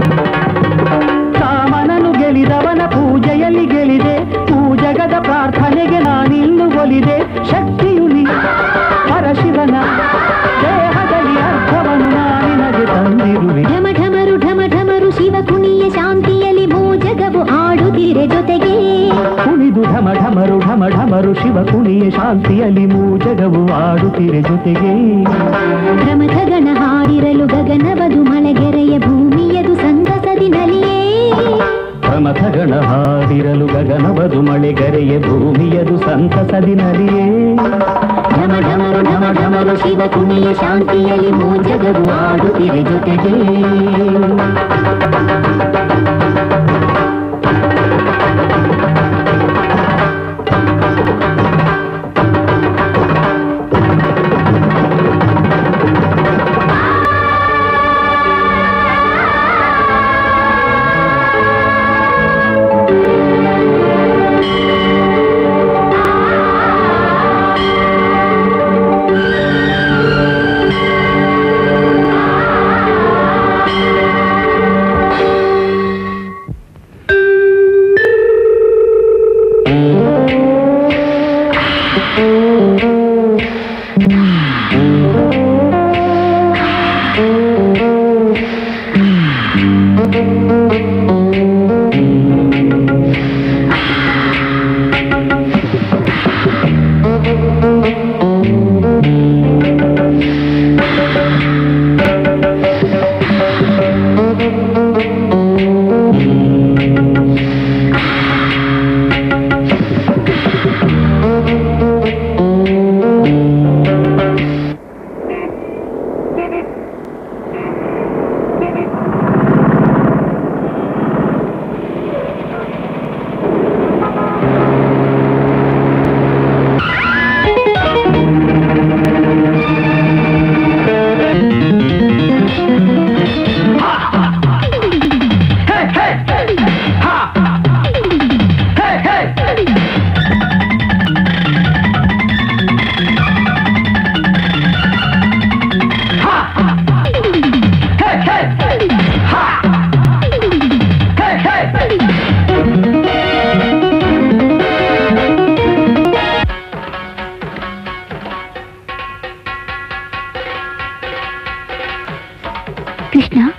ಕಾಮನನು ಗೆಲಿದವನ ಪೂಜೆಯಲ್ಲಿ ಗೆಲಿದೆ ಪೂಜಗದ ಪ್ರಾರ್ಥನೆಗೆ ನಾನಿಂದು ಒಲಿದೆ ಶಕ್ತಿಯುಲಿ ಪರಶಿವನ ದೇಹದಲ್ಲಿ ಅರ್ಥವನ್ನು ನಾನಿನಗೆ ತಂದಿರುವೆ ಢಮ ಢಮರು ಢಮ ಢಮರು ಶಿವ ಕುಣಿಯ ಶಾಂತಿಯಲ್ಲಿ ಭೂಜಗವು ಆಡುತ್ತಿರೆ ಜೊತೆಗೆ ಕುಣಿದು ಢಮ ಢಮರು ಢಮ ಢಮರು ಶಿವ ಕುಣಿಯ ಶಾಂತಿಯಲ್ಲಿ ಮೂಜಗವು ಆಡುತ್ತಿರೆ ಜೊತೆಗೆ ಪ್ರಮಥ ಗಣ ಹಾಡಿರಲು ಗಗನವದು ಮಳೆಗೆರೆಯ ಭೂಮಿಯದು ಸಂತಸದಿ ನಲಿಯೇ ಪ್ರಮಥಗಣ ಹಾಡಿರಲು ಗಗನವದು ಮಳೆಗರೆಯ ಭೂಮಿಯದು ಸಂತಸದಿ ನಲಿಯೇ ಢಮ ಢಮರು ಢಮ ಢಮರು ಶಿವ ಕುಣಿಯ ಶಾಂತಿಯಲ್ಲಿ ಭೂಜಗವು ಆಡುತ್ತಿರೆ ಜೊತೆಗೆ ಕೃಷ್ಣ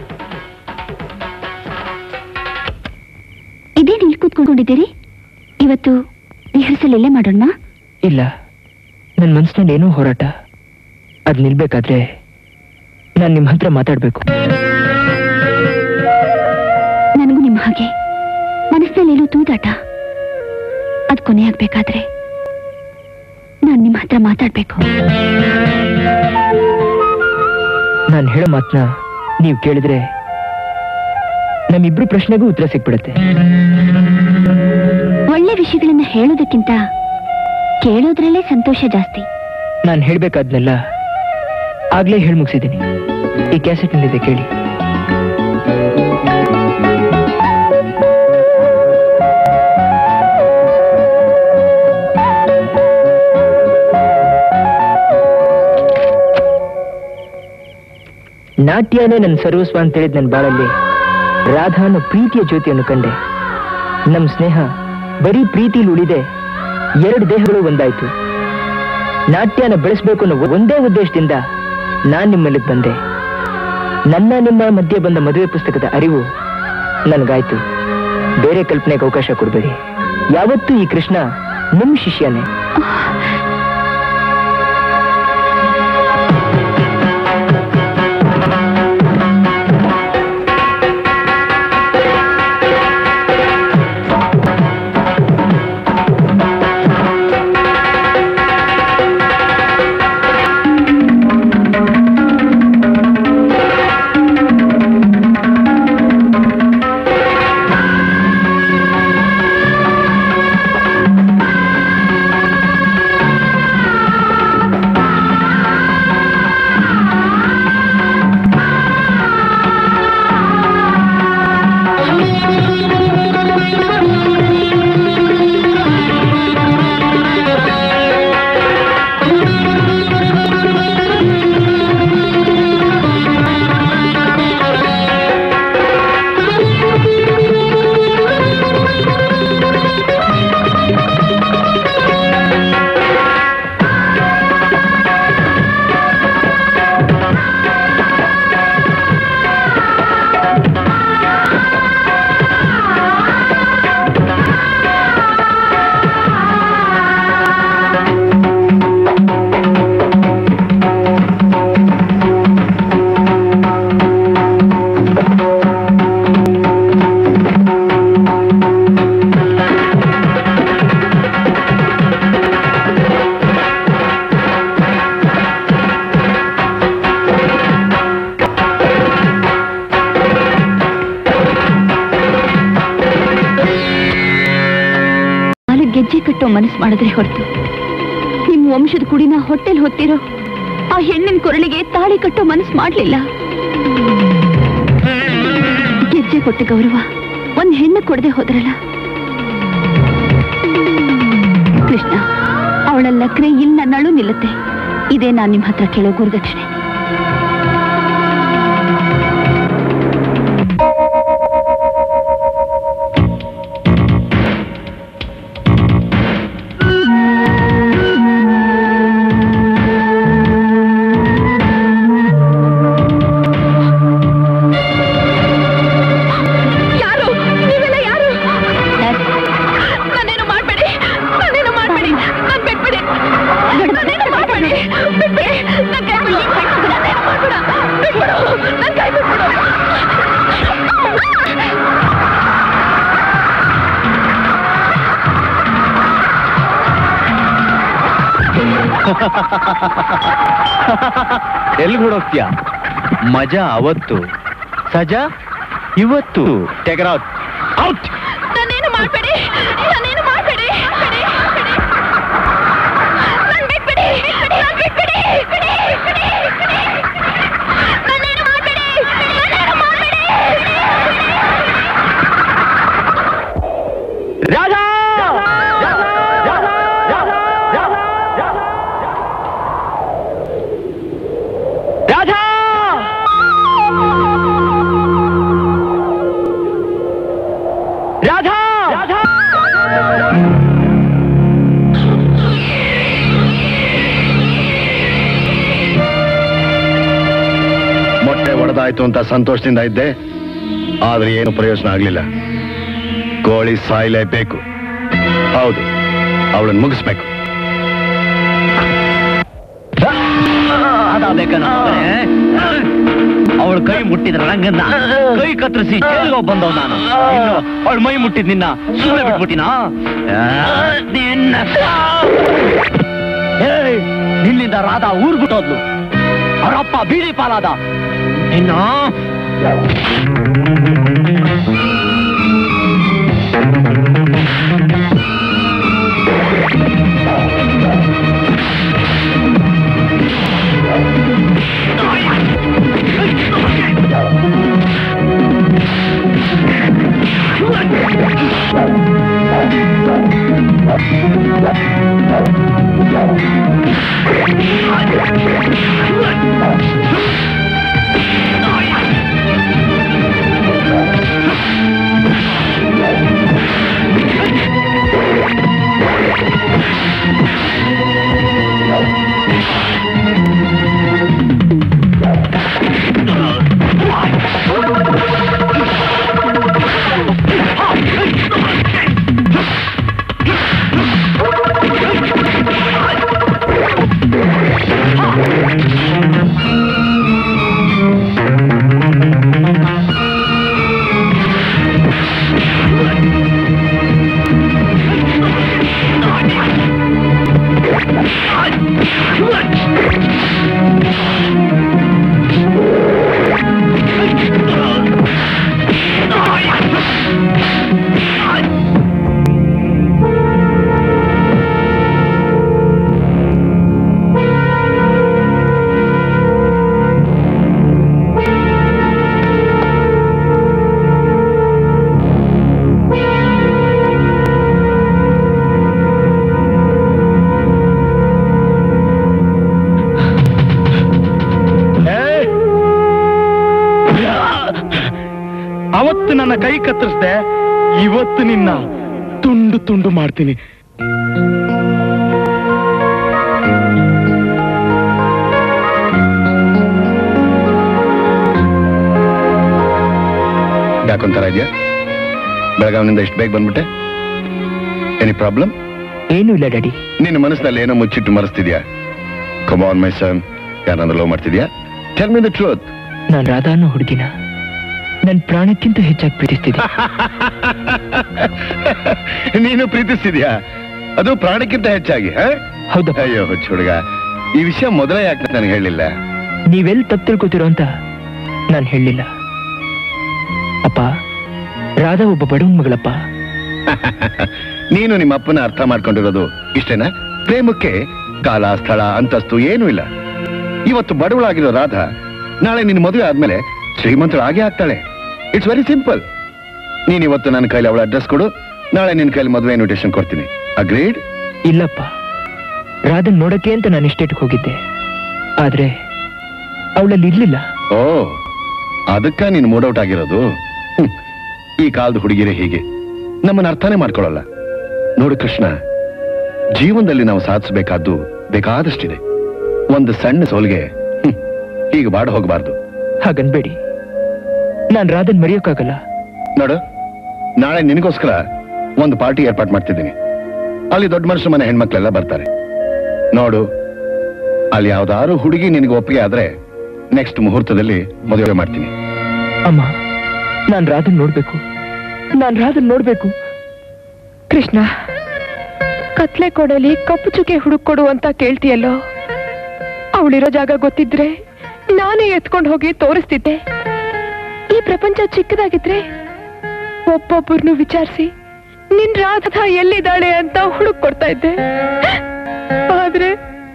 ಇದೇನು ಇಲ್ಲಿ ಕೂತ್ಕೊಂಡಿದ್ದೀರಿ ಇವತ್ತು ರಿಹರ್ಸಲ್ ಇಲ್ಲೇ ಮಾಡೋಣ ಇಲ್ಲ ನನ್ನ ಮನ್ಸಿನಲ್ಲಿ ಏನೋ ಹೋರಾಟ ಅದ್ ನಿಲ್ಬೇಕಾದ್ರೆ ನಾನು ನಿಮ್ಮ ಹತ್ರ ಮಾತಾಡ್ಬೇಕು ನನಗೂ ನಿಮ್ಮ ಹಾಗೆ ಮನಸ್ಸಿನಲ್ಲೇನೋ ತೂದಾಟ ಅದ್ ಕೊನೆ ಆಗ್ಬೇಕಾದ್ರೆ ನಾನ್ ನಿಮ್ಮ ಹತ್ರ ಮಾತಾಡ್ಬೇಕು ನಾನು ಹೇಳೋ ಮಾತನ್ನ ನೀವು ಕೇಳಿದ್ರೆ ನಮ್ಮಿಬ್ರು ಪ್ರಶ್ನೆಗೂ ಉತ್ತರ ಸಿಕ್ಬಿಡುತ್ತೆ ಒಳ್ಳೆ ವಿಷಯಗಳನ್ನ ಹೇಳೋದಕ್ಕಿಂತ ಕೇಳೋದ್ರಲ್ಲೇ ಸಂತೋಷ ಜಾಸ್ತಿ ನಾನು ಹೇಳ್ಬೇಕಾದ್ನೆಲ್ಲ ಆಗ್ಲೇ ಹೇಳಿ ಮುಗಿಸಿದ್ದೀನಿ ಈ ಕ್ಯಾಸೆಟ್ನಲ್ಲಿದೆ ಕೇಳಿ ನಾಟ್ಯನೇ ನನ್ನ ಸರ್ವಸ್ವ ಅಂತ ಹೇಳಿದ್ ನನ್ನ ಬಾಳಲ್ಲಿ ರಾಧಾ ಅನ್ನೋ ಪ್ರೀತಿಯ ಜ್ಯೋತಿಯನ್ನು ಕಂಡೆ ನಮ್ಮ ಸ್ನೇಹ ಬರೀ ಪ್ರೀತಿಲಿ ಉಳಿದೆ ಎರಡು ದೇಹಗಳು ಒಂದಾಯ್ತು ನಾಟ್ಯನ ಬೆಳೆಸ್ಬೇಕು ಅನ್ನೋ ಒಂದೇ ಉದ್ದೇಶದಿಂದ ನಾನ್ ನಿಮ್ಮಲ್ಲಿ ಬಂದೆ ನನ್ನ ನಿಮ್ಮ ಮಧ್ಯೆ ಬಂದ ಮದುವೆ ಪುಸ್ತಕದ ಅರಿವು ನನಗಾಯ್ತು ಬೇರೆ ಕಲ್ಪನೆಗೆ ಅವಕಾಶ ಕೊಡಬೇಡಿ ಯಾವತ್ತೂ ಈ ಕೃಷ್ಣ ನಿಮ್ ಶಿಷ್ಯನೇ ನಾಲ್ಕು ಗೆಜ್ಜೆ ಕಟ್ಟೋ ಮನಸ್ಸು ಮಾಡಿದ್ರೆ ಹೊರತು ನಿಮ್ಮ ವಂಶದ ಕುಡಿನ ಹೊಟ್ಟೆಲ್ ಹೊತ್ತಿರೋ ಆ ಹೆಣ್ಣಿನ ಕೊರಳಿಗೆ ತಾಳಿ ಕಟ್ಟೋ ಮನಸ್ಸು ಮಾಡ್ಲಿಲ್ಲ ಗೆಜ್ಜೆ ಕೊಟ್ಟ ಗೌರವ ಒಂದ್ ಹೆಣ್ಣು ಕೊಡದೆ ಹೋದ್ರಲ್ಲ ಕೃಷ್ಣ ಅವಳ ಲಕ್ರೆ ಇಲ್ಲಿ ನನ್ನಳು ನಿಲ್ಲುತ್ತೆ ಇದೇ ನಾನ್ ನಿಮ್ ಹತ್ರ ಕೇಳೋ ಗುರುದಕ್ಷಿಣೆ ಯಾರು ನೀವೆಲ್ಲ ಯಾರು ನನ್ನೇನು ಮಾಡ್ಬೇಡಿ ನನ್ನೇನು ಮಾಡ್ಬೇಡಿ ನನ್ ಬಿಟ್ಬಿಡಿ ನನ್ನೇನು ಮಾಡ್ಬೇಡಿ ಬಿಟ್ಬಿಡಿ ನನ್ ಕೈ ಬಿಡಿ ನನ್ನೇನು ಮಾಡ್ಬೇಡ ಬಿಟ್ಬಿಡು ನನ್ ಕೈ ಬಿಟ್ಬಿಡು ಎಲ್ಲಿ ಹೋಗ್ತೀಯ ಮಜಾ ಅವತ್ತು ಸಜಾ ಇವತ್ತು ಟೆಗರ್ ಔಟ್ ನನ್ನೇನು ಮಾಡ್ಬೇಡಿ ನನ್ನೇನು ಮಾಡ್ಬೇಡಿ ಬಿಡಿ, ಬಿಡಿ. ನನ್ ಬಿಟ್ಬಿಡಿ ನನ್ ಬಿಟ್ಬಿಡಿ ಬಿಡಿ, ಬಿಡಿ, ಬಿಡಿ. ನನ್ನೇನು ಮಾಡ್ಬೇಡಿ ನನ್ನೇನು ಮಾಡ್ಬೇಡಿ ರಾಧಾ ರಾಧಾ ರಾಧಾ ಮೊಟ್ಟೆ ಒಡೆದಾಯ್ತು ಅಂತ ಸಂತೋಷದಿಂದ ಇದ್ದೆ ಆದ್ರೆ ಏನು ಪ್ರಯೋಜನ ಆಗ್ಲಿಲ್ಲ ಕೋಳಿ ಸಾಯ್ಲೇಬೇಕು ಹೌದು ಅವಳನ್ನು ಮುಗಿಸ್ಬೇಕು ಅವಳ ಕೈ ಮುಟ್ಟಿದ್ರ ರಂಗನ್ನ ಕೈ ಕತ್ತರಿಸಿ ಜೈಲ್ಗೆ ಬಂದವ್ ನಾನು ಅವಳ ಮೈ ಮುಟ್ಟಿದ್ ನಿನ್ನ ಸುಮ್ಮನೆ ಬಿಟ್ಬಿಟ್ಟಿನ ನಿನ್ನ ಏಯ್ ನಿನ್ನಿಂದ ರಾಧಾ ಊರ್ಬಿಟ್ಟೋದ್ಲು ಅವರಪ್ಪ ಬೀದಿ ಪಾಲಾದ ನಿನ್ನ ಅವತ್ತು ನನ್ನ ಕೈ ಕತ್ತರಿಸ್ದೆ ಇವತ್ತು ನಿನ್ನ ತುಂಡು ತುಂಡು ಮಾಡ್ತೀನಿ ಯಾಕೊಂತರ ಇದೆಯಾ ಬೆಳಗಾವಿನಿಂದ ಇಷ್ಟು ಬೇಗ ಬಂದ್ಬಿಟ್ಟೆ ಎನಿ ಪ್ರಾಬ್ಲಮ್ ಏನೂ ಇಲ್ಲ ಡ್ಯಾಡಿ ನಿನ್ನ ಮನಸ್ಸಿನಲ್ಲಿ ಏನೋ ಮುಚ್ಚಿಟ್ಟು ಮರೆಸ್ತಿದ್ಯಾ ಕಮಾನ್ ಮೈ ಸನ್ ಯಾರನ್ನ ಲವ್ ಮಾಡ್ತಿದ್ಯಾ ಟೆಲ್ ಮಿ ದ ಟ್ರೂತ್ ನಾನು ರಾಧಾ ಅನ್ನೋ ಹುಡುಗಿನ ನನ್ನ ಪ್ರಾಣಕ್ಕಿಂತ ಹೆಚ್ಚಾಗಿ ಪ್ರೀತಿಸ್ತಿದ್ದೆ ನೀನು ಪ್ರೀತಿಸ್ತಿದ್ಯಾ ಅದು ಪ್ರಾಣಕ್ಕಿಂತ ಹೆಚ್ಚಾಗಿ ಹ? ಹೌದಪ್ಪ ಅಯ್ಯೋ ಹುಚ್ಚ ಹುಡುಗ ಈ ವಿಷಯ ಮೊದಲೇ ಯಾಕೆ ನನಗೆ ಹೇಳಿಲ್ಲ ನೀವೆಲ್ಲಿ ತಪ್ಪು ತಿಳ್ಕೊತಿರೋ ಅಂತ ನಾನು ಹೇಳಲಿಲ್ಲ ಅಪ್ಪ ರಾಧಾ ಒಬ್ಬ ಬಡವನ್ ಮಗಳಪ್ಪ ನೀನು ನಿಮ್ಮ ಅಪ್ಪನ ಅರ್ಥ ಮಾಡ್ಕೊಂಡಿರೋದು ಇಷ್ಟೇನಾ ಪ್ರೇಮಕ್ಕೆ ಕಾಲ ಸ್ಥಳ ಅಂತಸ್ತು ಏನೂ ಇಲ್ಲ ಇವತ್ತು ಬಡವಳಾಗಿರೋ ರಾಧಾ ನಾಳೆ ನಿನ್ನ ಮದುವೆ ಆದ್ಮೇಲೆ ಶ್ರೀಮಂತಳಾಗೇ ಆಗ್ತಾಳೆ ಇಟ್ಸ್ ವೆರಿ ಸಿಂಪಲ್ ನೀನ್ ಇವತ್ತು ನನ್ನ ಕೈಲಿ ಅವಳ ಅಡ್ರೆಸ್ ಕೊಡು ನಾಳೆ ನಿನ್ನ ಕೈಲಿ ಮದುವೆ ಇನ್ವಿಟೇಷನ್ ಕೊಡ್ತೀನಿ ಅಗ್ರೀಡ್ ಇಲ್ಲಪ್ಪ ರಾಧನ್ ನೋಡಕ್ಕೆ ಅಂತ ನಾನು ಇಷ್ಟೇಟ್ಗೆ ಹೋಗಿದ್ದೆ ಆದ್ರೆ ಅವಳಲ್ಲಿ ಇರ್ಲಿಲ್ಲ ಓ ಅದಕ್ಕ ನೀನು ಮೂಡೌಟ್ ಆಗಿರೋದು ಹ್ಮ್. ಈ ಕಾಲದ ಹುಡುಗಿರೇ ಹೀಗೆ ನಮ್ಮನ್ನ ಅರ್ಥನೇ ಮಾಡ್ಕೊಳ್ಳಲ್ಲ ನೋಡು ಕೃಷ್ಣ ಜೀವನದಲ್ಲಿ ನಾವು ಸಾಧಿಸಬೇಕಾದ್ದು ಬೇಕಾದಷ್ಟಿದೆ ಒಂದು ಸಣ್ಣ ಸೋಲ್ಗೆ ಹ್ಮ್, ಹೀಗೆ ಬಾಡ ಹೋಗಬಾರ್ದು ಹಾಗನ್ಬೇಡಿ ನಾನ್ ರಾಧನ್ ಮರೆಯೋಕ್ಕಾಗಲ್ಲ ನೋಡು ನಾಳೆ ನಿನಗೋಸ್ಕರ ಒಂದು ಪಾರ್ಟಿ ಏರ್ಪಾಟ್ ಮಾಡ್ತಿದ್ದೀನಿ ಅಲ್ಲಿ ದೊಡ್ಡ ಮನುಷ್ಯ ಮನೆ ಹೆಣ್ಮಕ್ಳೆಲ್ಲ ಬರ್ತಾರೆ ನೋಡು ಅಲ್ಲಿ ಯಾವ್ದಾದ್ರು ಹುಡುಗಿ ನಿನಗೆ ಒಪ್ಪಿಗೆ ಆದ್ರೆ ನೆಕ್ಸ್ಟ್ ಮುಹೂರ್ತದಲ್ಲಿ ಮದುವೆ ಮಾಡ್ತೀನಿ ಅಮ್ಮ ನಾನ್ ರಾಧನ್ ನೋಡ್ಬೇಕು ನಾನ್ ರಾಧನ್ ನೋಡ್ಬೇಕು ಕೃಷ್ಣ ಕತ್ಲೆ ಕೊಡಲಿ ಕಪ್ಪು ಚುಕ್ಕೆ ಹುಡುಕೊಡು ಅಂತ ಕೇಳ್ತೀಯಲ್ಲೋ ಅವಳಿರೋ ಜಾಗ ಗೊತ್ತಿದ್ರೆ ನಾನೇ ಎತ್ಕೊಂಡು ಹೋಗಿ ತೋರಿಸ್ತಿದ್ದೆ ಈ ಪ್ರಪಂಚ ಚಿಕ್ಕದಾಗಿದ್ರೆ ಒಬ್ಬೊಬ್ಬರನ್ನು ವಿಚಾರಿಸಿ ನಿನ್ ರಾಧಾ ಎಲ್ಲಿದ್ದಾಳೆ ಅಂತ ಹುಡುಕ್ ಕೊಡ್ತಾ ಇದ್ದೆ ಆದ್ರೆ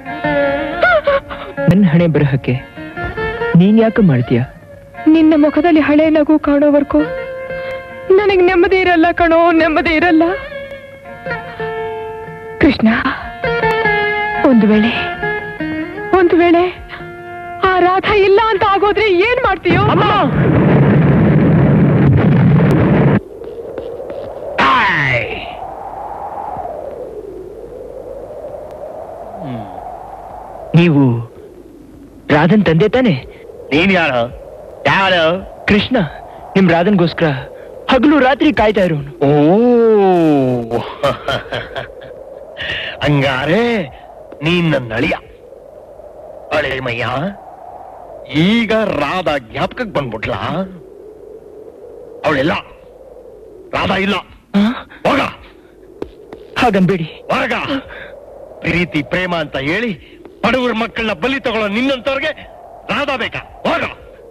ನನ್ನ ಹಣೆ ಬರಹಕ್ಕೆ ನೀನ್ ಯಾಕೆ ಮಾಡ್ತೀಯ ನಿನ್ನ ಮುಖದಲ್ಲಿ ಹಳೆ ನಗು ಕಾಣೋವರೆಗೂ ನನಗ್ ನೆಮ್ಮದಿ ಇರಲ್ಲ ಕಣೋ ನೆಮ್ಮದಿ ಇರಲ್ಲ ಕೃಷ್ಣ ಒಂದು ವೇಳೆ ಒಂದು ವೇಳೆ ಆ ರಾಧ ಇಲ್ಲ ಅಂತ ಆಗೋದ್ರೆ ಏನ್ ಮಾಡ್ತೀಯೋ ನೀವು ರಾಧನ್ ತಂದೆ ತಾನೆ ನೀನ್ ಯಾರು ಯಾರು ಕೃಷ್ಣ ನಿಮ್ ರಾಧನ್ಗೋಸ್ಕರ ಹಗಲು ರಾತ್ರಿ ಕಾಯ್ತಾ ಇರೋನು ಓ ಹಂಗಾರೆ ನೀನ್ ನನ್ನ ಅಳಿಯ ಅಳೆ ಮಯ್ಯ ಈಗ ರಾಧಾ ಜ್ಞಾಪಕಕ್ಕೆ ಬಂದ್ಬಿಟ್ಲಾ ಅವಳೆಲ್ಲ ರಾಧಾ ಇಲ್ಲ ಹೋಗ ಹಾಗನ್ಬೇಡಿ ಹೊರಗ ಪ್ರೀತಿ ಪ್ರೇಮ ಅಂತ ಹೇಳಿ ಬಡವರ ಮಕ್ಕಳನ್ನ ಬಲಿ ತಗೊಳ್ಳೋ ನಿನ್ನಂತವ್ರಿಗೆ ರಾಧಾ ಬೇಕಾ ಹೋಗ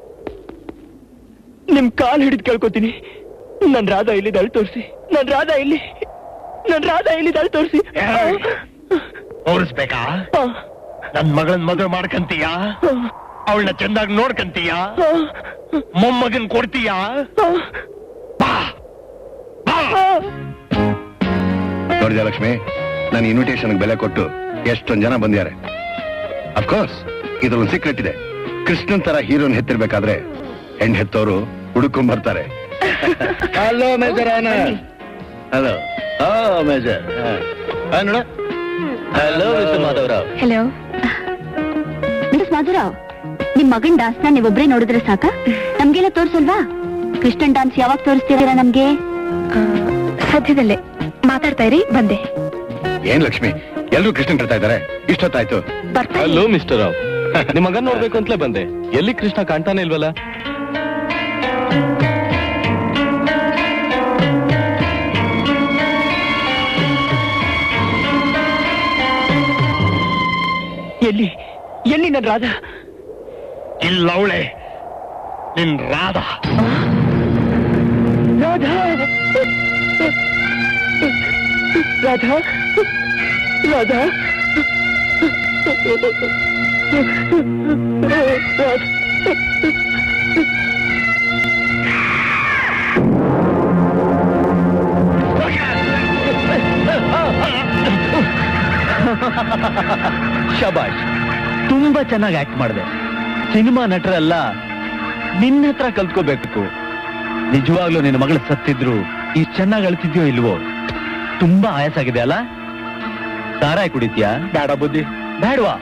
ನಿಮ್ ಕಾಲ್ ಹಿಡಿದು ಕೇಳ್ಕೊತೀನಿ ನನ್ ರಾಧಾ ಇಲ್ಲಿ ದಳ್ ತೋರಿಸಿ ನನ್ ರಾಧಾ ಇಲ್ಲಿ ನನ್ ರಾಧಾ ಇಲ್ಲಿ ದಳ್ ತೋರಿಸಿ ತೋರಿಸ್ಬೇಕಾ ನನ್ ಮಗಳನ್ ಮದುವೆ ಮಾಡ್ಕಂತೀಯ ಅವಳನ್ನ ಚಂದಾಗಿ ನೋಡ್ಕಂತೀಯ ಮೊಮ್ಮಗನ್ ಕೊಡ್ತೀಯಾ ನೋಡಿದ್ಯಾ ಲಕ್ಷ್ಮಿ ನಾನು ಇನ್ವಿಟೇಷನ್ ಬೆಲೆ ಕೊಟ್ಟು ಎಷ್ಟೊಂದ್ ಜನ ಬಂದಿದ್ದಾರೆ ಅಫ್ಕೋರ್ಸ್ ಇದ್ರೊಂದು ಸೀಕ್ರೆಟ್ ಇದೆ ಕೃಷ್ಣನ್ ತರ ಹೀರೋನ್ ಹೆತ್ತಿರ್ಬೇಕಾದ್ರೆ ಹೆಣ್ ಹೆತ್ತವರು ಹುಡುಕೊಂಡ್ ಬರ್ತಾರೆ ಹಲೋ ಮೇಜರ್ ಹಲೋ ಹಾ ಮೇಜರ್ ನೋಡ hello mister Madhavarao hello miss Madhurao ನಿಮ್ ಮಗನ್ ಡಾನ್ಸ್ ನ ನೀವೊಬ್ರೇ ನೋಡಿದ್ರೆ ಸಾಕ ನಮ್ಗೆಲ್ಲ ತೋರ್ಸಲ್ವಾ ಕೃಷ್ಣನ್ ಡಾನ್ಸ್ ಯಾವಾಗ ತೋರಿಸ್ತೀರಾ ನಮ್ಗೆ ಸದ್ಯದಲ್ಲೇ ಮಾತಾಡ್ತಾ ಇರಿ ಬಂದೆ ಏನ್ ಲಕ್ಷ್ಮಿ ಎಲ್ರು ಕೃಷ್ಣನ್ ಕರ್ತಾ ಇದ್ದಾರೆ ಇಷ್ಟೊತ್ತಾಯ್ತು ಹಲೋ ಮಿಸ್ಟರ್ ರಾವ್ ನಿಮ್ ಮಗನ್ ನೋಡ್ಬೇಕು ಅಂತಲೇ ಬಂದೆ ಎಲ್ಲಿ ಕೃಷ್ಣ ಕಾಣ್ತಾನೆ ಇಲ್ವಲ್ಲ ಎಲ್ಲಿ ಎಲ್ಲಿ ನನ್ ರಾಧಾ ಇಲ್ಲ ಅವಳೆ ನಿನ್ ರಾಧಾ ರಾಧಾ ರಾಧಾ ರಾಧಾ ಶಬಾಷ್ ತುಂಬಾ ಚೆನ್ನಾಗಿ ಆಕ್ಟ್ ಮಾಡಿದೆ ಸಿನಿಮಾ ನಟರೆಲ್ಲ ನಿನ್ನ ಹತ್ರ ಕಲ್ತ್ಕೋಬೇಕು ನಿಜವಾಗ್ಲೂ ನಿನ್ನ ಮಗಳು ಸತ್ತಿದ್ರು ಈ ಚೆನ್ನಾಗಿ ಅಳ್ತಿದ್ಯೋ ಇಲ್ವೋ ತುಂಬಾ ಆಯಾಸ ಆಗಿದೆ ಅಲ್ಲ ಸಾರಾಯಿ ಕುಡಿದ್ಯಾ ಬೇಡ ಬುದ್ಧಿ ಬೇಡವಾ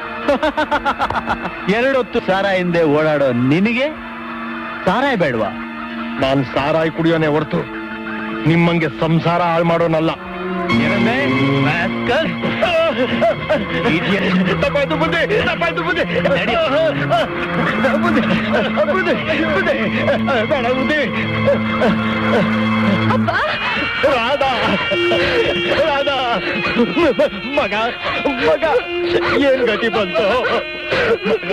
ಎರಡೊತ್ತು ಸಾರಾಯಿ ಹಿಂದೆ ಓಡಾಡೋ ನಿನಗೆ ಸಾರಾಯಿ ಬೇಡವಾ ನಾನ್ ಸಾರಾಯಿ ಕುಡಿಯೋನೆ ಹೊರ್ತು ನಿಮ್ಮಂಗೆ ಸಂಸಾರ ಹಾಳು ಮಾಡೋನಲ್ಲ ಏನಂದೆ? rascal? Idiot. ತಪ್ಪಾಯ್ತು ಬುದ್ಧಿ ತಪ್ಪಾಯ್ತು ಬುದ್ಧಿ ಬುದ್ಧಿ ಬುದ್ಧಿ ಬುದ್ಧಿ ಬೇಡ ಬುದ್ಧಿ ರಾಧಾ ರಾಧಾ ಮಗ ಮಗ ಏನ್ ಗತಿ ಬಂತು ಮಗ.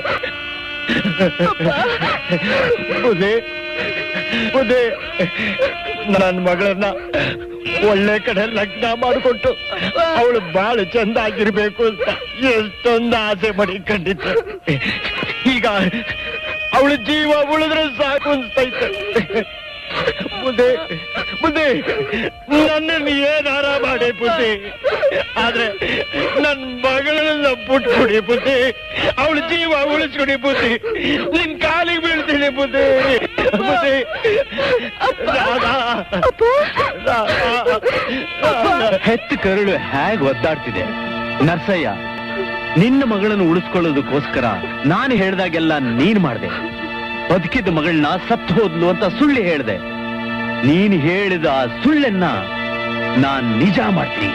ಬುದ್ಧಿ ಬುದ್ಧಿ ನನ್ನ ಮಗಳನ್ನ ಒಳ್ಳೆ ಕಡೆ ಲಗ್ನ ಮಾಡಿಕೊಟ್ಟು ಅವಳು ಬಾಳು ಚಂದ ಆಗಿರ್ಬೇಕು ಅಂತ ಎಷ್ಟೊಂದು ಆಸೆ ಮಾಡಿಕೊಂಡಿದ್ದೆ ಈಗ ಅವಳ ಜೀವ ಉಳಿದ್ರೆ ಸಾಕು ಅನ್ಸ್ತೈತೆ ಬುದ್ಧಿ ಬುದ್ಧಿ ನನ್ನನ್ನು ಏನಾರ ಮಾಡಿ ಬುದ್ಧಿ ಆದ್ರೆ ನನ್ ಮಗಳನ್ನ ಬಿಟ್ಕೊಡಿ ಬುದ್ಧಿ ಅವಳ ಜೀವ ಉಳಿಸ್ಕೊಡಿ ಬುದ್ಧಿ ನಿನ್ ಕಾಲಿಗೆ ಬೀಳ್ತೀನಿ ಬುದ್ಧಿ ಬುದ್ಧಿ ರಾಧಾ ರಾಧಾ ಹೆತ್ತು ಕರುಳು ಹೇಗ್ ಒದ್ದಾಡ್ತಿದೆ ನರ್ಸಯ್ಯ ನಿನ್ನ ಮಗಳನ್ನು ಉಳಿಸ್ಕೊಳ್ಳೋದಕ್ಕೋಸ್ಕರ ನಾನು ಹೇಳ್ದಾಗೆಲ್ಲ ನೀನ್ ಮಾಡ್ದೆ ಬದುಕಿದ ಮಗಳನ್ನ ಸತ್ತು ಹೋದ್ಲು ಅಂತ ಸುಳ್ಳು ಹೇಳ್ದೆ ನೀನ್ ಹೇಳಿದ ಆ ಸುಳ್ಳನ್ನ ನಾನ್ ನಿಜ ಮಾಡ್ತೀನಿ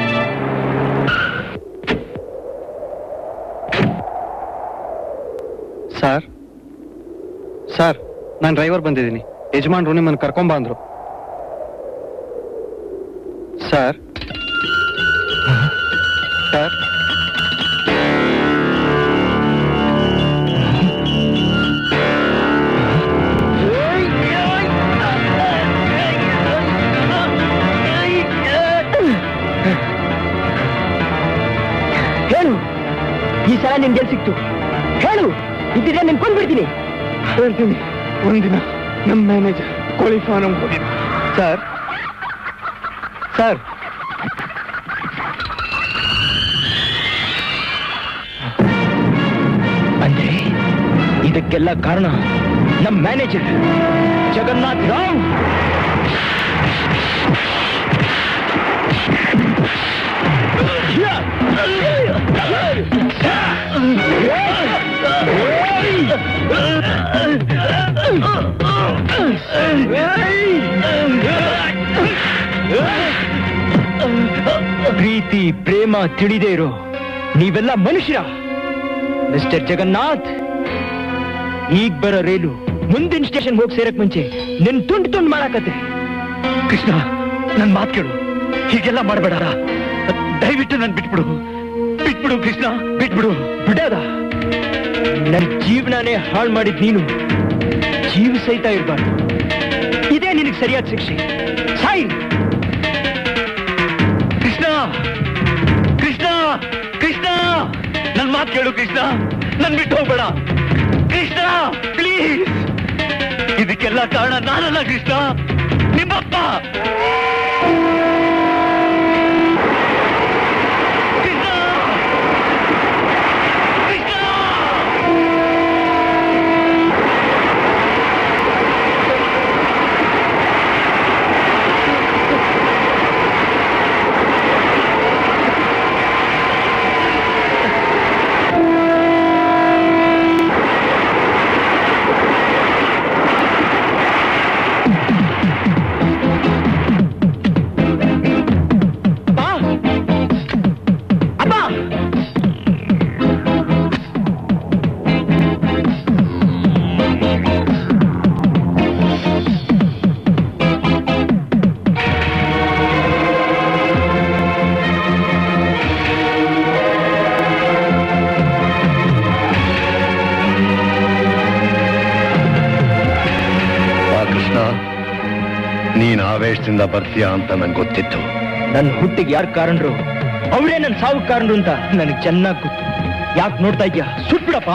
ಸರ್ ಸರ್ ನಾನು ಡ್ರೈವರ್ ಬಂದಿದ್ದೀನಿ ಯಜಮಾನ್ರು ನಿಮ್ಮನ್ನು ಕರ್ಕೊಂಬ ಅಂದ್ರು ಸರ್ ಸರ್ ಹೇಳು ಈ ಸಲ ನಿನ್ ಗೆಲ್ ಸಿಕ್ತು ಹೇಳು ಇದ್ದಿದ್ರೆ ನಿನ್ ಕೊಂಡ್ಬಿಡ್ತೀನಿ ಹೇಳ್ತೀನಿ ಒಂದಿನ ನಮ್ಮ ಮ್ಯಾನೇಜರ್ ಕೋಳಿ ಫಾರಂ ಹೋಗಿದ್ದ ಸರ್ ಸರ್ ಅಂದ್ರೆ ಇದಕ್ಕೆಲ್ಲ ಕಾರಣ ನಮ್ ಮ್ಯಾನೇಜರ್ ಜಗನ್ನಾಥ್ ರಾವ್ ಪ್ರೀತಿ ಪ್ರೇಮ ತಿಳಿದೇ ಇರೋ ನೀವೆಲ್ಲ ಮನುಷ್ಯರ ಮಿಸ್ಟರ್ ಜಗನ್ನಾಥ್ ಈಗ ಬರೋ ರೈಲು ಮುಂದಿನ ಸ್ಟೇಷನ್ ಹೋಗಿ ಸೇರಕ್ ಮುಂಚೆ ನಿನ್ ತುಂಡು ತುಂಡು ಮಾಡಾಕತ್ತೆ ಕೃಷ್ಣ ನನ್ ಮಾತ್ ಕೇಳು ಹೀಗೆಲ್ಲ ಮಾಡಬೇಡ ದಯವಿಟ್ಟು ನನ್ ಬಿಟ್ಬಿಡು ಬಿಟ್ಬಿಡು ಕೃಷ್ಣ ಬಿಟ್ಬಿಡು ಬಿಡದ ನನ್ ಜೀವನನೇ ಹಾಳು ಮಾಡಿದ್ ನೀನು ಜೀವ ಸಹಿತ ಇರಬಾರ್ದು ಇದೇ ನಿನಗೆ ಸರಿಯಾದ ಶಿಕ್ಷೆ ಸಾಯಿ ಕೃಷ್ಣ ಕೃಷ್ಣ ಕೃಷ್ಣ ನನ್ ಮಾತು ಕೇಳು ಕೃಷ್ಣ ನನ್ ಬಿಟ್ಟು ಹೋಗ್ಬೇಡ ಕೃಷ್ಣ ಪ್ಲೀಸ್ ಇದಕ್ಕೆಲ್ಲ ಕಾರಣ ನಾನಲ್ಲ ಕೃಷ್ಣ ನಿಮ್ಮಪ್ಪ ಕೃಷ್ಣ ಕೃಷ್ಣ ಆ ಕೃಷ್ಣ ನೀನ್ ಆವೇಶದಿಂದ ಬರ್ತೀಯ ಅಂತ ನಂಗೆ ಗೊತ್ತಿತ್ತು ನನ್ನ ಹುಟ್ಟಿಗೆ ಯಾರು ಕಾರಣರು ಅವರೇ ನನ್ನ ಸಾವು ಕಾರಣರು ಅಂತ ನನಗೆ ಚೆನ್ನಾಗಿ ಗೊತ್ತು ಯಾಕೆ ನೋಡ್ತಾ ಇದ್ಯಾ ಸುಟ್ಬಿಡಪ್ಪ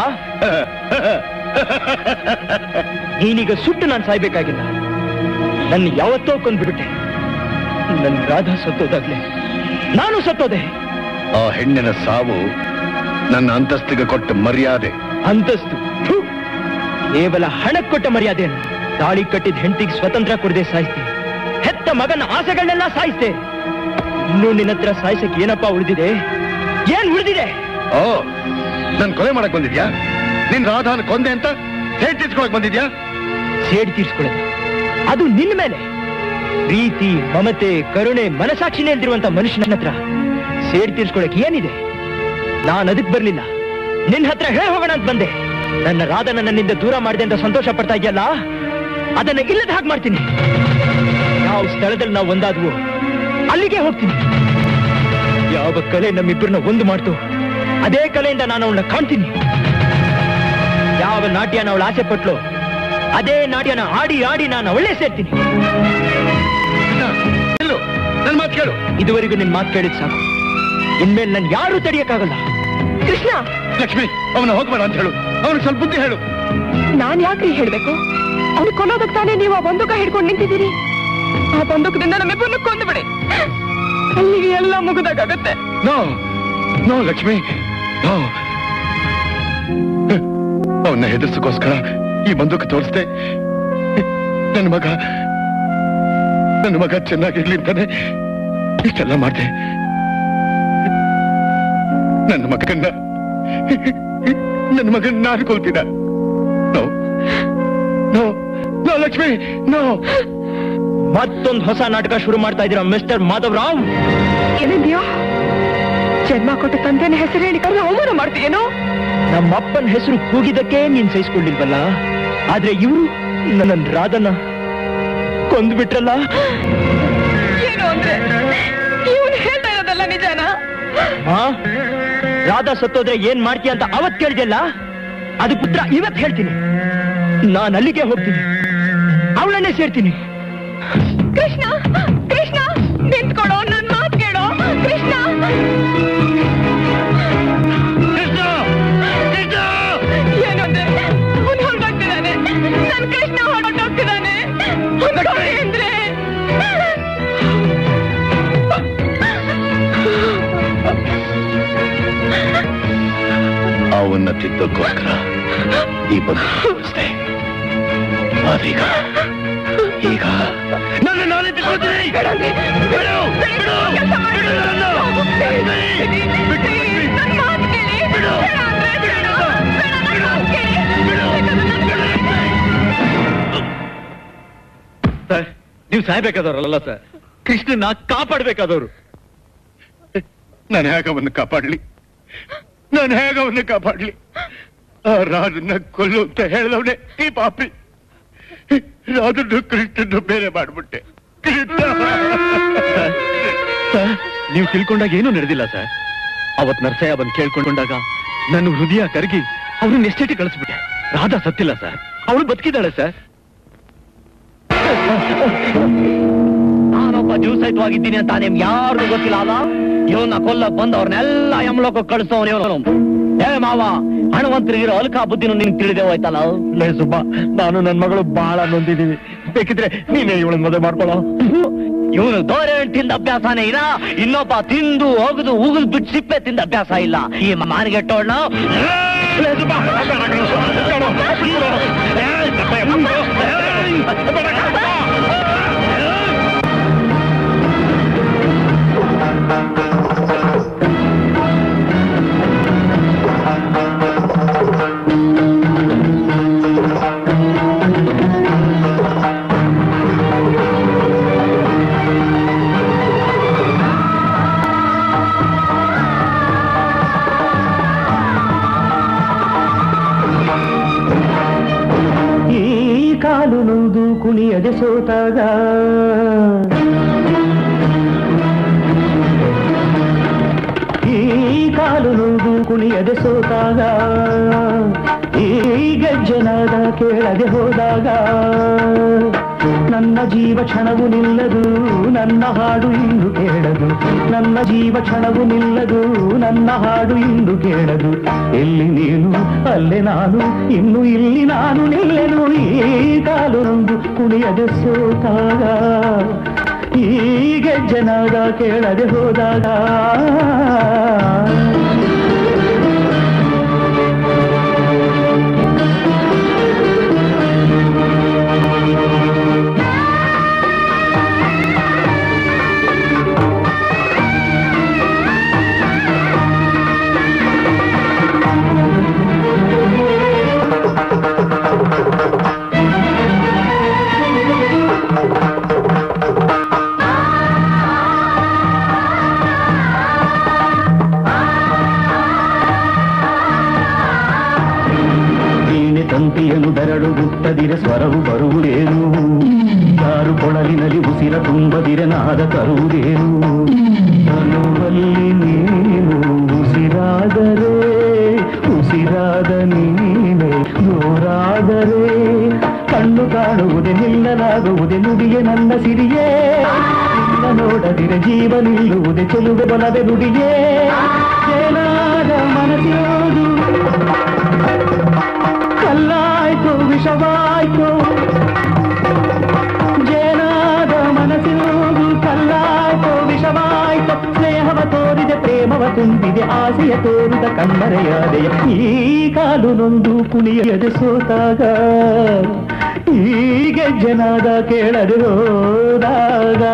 ನೀನೀಗ ಸುಟ್ಟು ನಾನು ಸಾಯ್ಬೇಕಾಗಿಲ್ಲ ನನ್ನ ಯಾವತ್ತೋ ಕೊಂದ್ಬಿಟ್ಟೆ ನನ್ನ ರಾಧಾ ಸತ್ತೋದಾಗ್ಲೆ ನಾನು ಸತ್ತೋದೆ ಆ ಹೆಣ್ಣಿನ ಸಾವು ನನ್ನ ಅಂತಸ್ತಿಗೆ ಕೊಟ್ಟ ಮರ್ಯಾದೆ ಅಂತಸ್ತು ಥು. ಕೇವಲ ಹಣಕ್ಕೆ ಕೊಟ್ಟ ಮರ್ಯಾದೆಯನ್ನು ತಾಳಿ ಕಟ್ಟಿದ ಹೆಂಡತಿಗೆ ಸ್ವತಂತ್ರ ಕೊಡದೆ ಸಾಯಿಸ್ತೆ ಹೆತ್ತ ಮಗನ ಆಸೆಗಳನ್ನೆಲ್ಲ ಸಾಯಿಸ್ತೆ ಇನ್ನು ನಿನ್ನ ಹತ್ರ ಸಾಯಿಸಕ್ಕೆ ಏನಪ್ಪಾ ಉಳಿದಿದೆ ಏನ್ ಉಳಿದಿದೆ ಓ ನನ್ ಕೊಲೆ ಮಾಡಕ್ ಬಂದಿದ್ಯಾ ನಿನ್ ರಾಧಾನ ಕೊಂದೆ ಅಂತ ಹೇಟ್ ತಿರ್ಸ್ಕೊಳಕ್ ಬಂದಿದ್ಯಾ ಸೇಡ್ ತೀರ್ಸ್ಕೊಳ್ಳೋದು ಅದು ನಿನ್ನ ಮೇಲೆ ಪ್ರೀತಿ ಮಮತೆ ಕರುಣೆ ಮನಸಾಕ್ಷಿನೇ ಇಲ್ದಿರುವಂತ ಮನುಷ್ಯನ ಹತ್ರ ಸೇಡ್ ತೀರ್ಸ್ಕೊಳಕ್ ಏನಿದೆ ನಾನು ಅದಕ್ ಬರ್ಲಿಲ್ಲ ನಿನ್ನ ಹತ್ರ ಹೇಳಿ ಹೋಗೋಣ ಅಂತ ಬಂದೆ ನನ್ನ ರಾಧನ ನನ್ನಿಂದ ದೂರ ಮಾಡಿದೆ ಅಂತ ಸಂತೋಷ ಪಡ್ತಾ ಇದೆಯಲ್ಲ ಅದನ್ನ ಇಲ್ಲದ ಹಾಗೆ ಮಾಡ್ತೀನಿ ಯಾವ ಸ್ಥಳದಲ್ಲಿ ನಾವು ಒಂದಾದ್ವು ಅಲ್ಲಿಗೆ ಹೋಗ್ತೀನಿ ಯಾವ ಕಲೆ ನಮ್ಮಿಬ್ಬರನ್ನ ಒಂದು ಮಾಡ್ತು ಅದೇ ಕಲೆಯಿಂದ ನಾನು ಅವಳನ್ನ ಕಾಣ್ತೀನಿ ಯಾವ ನಾಟ್ಯನ ಅವಳು ಆಸೆ ಪಟ್ಲು ಅದೇ ನಾಟ್ಯನ ಆಡಿ ಆಡಿ ನಾನು ಅವಳೇ ಸೇರ್ತೀನಿ ನನ್ ಮಾತು ಕೇಳು ಇದುವರೆಗೂ ನಿನ್ ಮಾತು ಕೇಳಿದ್ ಸಾಕು ಇನ್ಮೇಲೆ ನನ್ ಯಾರು ತಡಿಯಕ್ಕಾಗಲ್ಲ ಕೃಷ್ಣ ಲಕ್ಷ್ಮಿ ಅವನ ಹೋಗ್ಬೇಡ ಅಂತ ಹೇಳು ಅವನಿಗೆ ಸ್ವಲ್ಪ ಬುದ್ಧಿ ಹೇಳು ನಾನ್ ಯಾಕ್ರಿ ಹೇಳ್ಬೇಕು ಅವ್ನು ಕೊಲ್ಲೋದಕ್ ತಾನೇ ನೀವು ಆ ಬಂದೂಕ ಹಿಡ್ಕೊಂಡು ನಿಂತಿದ್ದೀರಿ ಆ ಬಂದೂಕದಿಂದ ನಮ್ಮಿಬ್ಬರನ್ನು ಕೊಂದು ಬಿಡಿ ಅಲ್ಲಿಗೆ ಎಲ್ಲ ಮುಗಿದಾಗತ್ತೆ ನೋ ನೋ ಲಕ್ಷ್ಮಿ ನೋ ಅವನ್ನ ಹೆದರ್ಸಕ್ಕೋಸ್ಕರ ಈ ಬಂದೂಕು ತೋರಿಸ್ದೆ ನನ್ನ ಮಗ ನನ್ನ ಮಗ ಚೆನ್ನಾಗಿರ್ಲಿ ಅಂತಾನೆ ಇಷ್ಟೆಲ್ಲ ಮಾಡ್ದೆ ನನ್ನ ಮಗನ್ನ ನನ್ನ ಮಗನ್ ನಾನು ಕೊಲ್ತಿದ್ದ no no no Lakshmi no ಮತ್ತೊಂದು ಹೊಸ ನಾಟಕ ಶುರು ಮಾಡ್ತಾ ಇದೀರಾ ಮಿಸ್ಟರ್ ಮಾಧವ್ ರಾವ್ ಏನಿದ್ಯೋ ಜನ್ಮ ಕೊಟ್ಟ ತಂದೆನ ಹೆಸರು ಹೇಳಿ ಕರೆದು ಅವಮಾನ ಮಾಡ್ತೀಯೇನೋ ನಮ್ಮಪ್ಪನ ಹೆಸರು ಕೂಗಿದಕ್ಕೆ ನೀನ್ ಸಹಿಸ್ಕೊಂಡಿಲ್ವಲ್ಲ ಆದ್ರೆ ಇವರು ನನ್ನ ರಾಧನ ಕೊಂದ್ಬಿಟ್ರಲ್ಲ ಏನು ಅಂದ್ರೆ ಇವನು ಹೇಳ್ತಾ ಇರೋದಲ್ಲ ನಿಜಾನ ಆ? ರಾಧಾ ಸತ್ತೋದ್ರೆ ಏನ್ ಮಾಡ್ತೀಯ ಅಂತ ಅವತ್ ಕೇಳಿದೆಲ್ಲ ಅದು ಪುತ್ರ ಇವತ್ ಹೇಳ್ತೀನಿ ನಾನು ಅಲ್ಲಿಗೆ ಹೋಗ್ತೀನಿ ಅವಳನ್ನೇ ಸೇರ್ತೀನಿ ಕೃಷ್ಣ ಕೃಷ್ಣ ನಿಂತ್ಕೊಡೋ ನನ್ ಮಾತ್ ಕೇಳೋ ಕೃಷ್ಣ ಏನು ಅಂದ್ರೆ ಅವ್ನು ಹೊರಟೋಗ್ತಿದ್ದಾನೆ ನನ್ ಕೃಷ್ಣ ಹೊರಟೋಗ್ತಿದ್ದಾನೆ ಅಂದ್ರೆ ಅವನ್ನ ತಿದ್ದಕ್ಕೋಸ್ಕರ ಈ ಬಂದು ತೋರಿಸ್ದೆ ಆದೀಗ ಈಗ ನನ್ನ ನಾನೇ ತಿಳ್ಕೊತೀನಿ ಬಿಡು ಬಿಡು ಬಿಡು ನನ್ನನ್ನು. ಸರ್ ನೀವು ಸಾಯ್ಬೇಕಾದವ್ರಲ್ಲ ಸರ್ ಕೃಷ್ಣನ ಕಾಪಾಡ್ಬೇಕಾದವ್ರು ನಾನು ಹೇಗೆ ಅವನ್ನ ಕಾಪಾಡ್ಲಿ ನಾನು ಹೇಗೆ ಅವನ್ನ ಕಾಪಾಡ್ಲಿ ಆ ರಾಜನ್ನ ಕೊಲ್ಲು ಅಂತ ಹೇಳಿದವನೇ ಈ ಪಾಪಿ ರಾಜನ್ನು ಕೃಷ್ಣನ್ನು ಬೇರೆ ಮಾಡ್ಬಿಟ್ಟೆ ಕೃಷ್ಣ ನೀವು ತಿಳ್ಕೊಂಡಾಗ ಏನೂ ನಡೆದಿಲ್ಲ ಸರ್ ಅವತ್ ನರಸಯ್ಯ ಬಂದು ಕೇಳ್ಕೊಂಡಾಗ ನನ್ನ ಹೃದಯ ಕರಗಿ ಅವ್ರನ್ನ ಎಸ್ಟೇಟ್ ಕಳಿಸ್ಬಿಟ್ಟೆ ರಾಧಾ ಸತ್ತಿಲ್ಲ ಸರ್ ಅವಳು ಬದುಕಿದ್ದಾಳೆ ಸರ್ ನಾನೊಬ್ಬ ಜೀವಸಹಿತವಾಗಿದ್ದೀನಿ ಅಂತ ನಿಮ್ಗೆ ಯಾರಿಗೂ ಗೊತ್ತಿಲ್ಲ ಅಲ್ಲ ಇವನ್ನ ಕೊಲ್ಲಕ್ ಬಂದು ಅವ್ರನ್ನೆಲ್ಲ ಯಮಲೋಕ ಕಳಿಸೋನು ಇವನು ಏ ಮಾವ ಹಣವಂತರಿಗಿರೋ ಅಲ್ಕಾ ಬುದ್ಧಿನೂ ನಿನ್ಗೆ ತಿಳಿದೇ ಹೋಯ್ತಲ್ಲ ಲೇ ಸುಬ್ಬ ನಾನು ನನ್ ಮಗಳು ಬಹಳ ನೊಂದಿದ್ದೀವಿ ಬೇಕಿದ್ರೆ ನೀನೇ ಇವಳನ್ನ ಮದುವೆ ಮಾಡ್ಕೊಳ್ಳೋ ಇವನು ದೋರೆ ಹಣ್ಣ್ ತಿಂದ ಅಭ್ಯಾಸನೇ ಇಲ್ಲ ಇನ್ನೊಬ್ಬ ತಿಂದು ಹೋಗುದು ಉಗುದು ಬಿಟ್ಟು ಸಿಪ್ಪೆ ತಿಂದ ಅಭ್ಯಾಸ ಇಲ್ಲ ಈ ಮಾನಿಗೆಟ್ಟೋಣ ಈ ಕಾಲು ನೊಂದು ಕುಣಿಯದೆ ಸೋತಾಗ ಈ ಕಾಲು ನೊಂದು ಕುಣಿಯದೆ ಸೋತಾಗ ಈ ಗೆಜ್ಜೆನಾದ ಕೇಳದೆ ಹೋದಾಗ ನನ್ನ ಜೀವ ಕ್ಷಣವು ನಿಲ್ಲದು ನನ್ನ ಹಾಡು ಇಂದು ಕೇಳದು ನನ್ನ ಜೀವ ಕ್ಷಣವು ನಿಲ್ಲದು ನನ್ನ ಹಾಡು ಇಂದು ಕೇಳದು ಎಲ್ಲಿ ನೀನು ಅಲ್ಲೇ ನಾನು ಇನ್ನು ಇಲ್ಲಿ ನಾನು ನಿಲ್ಲೆನು ಈ ಕಾಲು ನೊಂದು ಕುಣಿಯದೆ ಸೋತಾಗ ಈ ಗೆಜ್ಜೆನಾದ ಕೇಳದೆ ಹೋದಾಗ ವೀಣೆ ತಂತಿಯನ್ನು ಬೆರಳು ಗುತ್ತದಿರೆ ಸ್ವರವು ಬರುವುದೇನು ಯಾರು ಕೊಳಲಿನಲ್ಲಿ ಉಸಿರ ತುಂಬದಿರೆ ನಾದ ತರುವುದೇನು ತನುವಲ್ಲಿ ನೀನು ಉಸಿರಾದರೆ ಉಸಿರಾದ ನೀನೆ ದೂರಾದರೆ ಕಣ್ಣು ಕಾಣುವುದೇ ನಿಲ್ಲಲಾಗುವುದೇ ನುಡಿಯೇ ನನ್ನ ಸಿರಿಯೇ ನಿನ್ನ ನೋಡದಿರೆ ಜೀವ ನಿಲ್ಲುವುದೇ ಚೆಲುವೆ ಬಲದೆ ನುಡಿಯೇ ಏನಾದ ಮನಸ್ಸಿರೋದು ಕಲ್ಲಾಯ್ತು ವಿಷವಾಯ್ತು ಜೇನಾದ ಮನಸ್ಸಿನೋದು ಕಲ್ಲಾಯ್ತು ವಿಷವಾಯ್ತು ಸ್ನೇಹವ ತೋರಿದೆ ಪ್ರೇಮವ ತುಂಬಿದೆ ಆಸೆಯ ತೋರಿದ ಕಣ್ಣರೆಯಾದೆಯ ಈ ಕಾಲು ನೊಂದು ಕುಣಿಯದೆ ಸೋತಾಗ ಈ ಗೆಜ್ಜೆನಾದ ಕೇಳದೆ ಹೋದಾಗ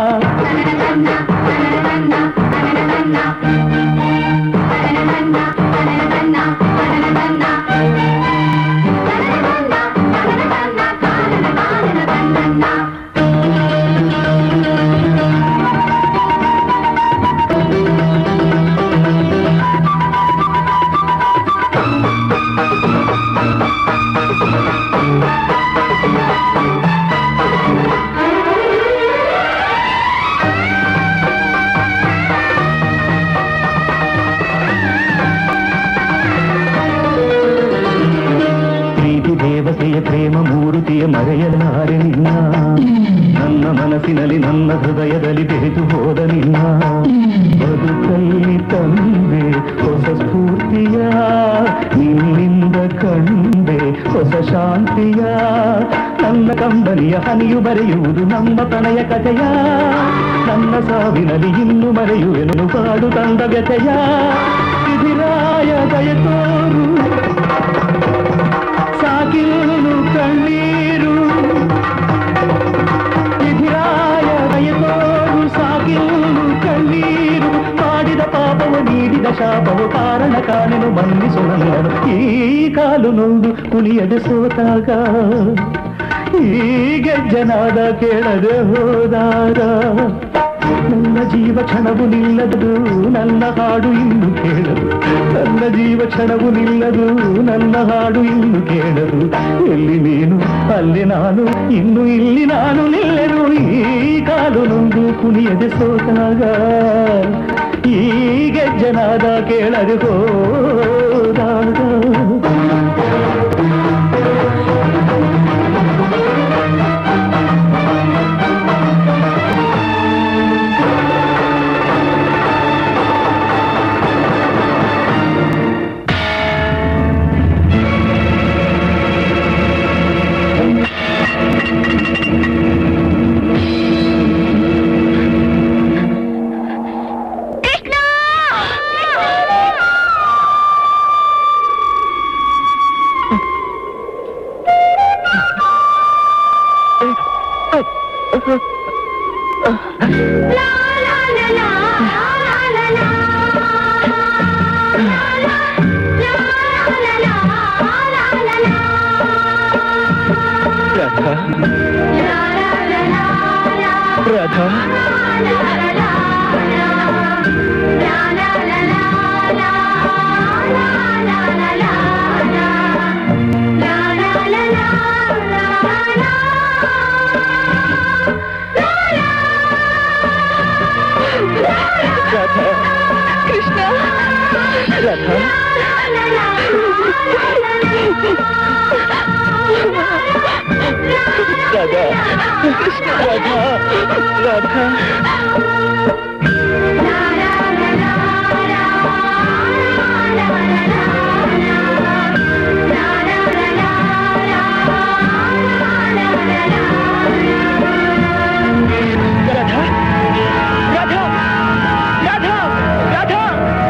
ಪ್ರೀತಿ ದೇವತೆಯ ಪ್ರೇಮ ಮೂರುತಿಯ ಮರೆಯಲಾರೆ ನಿನ್ನ ನನ್ನ ಮನಸ್ಸಿನಲ್ಲಿ ನನ್ನ ಹೃದಯದಲ್ಲಿ ಬೆರೆತು ಹೋದ ನಿನ್ನ ಬದುಕಲ್ಲಿ ತಂದೆ ಹೊಸ ಸ್ಫೂರ್ತಿಯ ನಿನ್ನಿಂದ ಕಂಡೆ ಹೊಸ ಶಾಂತಿಯ ನನ್ನ ಕಂಬನಿಯ ಹನಿಯು ಬರೆಯುವುದು ನಮ್ಮ ಪ್ರಣಯ ಕಥೆಯ ನನ್ನ ಸಾವಿನಲ್ಲಿ ಇನ್ನು ಮರೆಯುವೆನು ಬಾಡು ತಂದ ವ್ಯಥೆಯ ವಿಧಿರಾಯ ದಯತೋರು ಸಾಕಿರುಳು ಕಣ್ಣೀರು ವಿಧಿರಾಯ ದಯತೋರು ಸಾಕಿರುಳು ಕಣ್ಣೀರು ಮಾಡಿದ ಪಾಪವು ನೀಡಿದ ಶಾಪವು ಕಾರಣ ಕಾಣೆನು ಮನ್ನಿಸು ನನ್ನನು ಈ ಕಾಲು ನೊಂದು ಕುಣಿಯದೆ ಸೋತಾಗ ಈ ಗೆಜ್ಜನಾದ ಕೇಳದೆ ಹೋದಾಗ ನನ್ನ ಜೀವ ಕ್ಷಣವು ನಿಲ್ಲದು ನನ್ನ ಹಾಡು ಇನ್ನು ಕೇಳದು ನನ್ನ ಜೀವ ಕ್ಷಣವು ನಿಲ್ಲದು ನನ್ನ ಹಾಡು ಇನ್ನು ಕೇಳದು ಎಲ್ಲಿ ನೀನು ಅಲ್ಲಿ ನಾನು ಇನ್ನು ಇಲ್ಲಿ ನಾನು ನಿಲ್ಲೆನು ಈ ಕಾಲು ನೊಂದು ಕುಣಿಯದೆ ಸೋತಾಗ ಈ ಗೆಜ್ಜನಾದ ಕೇಳದೆ ಹೋದಾಗ ರಾಧಾ ರಾಧಾ ರಾಧಾ ಕೃಷ್ಣ ರಾಧಾ ರಾಧಾ ರಾಧಾ ರಾಧಾ ರಾಧಾ ರಾಧಾ ರಾಧಾ ರಾಧಾ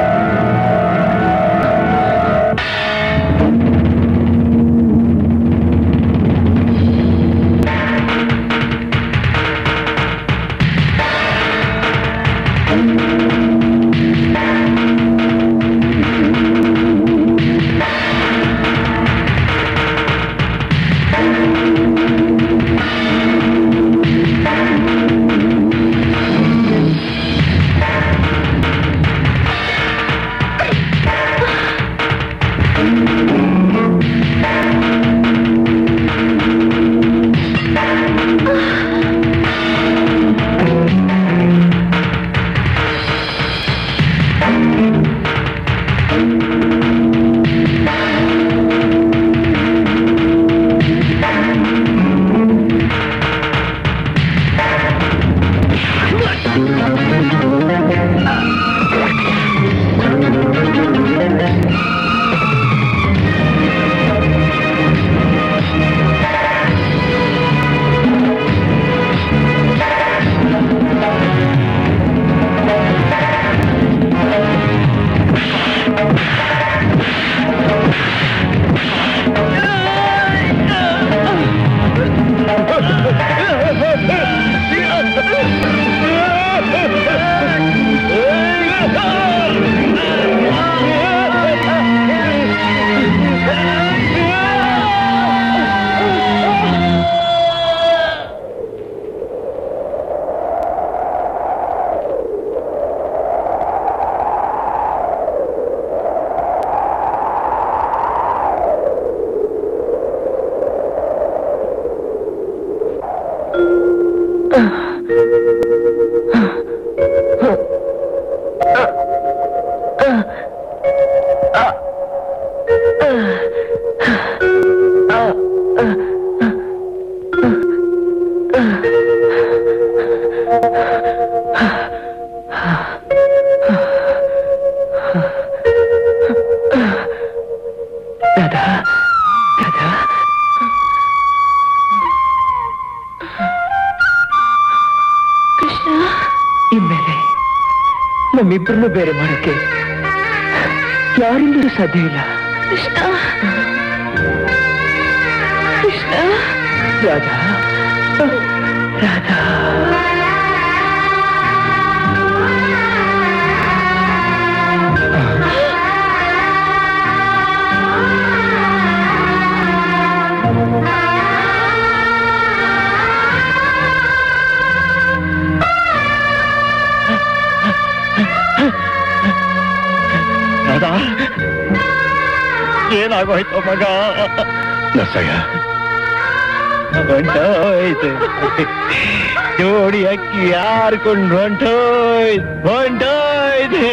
ರಾಧಾ ರಾಧಾ ಕೃಷ್ಣ ಇನ್ಮೇಲೆ ನಮ್ಮಿಬ್ಬರನ್ನು ಬೇರೆ ಮಾಡೋಕೆ ಯಾರಿಂದಲೂ ಸಾಧ್ಯ ಇಲ್ಲ ಕೃಷ್ಣ ಕೃಷ್ಣ ರಾಧಾ ರಾಧಾ ಆ ಆಗೋಯ್ತು ಮಗ ನರ್ಸಯ್ಯ ಹೊಂಟೋಯ್ತು ಜೋಡಿ ಅಕ್ಕಿ ಯಾರ್ಕೊಂಡು ಹೊಂಟೋಯ್ತು ಹೊಂಟೋಯ್ತು